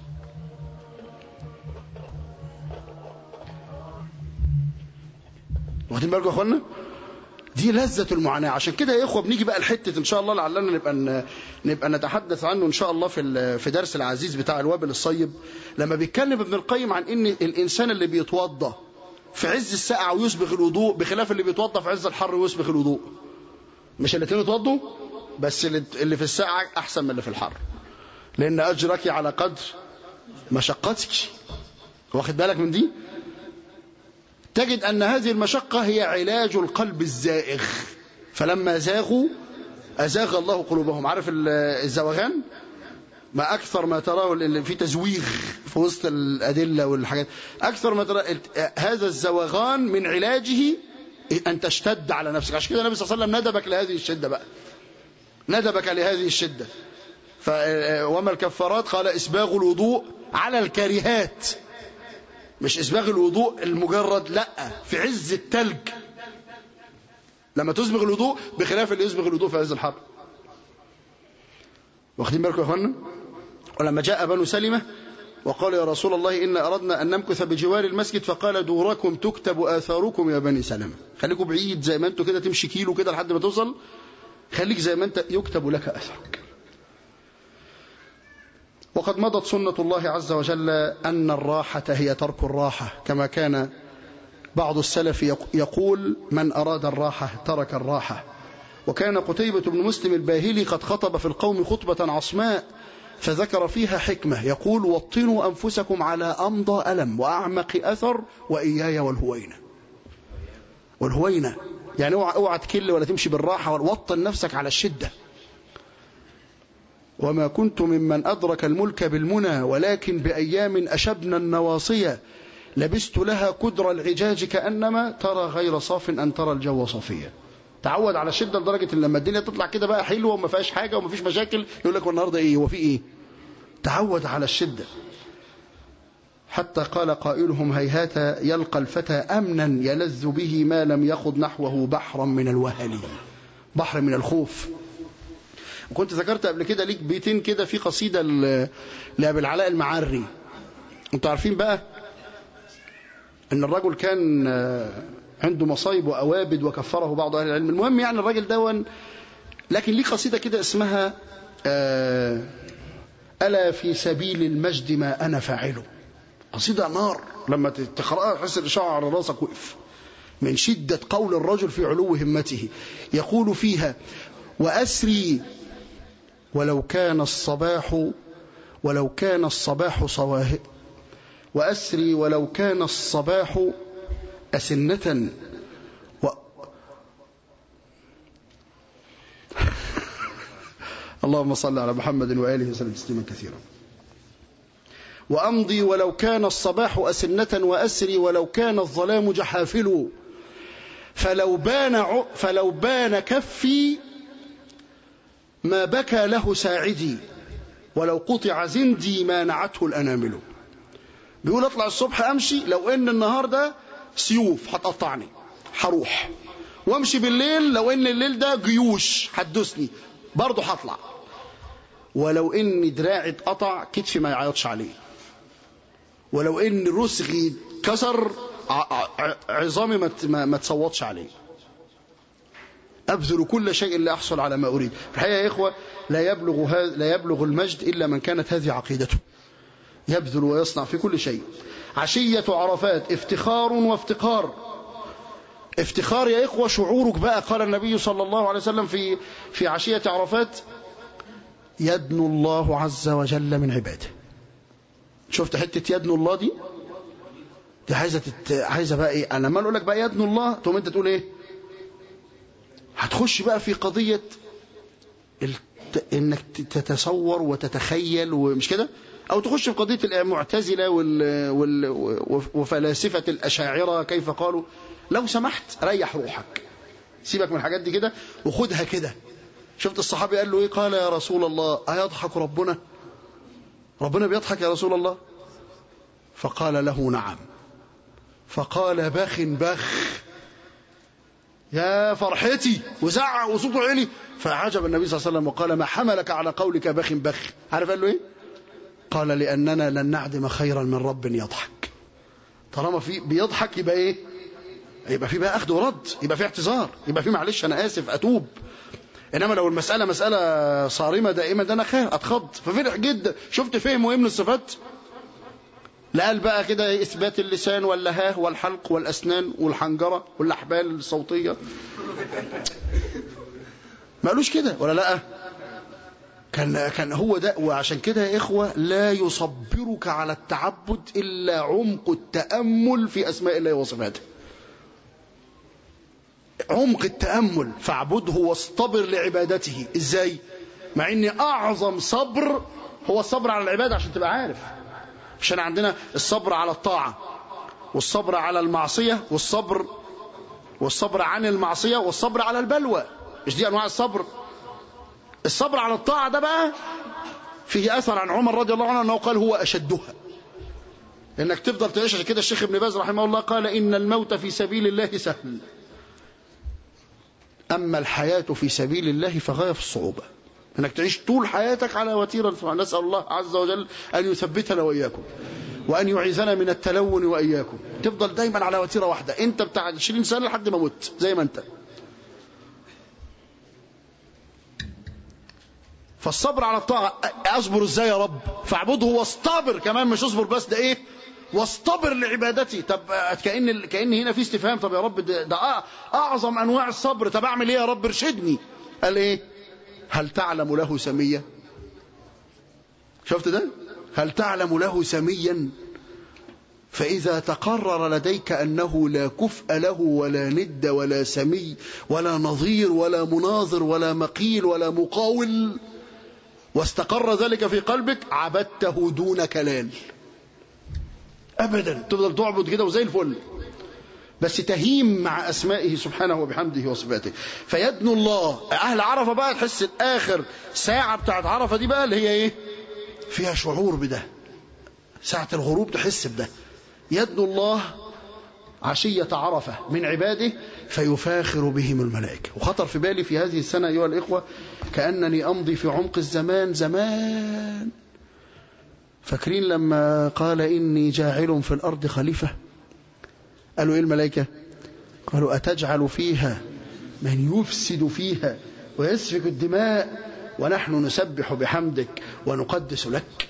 واخدين بالكم يا اخوانا دي لذة المعاناة عشان كده يا اخوه بنيجي بقى الحتة ان شاء الله لعلنا نبقى ن- نبقى نتحدث عنه ان شاء الله في ال- في درس العزيز بتاع الوابل الصيب لما بيتكلم ابن القيم عن ان الانسان اللي بيتوضى في عز السقعة ويسبغ الوضوء بخلاف اللي بيتوضى في عز الحر ويسبغ الوضوء مش الاثنين يتوضوا بس اللي اللي في السقعة احسن من اللي في الحر لان اجرك على قدر مشقتك واخد بالك من دي تجد أن هذه المشقة هي علاج القلب الزائغ فلما زاغوا أزاغ الله قلوبهم عارف ال- الزوغان ما أكثر ما تراه اللي في تزويغ في وسط الأدلة والحاجات أكثر ما ترى هذا الزوغان من علاجه أن تشتد على نفسك عشان كده النبي صلى الله عليه وسلم ندبك لهذه الشدة بقى ندبك لهذه الشدة ف وما الكفارات قال إسباغ الوضوء على الكارهات مش إسباغ الوضوء المجرد لا في عز التلج لما تسبغ الوضوء بخلاف اللي يسبغ الوضوء في عز الحر واخدين بالكم يا اخوانا ولما جاء بنو سلمة وقال يا رسول الله إن أردنا أن نمكث بجوار المسجد فقال دوركم تكتب آثاركم يا بني سلمة خليكم بعيد زي ما انتوا كده تمشي كيلو كده لحد ما توصل خليك زي ما انت يكتب لك أثرك وقد مضت سنة الله عز وجل أن الراحة هي ترك الراحة كما كان بعض السلف يقول من أراد الراحة ترك الراحة وكان قتيبة بن مسلم الباهلي قد خطب في القوم خطبة عصماء فذكر فيها حكمة يقول وطنوا أنفسكم على أمضى ألم وأعمق أثر وإياي والهوينة والهوينة يعني اوعى اوعى تكل ولا تمشي بالراحة ووطن نفسك على الشدة وما كنت ممن أدرك الملك بالمنى ولكن بأيام أشبنا النواصية لبست لها كدر العجاج كأنما ترى غير صاف أن ترى الجو صفيا تعود على الشدة لدرجة ان لما الدنيا تطلع كده بقى حلوة وما فيهاش حاجة وما فيش مشاكل يقول لك والنهاردة ايه هو في ايه تعود على الشدة حتى قال قائلهم هيهات يلقى الفتى أمنا يلذ به ما لم يخض نحوه بحرا من الوهل بحر من الخوف وكنت ذكرت قبل كده ليك بيتين كده في قصيدة لأبي العلاء المعري انتوا عارفين بقى ان الرجل كان عنده مصايب وأوابد وكفره بعض أهل العلم المهم يعني الراجل دون لكن ليه قصيدة كده اسمها آه ألا في سبيل المجد ما أنا فاعله قصيدة نار لما تقرأها تحس الإشعاع على راسك وقف من شدة قول الرجل في علو همته يقول فيها وأسري ولو كان الصباح ولو كان الصباح صواه وأسري ولو كان الصباح أسنة و... اللهم صل على محمد وآله وسلم تسليما كثيرا وأمضي ولو كان الصباح أسنة وأسري ولو كان الظلام جحافل فلو بان, ع... فلو بان كفي ما بكى له ساعدي ولو قطع زندي ما نعته الأنامل بيقول اطلع الصبح امشي لو ان النهار ده سيوف هتقطعني هروح وامشي بالليل لو ان الليل ده جيوش هتدوسني برضه هطلع ولو ان دراعي اتقطع كتفي ما يعيطش عليه ولو ان رسغي كسر عظامي ما ما تصوتش عليه أبذل كل شيء لأحصل على ما أريد في الحقيقة يا إخوة لا يبلغ, هذا لا يبلغ المجد إلا من كانت هذه عقيدته يبذل ويصنع في كل شيء عشية عرفات افتخار وافتقار افتخار يا إخوة شعورك بقى قال النبي صلى الله عليه وسلم في في عشية عرفات يدنو الله عز وجل من عباده شفت حتة يدنو الله دي دي عايزة تت... عايزة بقى ايه انا لما اقول لك بقى يدنو الله تقوم انت تقول ايه هتخش بقى في قضية الت... انك تتصور وتتخيل ومش كده او تخش في قضية المعتزلة وال... وال... وفلاسفة الاشاعرة كيف قالوا لو سمحت ريح روحك سيبك من الحاجات دي كده وخدها كده شفت الصحابي قال له ايه قال يا رسول الله ايضحك ربنا ربنا بيضحك يا رسول الله فقال له نعم فقال بخ بخ يا فرحتي وزعق وصوته عالي فعجب النبي صلى الله عليه وسلم وقال ما حملك على قولك بخ بخ عارف قال له ايه قال لاننا لن نعدم خيرا من رب يضحك طالما في بيضحك يبقى ايه يبقى في بقى اخذ ورد يبقى في اعتذار يبقى في معلش انا اسف اتوب انما لو المساله مساله صارمه دائما ده انا خاف اتخض ففرح جدا شفت فهمه ايه من الصفات لا قال بقى كده اثبات اللسان واللهاه والحلق والاسنان والحنجره والاحبال الصوتيه ما قالوش كده ولا لا كان كان هو ده وعشان كده يا اخوه لا يصبرك على التعبد الا عمق التامل في اسماء الله وصفاته عمق التامل فاعبده واصطبر لعبادته ازاي مع ان اعظم صبر هو الصبر على العباده عشان تبقى عارف عشان عندنا الصبر على الطاعة والصبر على المعصية والصبر والصبر عن المعصية والصبر على البلوى مش دي أنواع الصبر الصبر على الطاعة ده بقى فيه أثر عن عمر رضي الله عنه أنه قال هو أشدها إنك تفضل تعيش عشان كده الشيخ ابن باز رحمه الله قال إن الموت في سبيل الله سهل أما الحياة في سبيل الله فغاية في الصعوبة انك تعيش طول حياتك على وتيره نسال الله عز وجل ان يثبتنا واياكم وان يعيذنا من التلون واياكم تفضل دايما على وتيره واحده انت بتاع 20 سنه لحد ما مت زي ما انت فالصبر على الطاعه اصبر ازاي يا رب فاعبده واصطبر كمان مش اصبر بس ده ايه واصطبر لعبادتي طب كأن كأن هنا في استفهام طب يا رب ده, ده اعظم انواع الصبر طب اعمل ايه يا رب ارشدني قال ايه هل تعلم له سميا شفت ده هل تعلم له سميا فإذا تقرر لديك أنه لا كفء له ولا ند ولا سمي ولا نظير ولا مناظر ولا مقيل ولا مقاول واستقر ذلك في قلبك عبدته دون كلال أبدا تفضل تعبد كده وزي الفل بس تهيم مع أسمائه سبحانه وبحمده وصفاته فيدنو الله أهل عرفة بقى تحس آخر ساعة بتاعت عرفة دي بقى اللي هي إيه فيها شعور بده ساعة الغروب تحس بده يدنو الله عشية عرفة من عباده فيفاخر بهم الملائكة وخطر في بالي في هذه السنة أيها الإخوة كأنني أمضي في عمق الزمان زمان فاكرين لما قال إني جاعل في الأرض خليفة قالوا إيه الملائكة قالوا أتجعل فيها من يفسد فيها ويسفك الدماء ونحن نسبح بحمدك ونقدس لك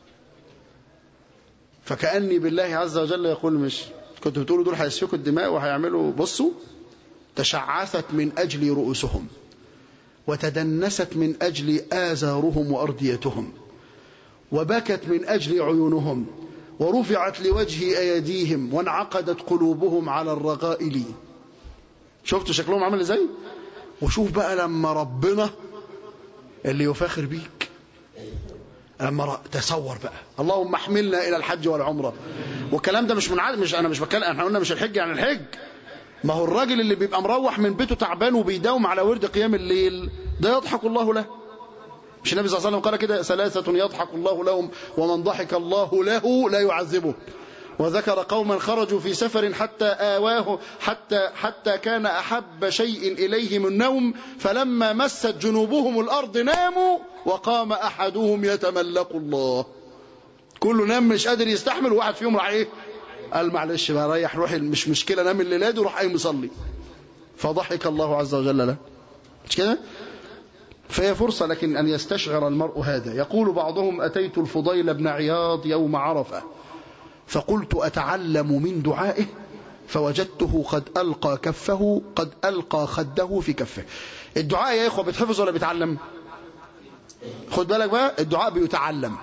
فكأني بالله عز وجل يقول مش كنت بتقولوا دول هيسفكوا الدماء وهيعملوا بصوا تشعثت من أجل رؤوسهم وتدنست من أجل آزارهم وأرديتهم وبكت من أجل عيونهم ورفعت لوجه أيديهم وانعقدت قلوبهم على الرغائل شفتوا شكلهم عامل ازاي وشوف بقى لما ربنا اللي يفاخر بيك لما تصور بقى اللهم احملنا الى الحج والعمره والكلام ده مش منعاد مش انا مش بتكلم احنا قلنا مش الحج يعني الحج ما هو الراجل اللي بيبقى مروح من بيته تعبان وبيداوم على ورد قيام الليل ده يضحك الله له مش النبي صلى الله عليه وسلم قال كده ثلاثة يضحك الله لهم ومن ضحك الله له لا يعذبه وذكر قوما خرجوا في سفر حتى آواه حتى حتى كان أحب شيء إليهم النوم فلما مست جنوبهم الأرض ناموا وقام أحدهم يتملق الله كله نام مش قادر يستحمل وواحد فيهم راح ايه قال معلش بقى ريح روحي مش مشكلة نام الليلة دي وراح قايم يصلي فضحك الله عز وجل له مش كده فهي فرصة لكن أن يستشعر المرء هذا يقول بعضهم أتيت الفضيل بن عياض يوم عرفة فقلت أتعلم من دعائه فوجدته قد ألقى كفه قد ألقى خده في كفه الدعاء يا إخوة بيتحفظ ولا بيتعلم خد بالك بقى الدعاء بيتعلم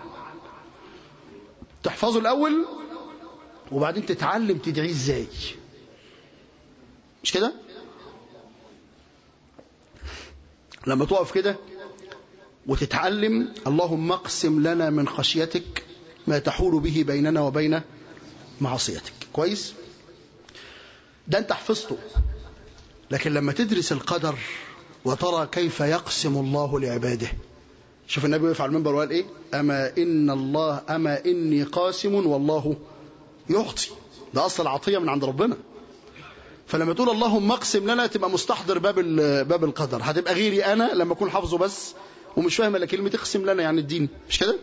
تحفظه الأول وبعدين تتعلم تدعيه ازاي مش كده لما تقف كده وتتعلم اللهم اقسم لنا من خشيتك ما تحول به بيننا وبين معصيتك كويس ده انت حفظته لكن لما تدرس القدر وترى كيف يقسم الله لعباده شوف النبي وقف على المنبر وقال ايه اما ان الله اما اني قاسم والله يعطي ده اصل العطيه من عند ربنا فلما تقول اللهم اقسم لنا تبقى مستحضر باب باب القدر هتبقى غيري انا لما اكون حافظه بس ومش فاهم الا كلمه اقسم لنا يعني الدين مش كده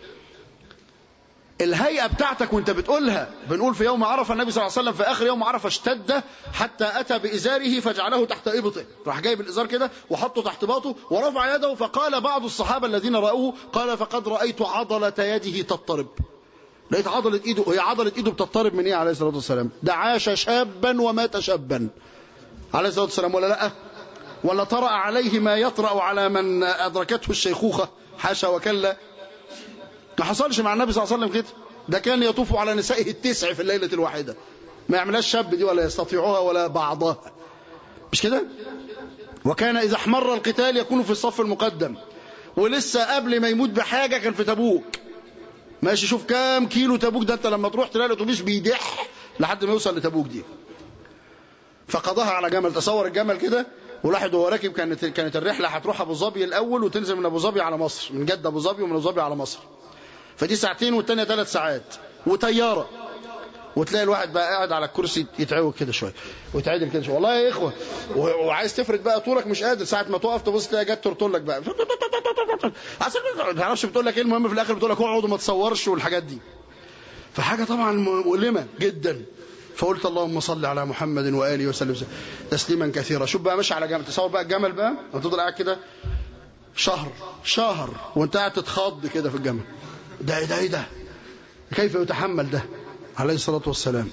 الهيئة بتاعتك وانت بتقولها بنقول في يوم عرفة النبي صلى الله عليه وسلم في آخر يوم عرفة اشتد حتى أتى بإزاره فجعله تحت إبطه راح جايب الإزار كده وحطه تحت باطه ورفع يده فقال بعض الصحابة الذين رأوه قال فقد رأيت عضلة يده تضطرب لقيت عضلة إيده هي عضلة إيده بتضطرب من إيه عليه الصلاة والسلام ده عاش شابا ومات شابا عليه الصلاة والسلام ولا لأ ولا طرأ عليه ما يطرأ على من أدركته الشيخوخة حاشا وكلا ما حصلش مع النبي صلى الله عليه وسلم كده ده كان يطوف على نسائه التسع في الليلة الواحدة ما يعملهاش شاب دي ولا يستطيعها ولا بعضها مش كده وكان إذا احمر القتال يكون في الصف المقدم ولسه قبل ما يموت بحاجة كان في تبوك ماشي شوف كام كيلو تبوك ده انت لما تروح تلاقي الاتوبيس بيدح لحد ما يوصل لتبوك دي فقضاها على جمل تصور الجمل كده ولاحظ وهو راكب كانت كانت الرحله هتروح ابو ظبي الاول وتنزل من ابو ظبي على مصر من جده ابو ظبي ومن ابو ظبي على مصر فدي ساعتين والتانية ثلاث ساعات وطيارة وتلاقي الواحد بقى قاعد على الكرسي يتعوج كده شويه ويتعدل كده شويه والله يا اخوه وعايز تفرد بقى طولك مش قادر ساعه ما تقف تبص تلاقي جت ترطل لك بقى ما تعرفش بتقول لك ايه المهم في الاخر بتقول لك اقعد وما تصورش والحاجات دي فحاجه طبعا مؤلمه جدا فقلت اللهم صل على محمد واله وسلم تسليما كثيرا شوف بقى ماشي على جمل تصور بقى الجمل بقى وتفضل قاعد كده شهر شهر وانت قاعد تتخض كده في الجمل ده ايه ده ايه ده كيف يتحمل ده عليه الصلاة والسلام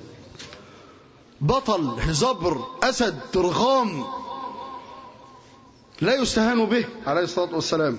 بطل هزبر أسد ترغام لا يستهان به عليه الصلاة والسلام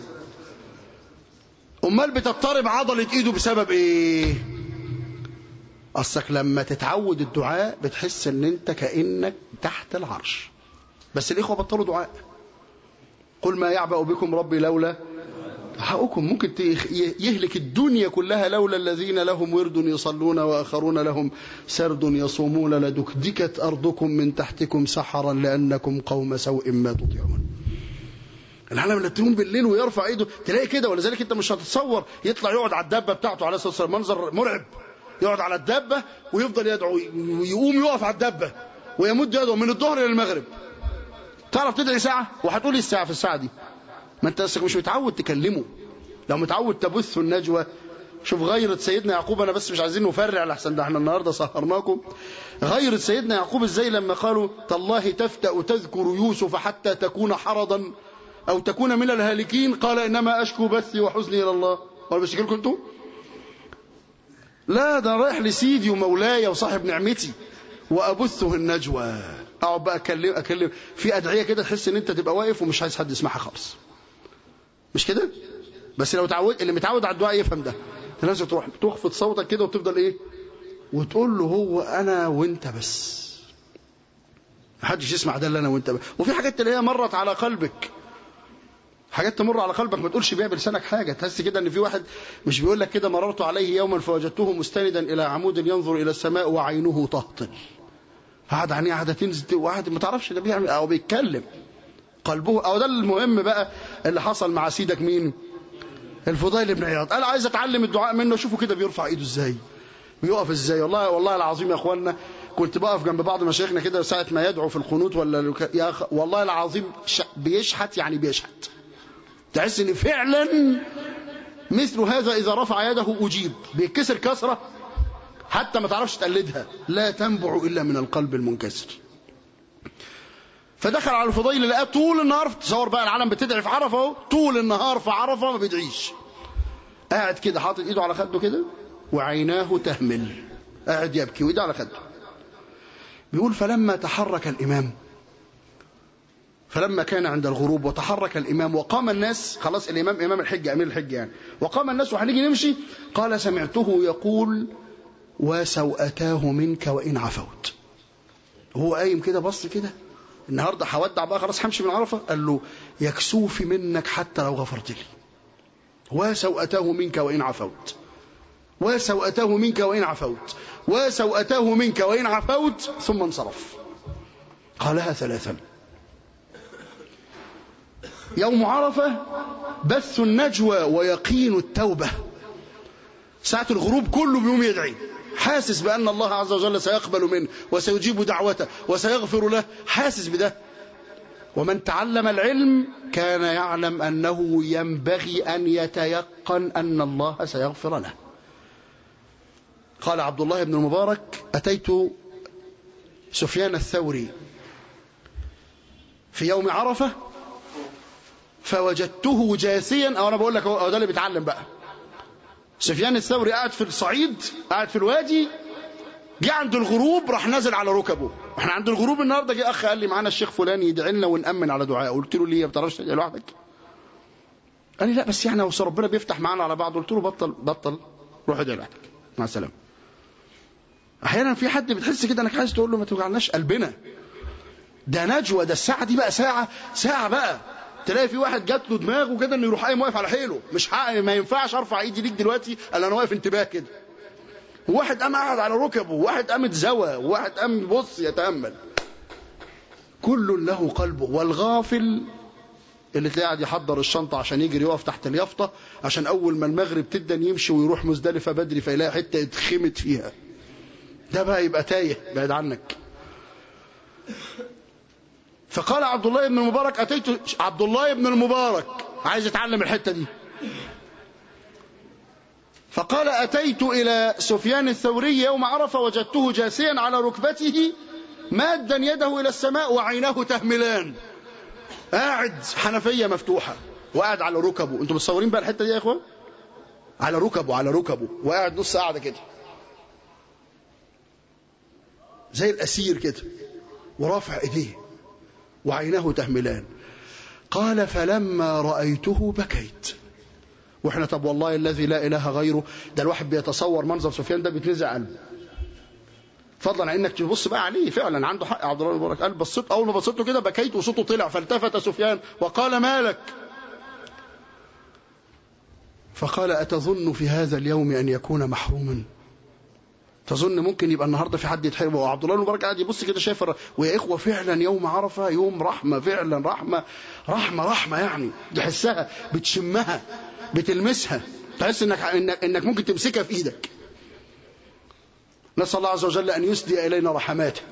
أمال بتضطرب عضلة إيده بسبب إيه أصلك لما تتعود الدعاء بتحس أن أنت كأنك تحت العرش بس الإخوة بطلوا دعاء قل ما يعبأ بكم ربي لولا حقكم ممكن يهلك الدنيا كلها لولا الذين لهم ورد يصلون وآخرون لهم سرد يصومون لدكدكت أرضكم من تحتكم سحرا لأنكم قوم سوء ما تطيعون العالم اللي تقوم بالليل ويرفع ايده تلاقي كده ولذلك انت مش هتتصور يطلع يقعد على الدابه بتاعته عليه الصلاه والسلام منظر مرعب يقعد على الدابه ويفضل يدعو ويقوم يقف على الدابه ويمد يده من الظهر الى المغرب تعرف تدعي ساعه وهتقولي الساعه في الساعه دي ما انت مش متعود تكلمه لو متعود تبث النجوى شوف غيرة سيدنا يعقوب أنا بس مش عايزين نفرع لحسن ده احنا النهاردة سهرناكم غيرة سيدنا يعقوب ازاي لما قالوا تالله تفتأ تذكر يوسف حتى تكون حرضا أو تكون من الهالكين قال إنما أشكو بثي وحزني إلى الله ولا بشكل كنتم لا ده رايح لسيدي ومولاي وصاحب نعمتي وأبثه النجوى أقعد بقى أكلم أكلم في أدعية كده تحس إن أنت تبقى واقف ومش عايز حد يسمعها خالص مش كده بس لو تعود اللي متعود على الدعاء يفهم ده انت لازم تروح تخفض صوتك كده وتفضل ايه وتقول له هو انا وانت بس محدش يسمع ده اللي انا وانت بس وفي حاجات تلاقيها مرت على قلبك حاجات تمر على قلبك ما تقولش بيها بلسانك حاجه تحس كده ان في واحد مش بيقول لك كده مررت عليه يوما فوجدته مستندا الى عمود ينظر الى السماء وعينه تهطل قعد عينيه قاعده تنزل وقعد ما تعرفش ده بيعمل او بيتكلم قلبه او ده المهم بقى اللي حصل مع سيدك مين الفضيل بن عياض قال عايز اتعلم الدعاء منه شوفوا كده بيرفع ايده ازاي بيقف ازاي والله والله العظيم يا اخوانا كنت بقف جنب بعض مشايخنا كده ساعه ما يدعو في القنوت ولا يا أخ... والله العظيم ش... بيشحت يعني بيشحت تحس ان فعلا مثل هذا اذا رفع يده اجيب بيتكسر كسره حتى ما تعرفش تقلدها لا تنبع الا من القلب المنكسر فدخل على الفضيل لقاه طول النهار تصور بقى العالم بتدعي في عرفه اهو طول النهار في عرفه ما بيدعيش قاعد كده حاطط ايده على خده كده وعيناه تهمل قاعد يبكي وايده على خده بيقول فلما تحرك الامام فلما كان عند الغروب وتحرك الامام وقام الناس خلاص الامام امام الحج امير الحج يعني وقام الناس وهنيجي نمشي قال سمعته يقول وسوءتاه منك وان عفوت هو قايم كده بص كده النهارده هودع بقى خلاص همشي من عرفه قال له يكسوفي منك حتى لو غفرت لي وسوءته منك وان عفوت وسوءته منك وان عفوت وسوءته منك وان عفوت ثم انصرف قالها ثلاثا يوم عرفه بث النجوى ويقين التوبه ساعه الغروب كله بيوم يدعي حاسس بأن الله عز وجل سيقبل منه وسيجيب دعوته وسيغفر له حاسس بده ومن تعلم العلم كان يعلم أنه ينبغي أن يتيقن أن الله سيغفر له قال عبد الله بن المبارك أتيت سفيان الثوري في يوم عرفة فوجدته جاسيا أو أنا بقول لك هو ده اللي بيتعلم بقى سفيان الثوري قاعد في الصعيد قاعد في الوادي جه عند الغروب راح نازل على ركبه احنا عند الغروب النهارده جه اخ قال لي معانا الشيخ فلان يدعي لنا ونامن على دعاء قلت له ليه ما بتعرفش تدعي لوحدك قال لي لا بس يعني وصل ربنا بيفتح معانا على بعض قلت له بطل بطل روح ادعي لوحدك مع السلامه احيانا في حد بتحس كده انك عايز تقول له ما توجعناش قلبنا ده نجوى ده الساعه دي بقى ساعه ساعه بقى تلاقي في واحد جات له دماغه كده انه يروح قايم واقف على حيله مش حق ما ينفعش ارفع ايدي ليك دلوقتي الا انا واقف انتباه كده وواحد قام قاعد على ركبه وواحد قام اتزوى وواحد قام يبص يتامل كل له قلبه والغافل اللي تلاقي قاعد يحضر الشنطه عشان يجري يقف تحت اليافطه عشان اول ما المغرب تبدا يمشي ويروح مزدلفه بدري فيلاقي حته يتخمت فيها ده بقى يبقى تايه بعد عنك فقال عبد الله بن المبارك أتيت عبد الله بن المبارك عايز يتعلم الحتة دي فقال أتيت إلى سفيان الثوري يوم عرفة وجدته جاسيا على ركبته مادا يده إلى السماء وعيناه تهملان قاعد حنفية مفتوحة وقاعد على ركبه انتم متصورين بقى الحتة دي يا إخوان على ركبه على ركبه وقاعد نص قاعدة كده زي الأسير كده ورافع إيديه وعيناه تهملان قال فلما رأيته بكيت واحنا طب والله الذي لا إله غيره ده الواحد بيتصور منظر سفيان ده بيتنزع قلبه فضلا عن انك تبص بقى عليه فعلا عنده حق عبد الله المبارك قال بصيت اول ما بصيت له كده بكيت وصوته طلع فالتفت سفيان وقال مالك فقال اتظن في هذا اليوم ان يكون محروما تظن ممكن يبقى النهارده في حد يتحرم وعبد الله المبارك قاعد يبص كده شايف ويا اخوه فعلا يوم عرفه يوم رحمه فعلا رحمه رحمه رحمه يعني تحسها بتشمها بتلمسها تحس انك انك, إنك ممكن تمسكها في ايدك نسال الله عز وجل ان يسدي الينا رحماته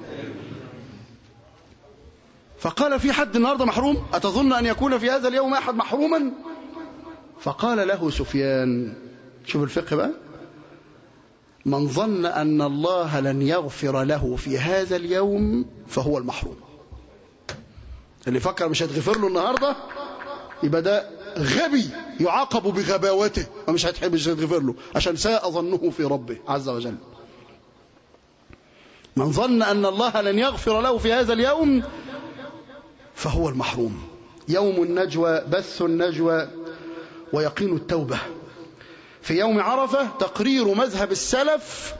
فقال في حد النهارده محروم اتظن ان يكون في هذا اليوم احد محروما فقال له سفيان شوف الفقه بقى من ظن أن الله لن يغفر له في هذا اليوم فهو المحروم اللي فكر مش هتغفر له النهاردة يبقى ده غبي يعاقب بغباوته ومش هتحب مش هتغفر له عشان ساء ظنه في ربه عز وجل من ظن أن الله لن يغفر له في هذا اليوم فهو المحروم يوم النجوى بث النجوى ويقين التوبة في يوم عرفة تقرير مذهب السلف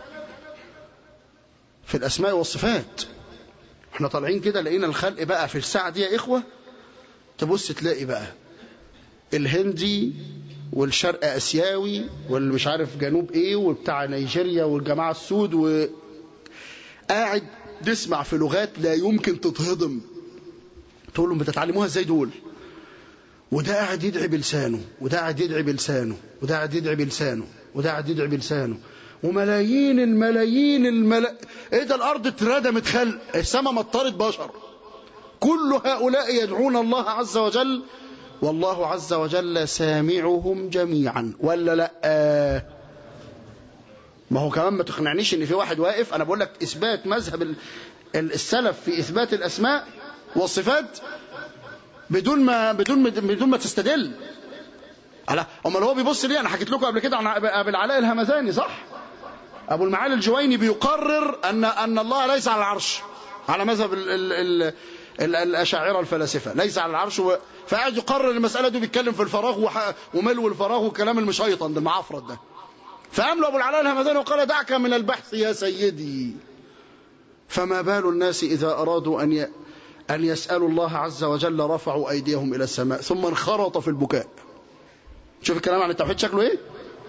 في الأسماء والصفات احنا طالعين كده لقينا الخلق بقى في الساعة دي يا إخوة تبص تلاقي بقى الهندي والشرق اسيوي واللي مش عارف جنوب ايه وبتاع نيجيريا والجماعه السود وقاعد تسمع في لغات لا يمكن تتهضم تقول لهم بتتعلموها ازاي دول وده قاعد يدعي بلسانه وده قاعد يدعي بلسانه وده قاعد يدعي بلسانه وده قاعد يدعي بلسانه وملايين الملايين الملا... ايه ده الارض اتردمت خلق السماء مطرت بشر كل هؤلاء يدعون الله عز وجل والله عز وجل سامعهم جميعا ولا لا ما هو كمان ما تقنعنيش ان في واحد واقف انا بقول لك اثبات مذهب السلف في اثبات الاسماء والصفات بدون ما بدون ما بدون ما تستدل على امال هو بيبص ليه انا حكيت لكم قبل كده عن ابو العلاء الهمذاني صح ابو المعالي الجويني بيقرر ان ان الله ليس على العرش على مذهب ال ال ال الأشاعرة الفلاسفة ليس على العرش و... فقاعد يقرر المسألة دي بيتكلم في الفراغ وح... وملو الفراغ والكلام المشيطن ده المعفرت ده فقام له أبو العلاء الهمداني وقال دعك من البحث يا سيدي فما بال الناس إذا أرادوا أن ي... أن يسألوا الله عز وجل رفعوا أيديهم إلى السماء ثم انخرط في البكاء شوف الكلام عن التوحيد شكله إيه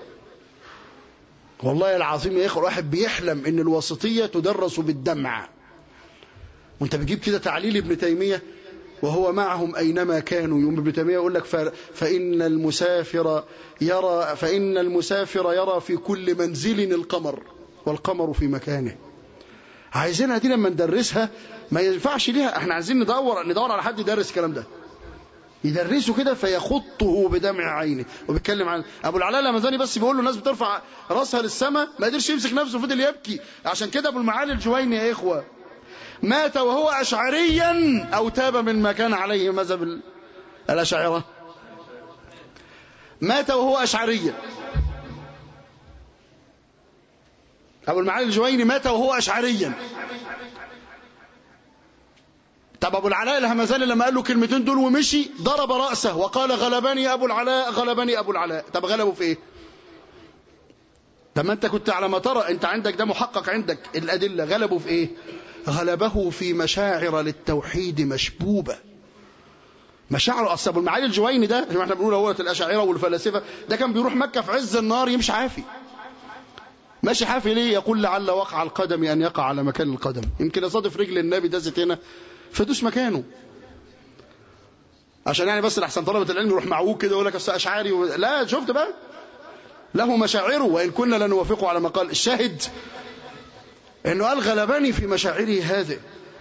والله العظيم يا إخوة الواحد بيحلم إن الوسطية تدرس بالدمع وانت بتجيب كده تعليل ابن تيمية وهو معهم أينما كانوا يوم ابن تيمية يقول لك فإن المسافر يرى فإن المسافر يرى في كل منزل القمر والقمر في مكانه عايزينها دي لما ندرسها ما ينفعش ليها احنا عايزين ندور ندور على حد يدرس الكلام ده يدرسه كده فيخطه بدمع عينه وبيتكلم عن ابو العلاء الهمذاني بس بيقول له الناس بترفع راسها للسماء ما قدرش يمسك نفسه فضل يبكي عشان كده ابو المعالي الجويني يا اخوه مات وهو أشعريا أو تاب مما كان عليه مذهب الأشاعرة مات وهو أشعريا أبو المعالي الجويني مات وهو أشعريا طب أبو العلاء الهمزاني لما قال له كلمتين دول ومشي ضرب رأسه وقال غلبني أبو العلاء غلبني أبو العلاء طب غلبه في إيه طب ما أنت كنت على ما ترى أنت عندك ده محقق عندك الأدلة غلبه في إيه غلبه في مشاعر للتوحيد مشبوبة مشاعر أصل أبو المعالي الجويني ده زي ما احنا بنقول هو الأشاعرة والفلاسفة ده كان بيروح مكة في عز النار يمشي عافي ماشي حافي ليه يقول لعل وقع القدم أن يقع على مكان القدم يمكن يصادف رجل النبي دازت هنا فدوس مكانه عشان يعني بس لحسن طلبة العلم يروح معوج كده يقول لك أصل أشعاري و... لا شفت بقى له مشاعره وإن كنا لنوافقه على ما قال الشاهد انه قال غلبني في مشاعري هذه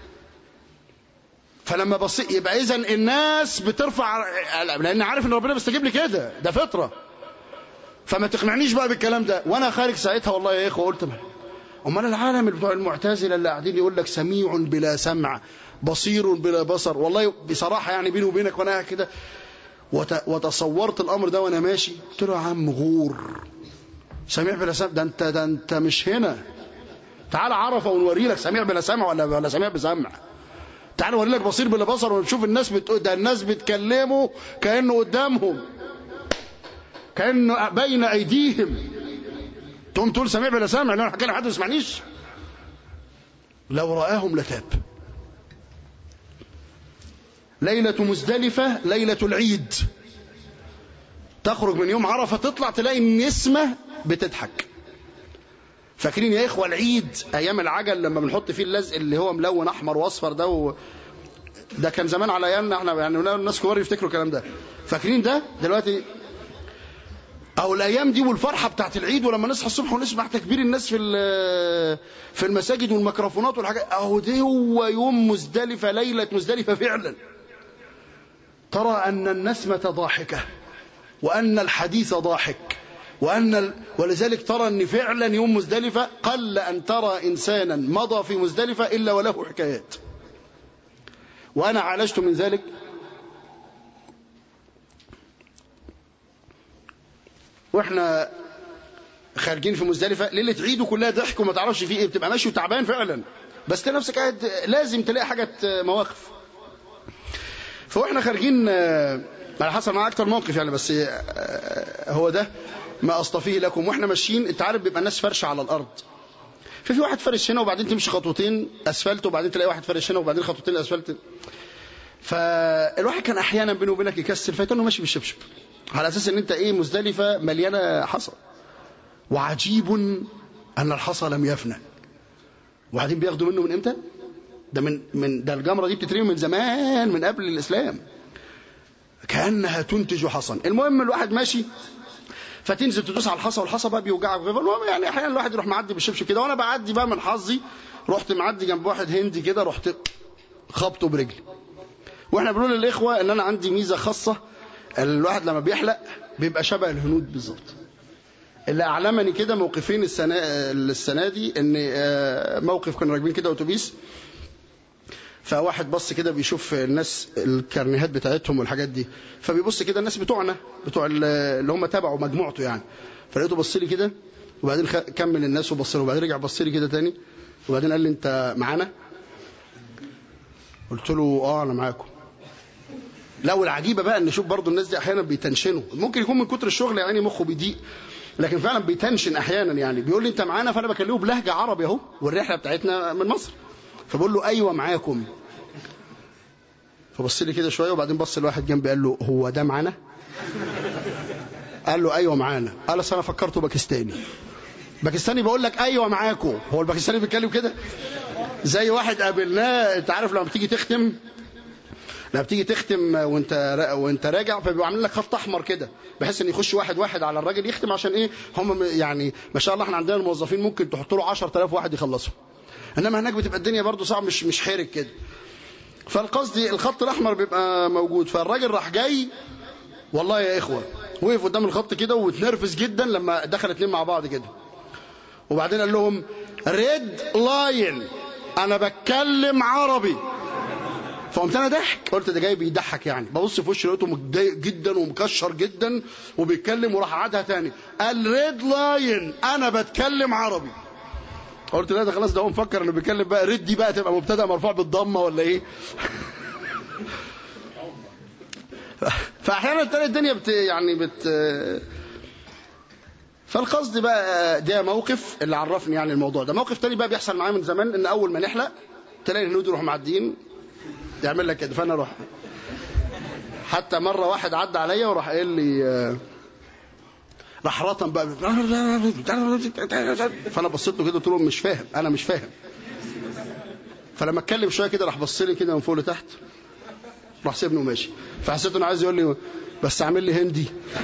فلما بص يبقى اذا الناس بترفع لان عارف ان ربنا بيستجيب لي كده ده فطره فما تقنعنيش بقى بالكلام ده وانا خارج ساعتها والله يا اخوه قلت امال العالم بتوع المعتزله اللي قاعدين يقول لك سميع بلا سمع بصير بلا بصر والله بصراحه يعني بيني وبينك وانا كده وتصورت الامر ده وانا ماشي قلت له يا عم غور سميع بلا سمع ده انت ده انت مش هنا تعال عرفه ونوري لك سميع بلا سمع ولا ولا سميع بسمع تعال نوري لك بصير بلا بصر ونشوف الناس بتقول ده الناس بتكلمه كانه قدامهم كانه بين ايديهم تقوم تقول سميع بلا سمع لو انا حكينا حد ما يسمعنيش لو راهم لتاب ليلة مزدلفة ليلة العيد تخرج من يوم عرفة تطلع تلاقي النسمة بتضحك فاكرين يا إخوة العيد أيام العجل لما بنحط فيه اللزق اللي هو ملون أحمر وأصفر ده و... ده كان زمان على أيامنا احنا يعني الناس كبار يفتكروا الكلام ده فاكرين ده دلوقتي أو الأيام دي والفرحة بتاعت العيد ولما نصحى الصبح ونسمع تكبير الناس في في المساجد والميكروفونات والحاجات أهو ده هو يوم مزدلفة ليلة مزدلفة فعلا ترى أن النسمة ضاحكة وأن الحديث ضاحك وأن ال... ولذلك ترى أن فعلا يوم مزدلفة قل أن ترى إنسانا مضى في مزدلفة إلا وله حكايات وأنا عالجت من ذلك واحنا خارجين في مزدلفة ليلة عيد وكلها ضحك وما تعرفش فيه ايه بتبقى ماشي وتعبان فعلا بس تلاقي نفسك قاعد لازم تلاقي حاجة مواقف فاحنا خارجين على حسب معايا اكتر موقف يعني بس هو ده ما اصطفيه لكم واحنا ماشيين انت عارف بيبقى الناس فرشه على الارض ففي واحد فرش هنا وبعدين تمشي خطوتين اسفلت وبعدين تلاقي واحد فرش هنا وبعدين خطوتين اسفلت فالواحد كان احيانا بينه وبينك يكسل فيتنه ماشي بالشبشب على اساس ان انت ايه مزدلفه مليانه حصى وعجيب ان الحصى لم يفنى وبعدين بياخدوا منه من امتى ده من من ده الجمره دي بتترمي من زمان من قبل الاسلام كانها تنتج حصى المهم الواحد ماشي فتنزل تدوس على الحصى والحصى بقى بيوجعك المهم يعني احيانا الواحد يروح معدي بالشبشب كده وانا بعدي بقى من حظي رحت معدي جنب واحد هندي كده رحت خبطه برجلي واحنا بنقول للاخوه ان انا عندي ميزه خاصه الواحد لما بيحلق بيبقى شبه الهنود بالظبط اللي اعلمني كده موقفين السنه السنه دي ان موقف كنا راكبين كده اتوبيس فواحد بص كده بيشوف الناس الكارنيهات بتاعتهم والحاجات دي فبيبص كده الناس بتوعنا بتوع اللي هم تبعوا مجموعته يعني فلقيته بص لي كده وبعدين كمل الناس وبص له وبعدين رجع بص لي كده تاني وبعدين قال لي انت معانا قلت له اه انا معاكم لا والعجيبه بقى ان شوف برضو الناس دي احيانا بيتنشنوا ممكن يكون من كتر الشغل يعني مخه بيضيق لكن فعلا بيتنشن احيانا يعني بيقول لي انت معانا فانا بكلمه بلهجه عربي اهو والرحله بتاعتنا من مصر فبقول له ايوه معاكم فبص لي كده شويه وبعدين بص لواحد جنبي قال له هو ده معانا قال له ايوه معانا قال انا فكرته باكستاني باكستاني بقول لك ايوه معاكم هو الباكستاني بيتكلم كده زي واحد قابلناه انت عارف لما بتيجي تختم لما بتيجي تختم وانت وانت راجع فبيبقوا عاملين لك خط احمر كده بحيث ان يخش واحد واحد على الراجل يختم عشان ايه هم يعني ما شاء الله احنا عندنا الموظفين ممكن تحط له 10000 واحد يخلصوا انما هناك بتبقى الدنيا برضو صعب مش مش حرك كده فالقصد الخط الاحمر بيبقى موجود فالراجل راح جاي والله يا اخوه وقف قدام الخط كده واتنرفز جدا لما دخل اتنين مع بعض كده وبعدين قال لهم ريد لاين انا بتكلم عربي فقمت انا ضحك قلت ده جاي بيضحك يعني ببص في وشه لقيته متضايق جدا ومكشر جدا وبيتكلم وراح عادها تاني قال ريد لاين انا بتكلم عربي قلت لا ده خلاص ده هو مفكر انه بيتكلم بقى ريد دي بقى تبقى مبتدا مرفوع بالضمه ولا ايه فاحيانا تلاقي الدنيا بت يعني بت فالقصد بقى ده موقف اللي عرفني يعني الموضوع ده موقف تاني بقى بيحصل معايا من زمان ان اول ما نحلق تلاقي الهنود يروحوا معديين يعمل لك كده فانا اروح حتى مره واحد عدى عليا وراح قال لي راح رطم بقى فانا بصيت له كده قلت له مش فاهم انا مش فاهم فلما اتكلم شويه كده راح بص لي كده من فوق لتحت راح سيبني وماشي فحسيت انه عايز يقول لي بس اعمل لي هندي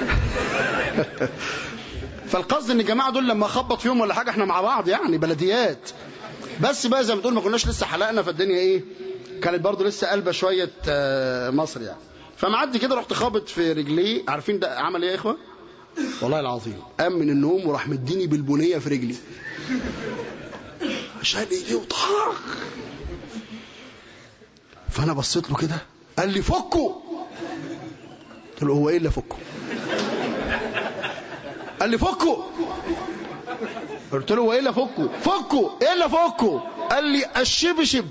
فالقصد ان الجماعه دول لما اخبط فيهم ولا حاجه احنا مع بعض يعني بلديات بس بقى زي ما تقول ما كناش لسه حلقنا فالدنيا ايه كانت برضو لسه قلبه شويه مصر يعني فمعدي كده رحت خابط في رجليه عارفين ده عمل ايه يا اخوه والله العظيم قام من النوم وراح مديني بالبنيه في رجلي شال ايديه وطخ فانا بصيت له كده قال لي فكه قلت له هو ايه اللي فكه قال لي فكه قلت له هو ايه اللي فكه فكه ايه اللي فكه قال لي الشبشب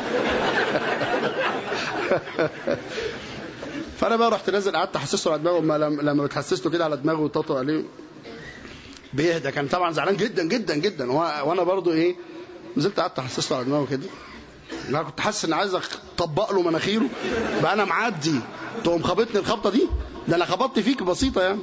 فانا بقى رحت نازل قعدت احسسه على دماغه لما لما بتحسس له كده على دماغه وتطو عليه بيهدى كان طبعا زعلان جدا جدا جدا وانا برضو ايه نزلت قعدت احسسه على دماغه كده انا كنت حاسس ان عايز اطبق له مناخيره بقى انا معدي تقوم خبطني الخبطه دي ده انا خبطت فيك بسيطه يعني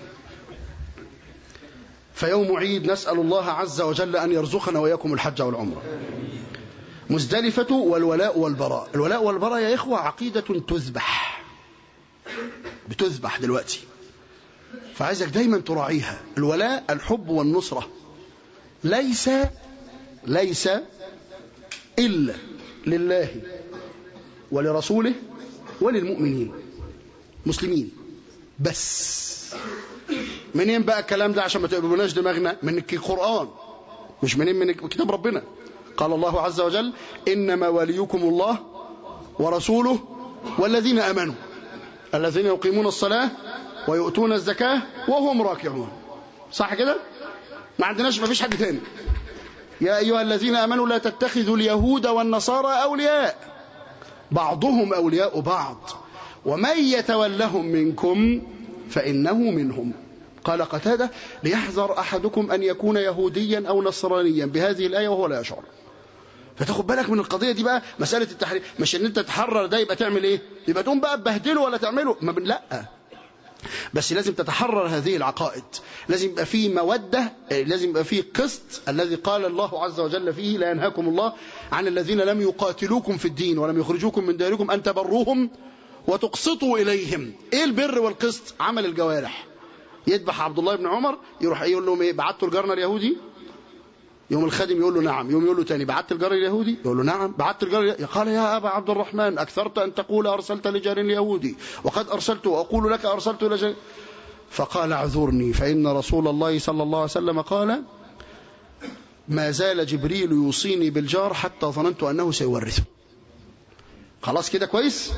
فيوم عيد نسال الله عز وجل ان يرزقنا واياكم الحج والعمره مزدلفه والولاء والبراء الولاء والبراء يا اخوه عقيده تذبح بتذبح دلوقتي فعايزك دايما تراعيها الولاء الحب والنصرة ليس ليس إلا لله ولرسوله وللمؤمنين مسلمين بس منين بقى الكلام ده عشان ما تقبلوناش دماغنا من القرآن مش منين من كتاب ربنا قال الله عز وجل إنما وليكم الله ورسوله والذين أمنوا الذين يقيمون الصلاة ويؤتون الزكاة وهم راكعون صح كده ما عندناش ما فيش حد تاني يا أيها الذين أمنوا لا تتخذوا اليهود والنصارى أولياء بعضهم أولياء بعض ومن يتولهم منكم فإنه منهم قال قتادة ليحذر أحدكم أن يكون يهوديا أو نصرانيا بهذه الآية وهو لا يشعر فتاخد بالك من القضية دي بقى مسألة التحرير مش ان انت تحرر ده يبقى تعمل ايه يبقى تقوم بقى تبهدله ولا تعمله ما بن... لا بس لازم تتحرر هذه العقائد لازم يبقى فيه مودة لازم يبقى فيه قسط الذي قال الله عز وجل فيه لا ينهاكم الله عن الذين لم يقاتلوكم في الدين ولم يخرجوكم من دياركم أن تبروهم وتقسطوا إليهم إيه البر والقسط عمل الجوارح يذبح عبد الله بن عمر يروح يقول لهم ايه بعتوا الجرنة اليهودي يوم الخادم يقول له نعم يوم يقول له تاني بعت الجار اليهودي يقول له نعم بعت الجار قال يا أبا عبد الرحمن أكثرت أن تقول أرسلت لجار يهودي وقد أرسلت وأقول لك أرسلت لجار فقال اعذرني فإن رسول الله صلى الله عليه وسلم قال ما زال جبريل يوصيني بالجار حتى ظننت أنه سيورثه خلاص كده كويس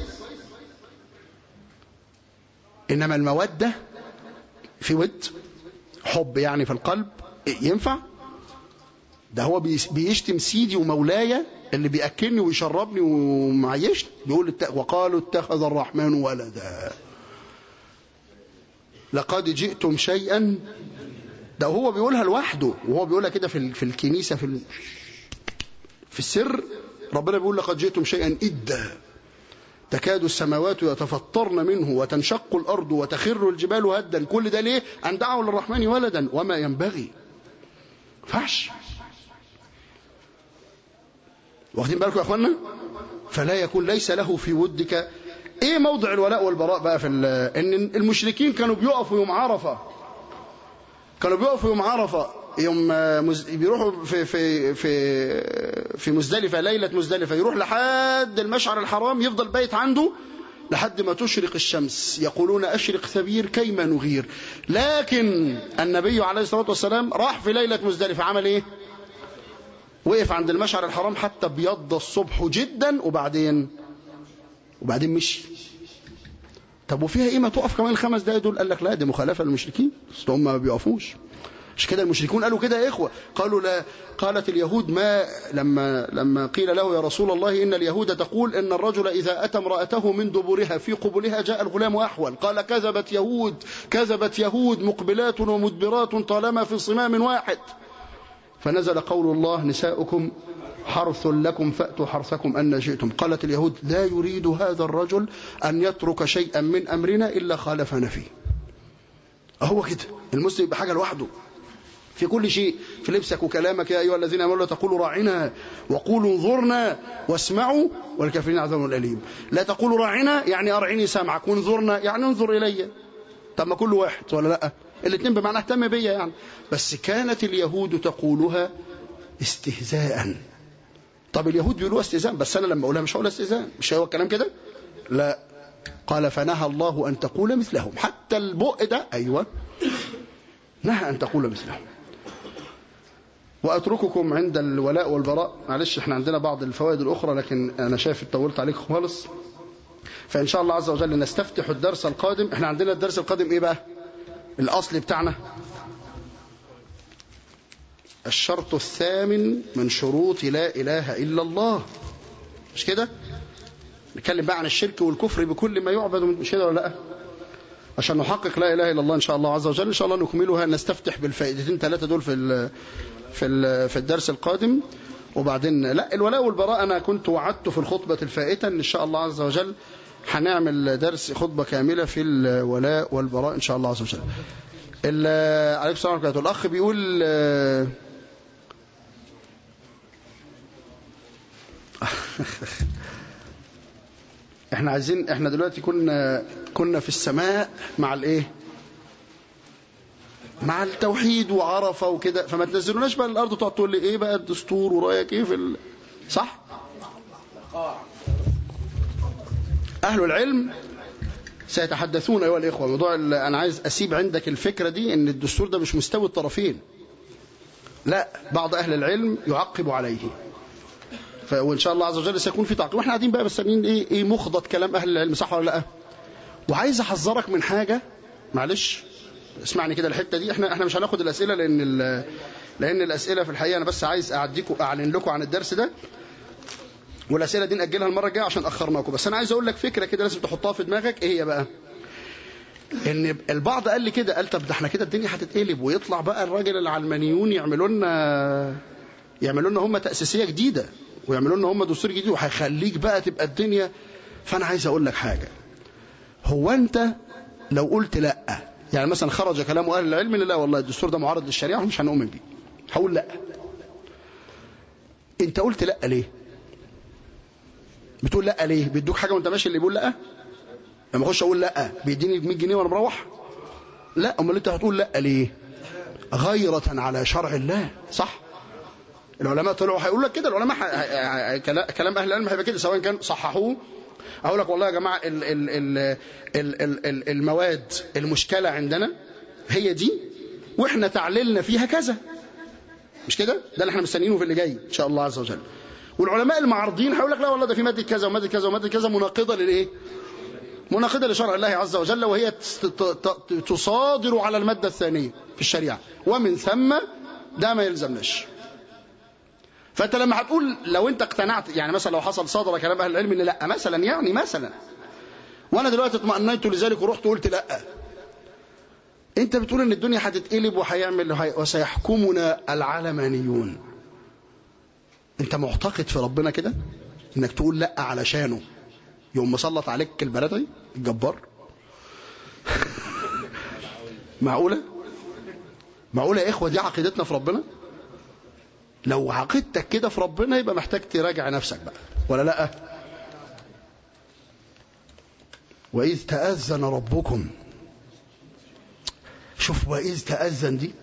إنما المودة في ود حب يعني في القلب ينفع ده هو بيشتم سيدي ومولاي اللي بيأكلني ويشربني ومعيشني بيقول وقالوا اتخذ الرحمن ولدا لقد جئتم شيئا ده هو بيقولها لوحده وهو بيقولها كده في في الكنيسة في في السر ربنا بيقول لقد جئتم شيئا إدا تكاد السماوات يتفطرن منه وتنشق الأرض وتخر الجبال هدا كل ده ليه أن دعوا للرحمن ولدا وما ينبغي فعش واخدين بالكم يا اخوانا فلا يكون ليس له في ودك ايه موضع الولاء والبراء بقى في ان المشركين كانوا بيقفوا يوم عرفه كانوا بيقفوا يوم عرفه يوم مز... بيروحوا في في في في مزدلفه ليله مزدلفه يروح لحد المشعر الحرام يفضل بايت عنده لحد ما تشرق الشمس يقولون أشرق ثبير كيما نغير لكن النبي عليه الصلاة والسلام راح في ليلة مزدلفة عمل ايه وقف عند المشعر الحرام حتى بيض الصبح جدا وبعدين وبعدين مشي طب وفيها ايه ما تقف كمان الخمس دقايق دول قال لك لا دي مخالفه للمشركين اصل هم ما بيقفوش مش كده المشركون قالوا كده يا اخوه قالوا لا قالت اليهود ما لما لما قيل له يا رسول الله ان اليهود تقول ان الرجل اذا اتى امراته من دبرها في قبلها جاء الغلام احول قال كذبت يهود كذبت يهود مقبلات ومدبرات طالما في صمام واحد فنزل قول الله نساؤكم حرث لكم فأتوا حرثكم أن جئتم قالت اليهود لا يريد هذا الرجل أن يترك شيئا من أمرنا إلا خالفنا فيه هو كده المسلم يبقى حاجة لوحده في كل شيء في لبسك وكلامك يا أيها الذين آمنوا لا تقولوا راعنا وقولوا انظرنا واسمعوا والكافرين عذاب أليم لا تقولوا راعنا يعني أرعني سمعك وانظرنا يعني انظر إلي طب ما كل واحد ولا لا الاثنين بمعنى اهتم بيا يعني بس كانت اليهود تقولها استهزاء طب اليهود بيقولوا استهزاء بس انا لما اقولها مش هقولها استهزاء مش هو الكلام كده لا قال فنهى الله ان تقول مثلهم حتى البؤ ده ايوه نهى ان تقول مثلهم واترككم عند الولاء والبراء معلش احنا عندنا بعض الفوائد الاخرى لكن انا شايف طولت عليكم خالص فان شاء الله عز وجل نستفتح الدرس القادم احنا عندنا الدرس القادم ايه بقى الأصل بتاعنا الشرط الثامن من شروط لا إله إلا الله مش كده نتكلم بقى عن الشرك والكفر بكل ما يعبد مش كده ولا لا عشان نحقق لا إله إلا الله إن شاء الله عز وجل إن شاء الله نكملها نستفتح بالفائدتين ثلاثة دول في ال في ال في الدرس القادم وبعدين لا الولاء والبراء أنا كنت وعدت في الخطبة الفائتة إن شاء الله عز وجل هنعمل درس خطبة كاملة في الولاء والبراء إن شاء الله عز وجل عليكم السلام ورحمة الله الأخ بيقول احنا عايزين احنا دلوقتي كنا كنا في السماء مع الايه مع التوحيد وعرفه وكده فما تنزلوناش بقى الارض تقعد تقول لي ايه بقى الدستور ورايك ايه في ال... صح اهل العلم سيتحدثون أيها الإخوة موضوع ال- أنا عايز أسيب عندك الفكرة دي أن الدستور ده مش مستوي الطرفين لا بعض أهل العلم يعقب عليه ف- وإن شاء الله عز وجل سيكون في تعقيب واحنا قاعدين بقى مستنيين إيه, إيه مخضط كلام أهل العلم صح ولا لا وعايز أحذرك من حاجة معلش اسمعني كده الحتة دي احنا احنا مش هناخد الأسئلة لأن ال- لأن الأسئلة في الحقيقة أنا بس عايز أعديكم أعلن لكم عن الدرس ده والأسئلة دي نأجلها المرة الجاية عشان أخرناكم بس أنا عايز أقول لك فكرة كده لازم تحطها في دماغك إيه هي بقى ان البعض قال لي كده قال طب ده احنا كده الدنيا هتتقلب ويطلع بقى الراجل العلمانيون يعملوا لنا يعملوا لنا هم تأسيسية جديدة ويعملوا لنا هم دستور جديد وهيخليك بقى تبقى الدنيا فانا عايز اقول لك حاجة هو انت لو قلت لا يعني مثلا خرج كلام اهل العلم ان لا والله الدستور ده معارض للشريعة ومش هنؤمن بيه هقول لا انت قلت لا ليه بتقول لا ليه بيدوك حاجة وانت ماشي اللي بيقول لا لما اخش اقول لا بيديني 100 جنيه وانا مروح لا امال انت هتقول لا ليه غيرة على شرع الله صح العلماء طلعوا هيقول لك كده العلماء ح... ح... كلا- كلام اهل العلم هيبقى كده سواء كان صححوه اقول لك والله يا جماعه ال... ال... ال... ال... ال... ال- المواد المشكله عندنا هي دي واحنا تعليلنا فيها كذا مش كده ده اللي احنا مستنيينه في اللي جاي ان شاء الله عز وجل والعلماء المعارضين هيقول لك لا والله ده في ماده كذا وماده كذا وماده كذا مناقضه للايه مناقضة لشرع الله عز وجل وهي ت- ت- ت- تصادر على المادة الثانية في الشريعة ومن ثم ده ما يلزمناش فأنت لما هتقول لو أنت اقتنعت يعني مثلا لو حصل صادر كلام أهل العلم إن لا مثلا يعني مثلا وأنا دلوقتي اطمأنيت لذلك ورحت قلت لا أنت بتقول إن الدنيا هتتقلب وهيعمل وهي- وسيحكمنا العلمانيون أنت معتقد في ربنا كده إنك تقول لا علشانه يوم مسلط عليك البلدي الجبار معقولة معقولة يا إخوة دي عقيدتنا في ربنا لو عقيدتك كده في ربنا يبقى محتاج تراجع نفسك بقى ولا لا وإذ تأذن ربكم شوف وإذ تأذن دي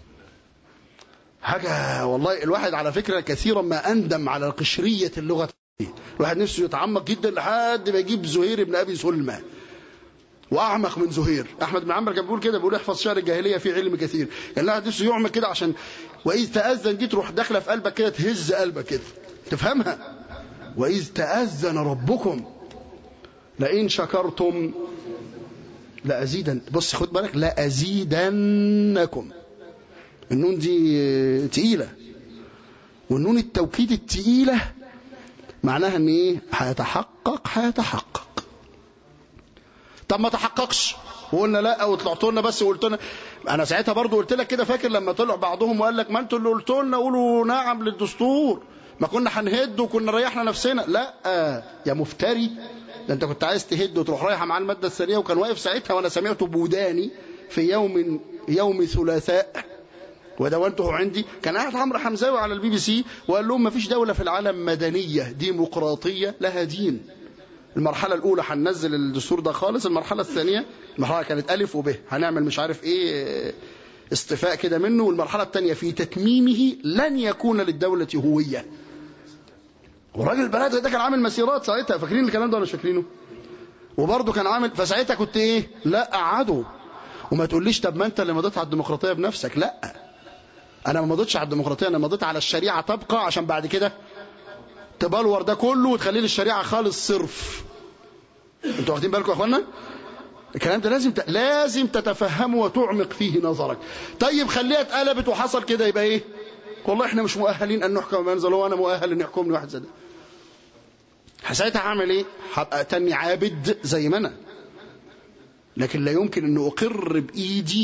حاجة والله الواحد على فكرة كثيرا ما أندم على قشرية اللغة الواحد نفسه يتعمق جدا لحد ما يجيب زهير بن أبي سلمى وأعمق من زهير أحمد بن عمرو كان بيقول كده بيقول احفظ شعر الجاهلية في علم كثير كان الواحد نفسه يعمق كده عشان وإذ تأذن دي تروح داخلة في قلبك كده تهز قلبك كده تفهمها وإذ تأذن ربكم لئن شكرتم لأزيدن بص خد بالك لأزيدنكم النون دي تقيلة والنون التوكيد التقيلة معناها ان ايه هيتحقق هيتحقق طب ما تحققش وقلنا لا وطلعت لنا بس وقلت لنا انا ساعتها برضو قلت لك كده فاكر لما طلع بعضهم وقال لك ما انتوا اللي قلتوا لنا قولوا نعم للدستور ما كنا هنهد وكنا ريحنا نفسنا لا يا مفتري ده انت كنت عايز تهد وتروح رايحه مع الماده الثانيه وكان واقف ساعتها وانا سمعته بوداني في يوم يوم ثلاثاء ودونته عندي كان قاعد عمرو حمزاوي على البي بي سي وقال لهم ما فيش دولة في العالم مدنية ديمقراطية لها دين المرحلة الأولى هننزل الدستور ده خالص المرحلة الثانية المرحلة كانت ألف وب هنعمل مش عارف إيه استفاء كده منه والمرحلة الثانية في تتميمه لن يكون للدولة هوية والراجل البلد ده كان عامل مسيرات ساعتها فاكرين الكلام ده ولا مش فاكرينه وبرضه كان عامل فساعتها كنت ايه لا قعدوا وما تقوليش طب ما انت اللي مضيت على الديمقراطيه بنفسك لا انا ما مضيتش على الديمقراطيه انا مضيت على الشريعه تبقى عشان بعد كده تبلور ده كله وتخليه للشريعه خالص صرف انتوا واخدين بالكم يا اخوانا الكلام ده لازم ت... لازم تتفهمه وتعمق فيه نظرك طيب خليها اتقلبت وحصل كده يبقى ايه والله احنا مش مؤهلين ان نحكم ما انزل هو انا مؤهل ان يحكمني واحد زي ده ساعتها هعمل ايه هبقى تاني عابد زي ما انا لكن لا يمكن ان اقر بايدي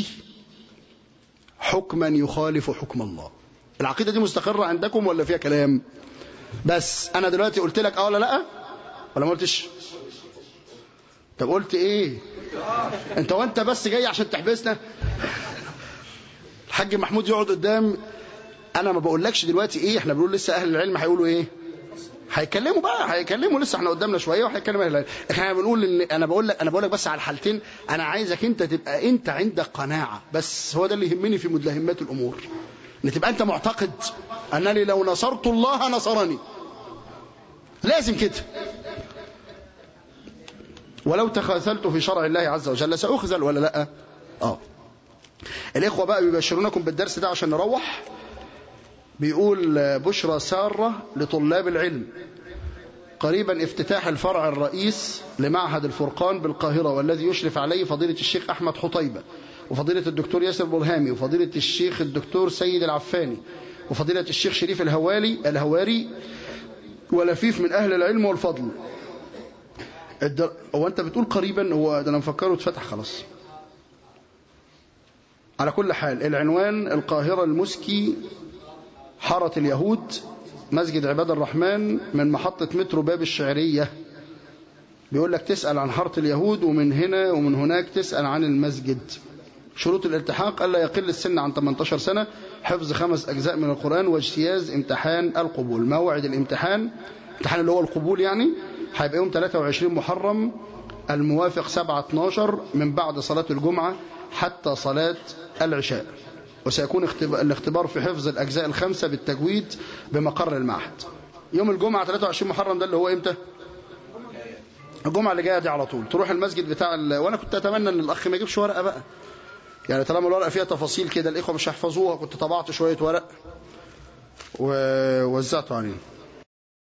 حكما يخالف حكم الله العقيده دي مستقره عندكم ولا فيها كلام بس انا دلوقتي قلت لك اه ولا لا ولا ما قلتش طب قلت ايه انت وانت بس جاي عشان تحبسنا الحاج محمود يقعد قدام انا ما بقولكش دلوقتي ايه احنا بنقول لسه اهل العلم هيقولوا ايه هيكلموا بقى هيكلموا لسه احنا قدامنا شويه وهيتكلم اهل العلم احنا بنقول ان انا بقول لك انا بقول لك بس على الحالتين انا عايزك انت تبقى انت عندك قناعه بس هو ده اللي يهمني في مدلهمات الامور ان تبقى انت معتقد انني لو نصرت الله نصرني لازم كده ولو تخاذلت في شرع الله عز وجل سأخذل ولا لا اه الإخوة بقى بيبشرونكم بالدرس ده عشان نروح بيقول بشرى سارة لطلاب العلم قريبا افتتاح الفرع الرئيس لمعهد الفرقان بالقاهرة والذي يشرف عليه فضيلة الشيخ أحمد حطيبة وفضيلة الدكتور ياسر برهامي وفضيلة الشيخ الدكتور سيد العفاني وفضيلة الشيخ شريف الهوالي الهواري ولفيف من أهل العلم والفضل الدر... هو أنت بتقول قريبا هو ده أنا مفكره اتفتح خلاص على كل حال العنوان القاهرة المسكي حارة اليهود مسجد عباد الرحمن من محطة مترو باب الشعرية بيقول لك تسأل عن حارة اليهود ومن هنا ومن هناك تسأل عن المسجد شروط الالتحاق ألا يقل السن عن 18 سنة حفظ خمس أجزاء من القرآن واجتياز امتحان القبول موعد الامتحان امتحان اللي هو القبول يعني هيبقى يوم 23 محرم الموافق 7 12 من بعد صلاة الجمعة حتى صلاة العشاء وسيكون الاختبار في حفظ الأجزاء الخمسة بالتجويد بمقر المعهد يوم الجمعة 23 محرم ده اللي هو امتى الجمعة اللي جاية دي على طول تروح المسجد بتاع ال... وانا كنت اتمنى ان الاخ ما يجيبش ورقة بقى يعني طالما الورقة فيها تفاصيل كده الاخوة مش هيحفظوها كنت طبعت شوية ورق ووزعته عليهم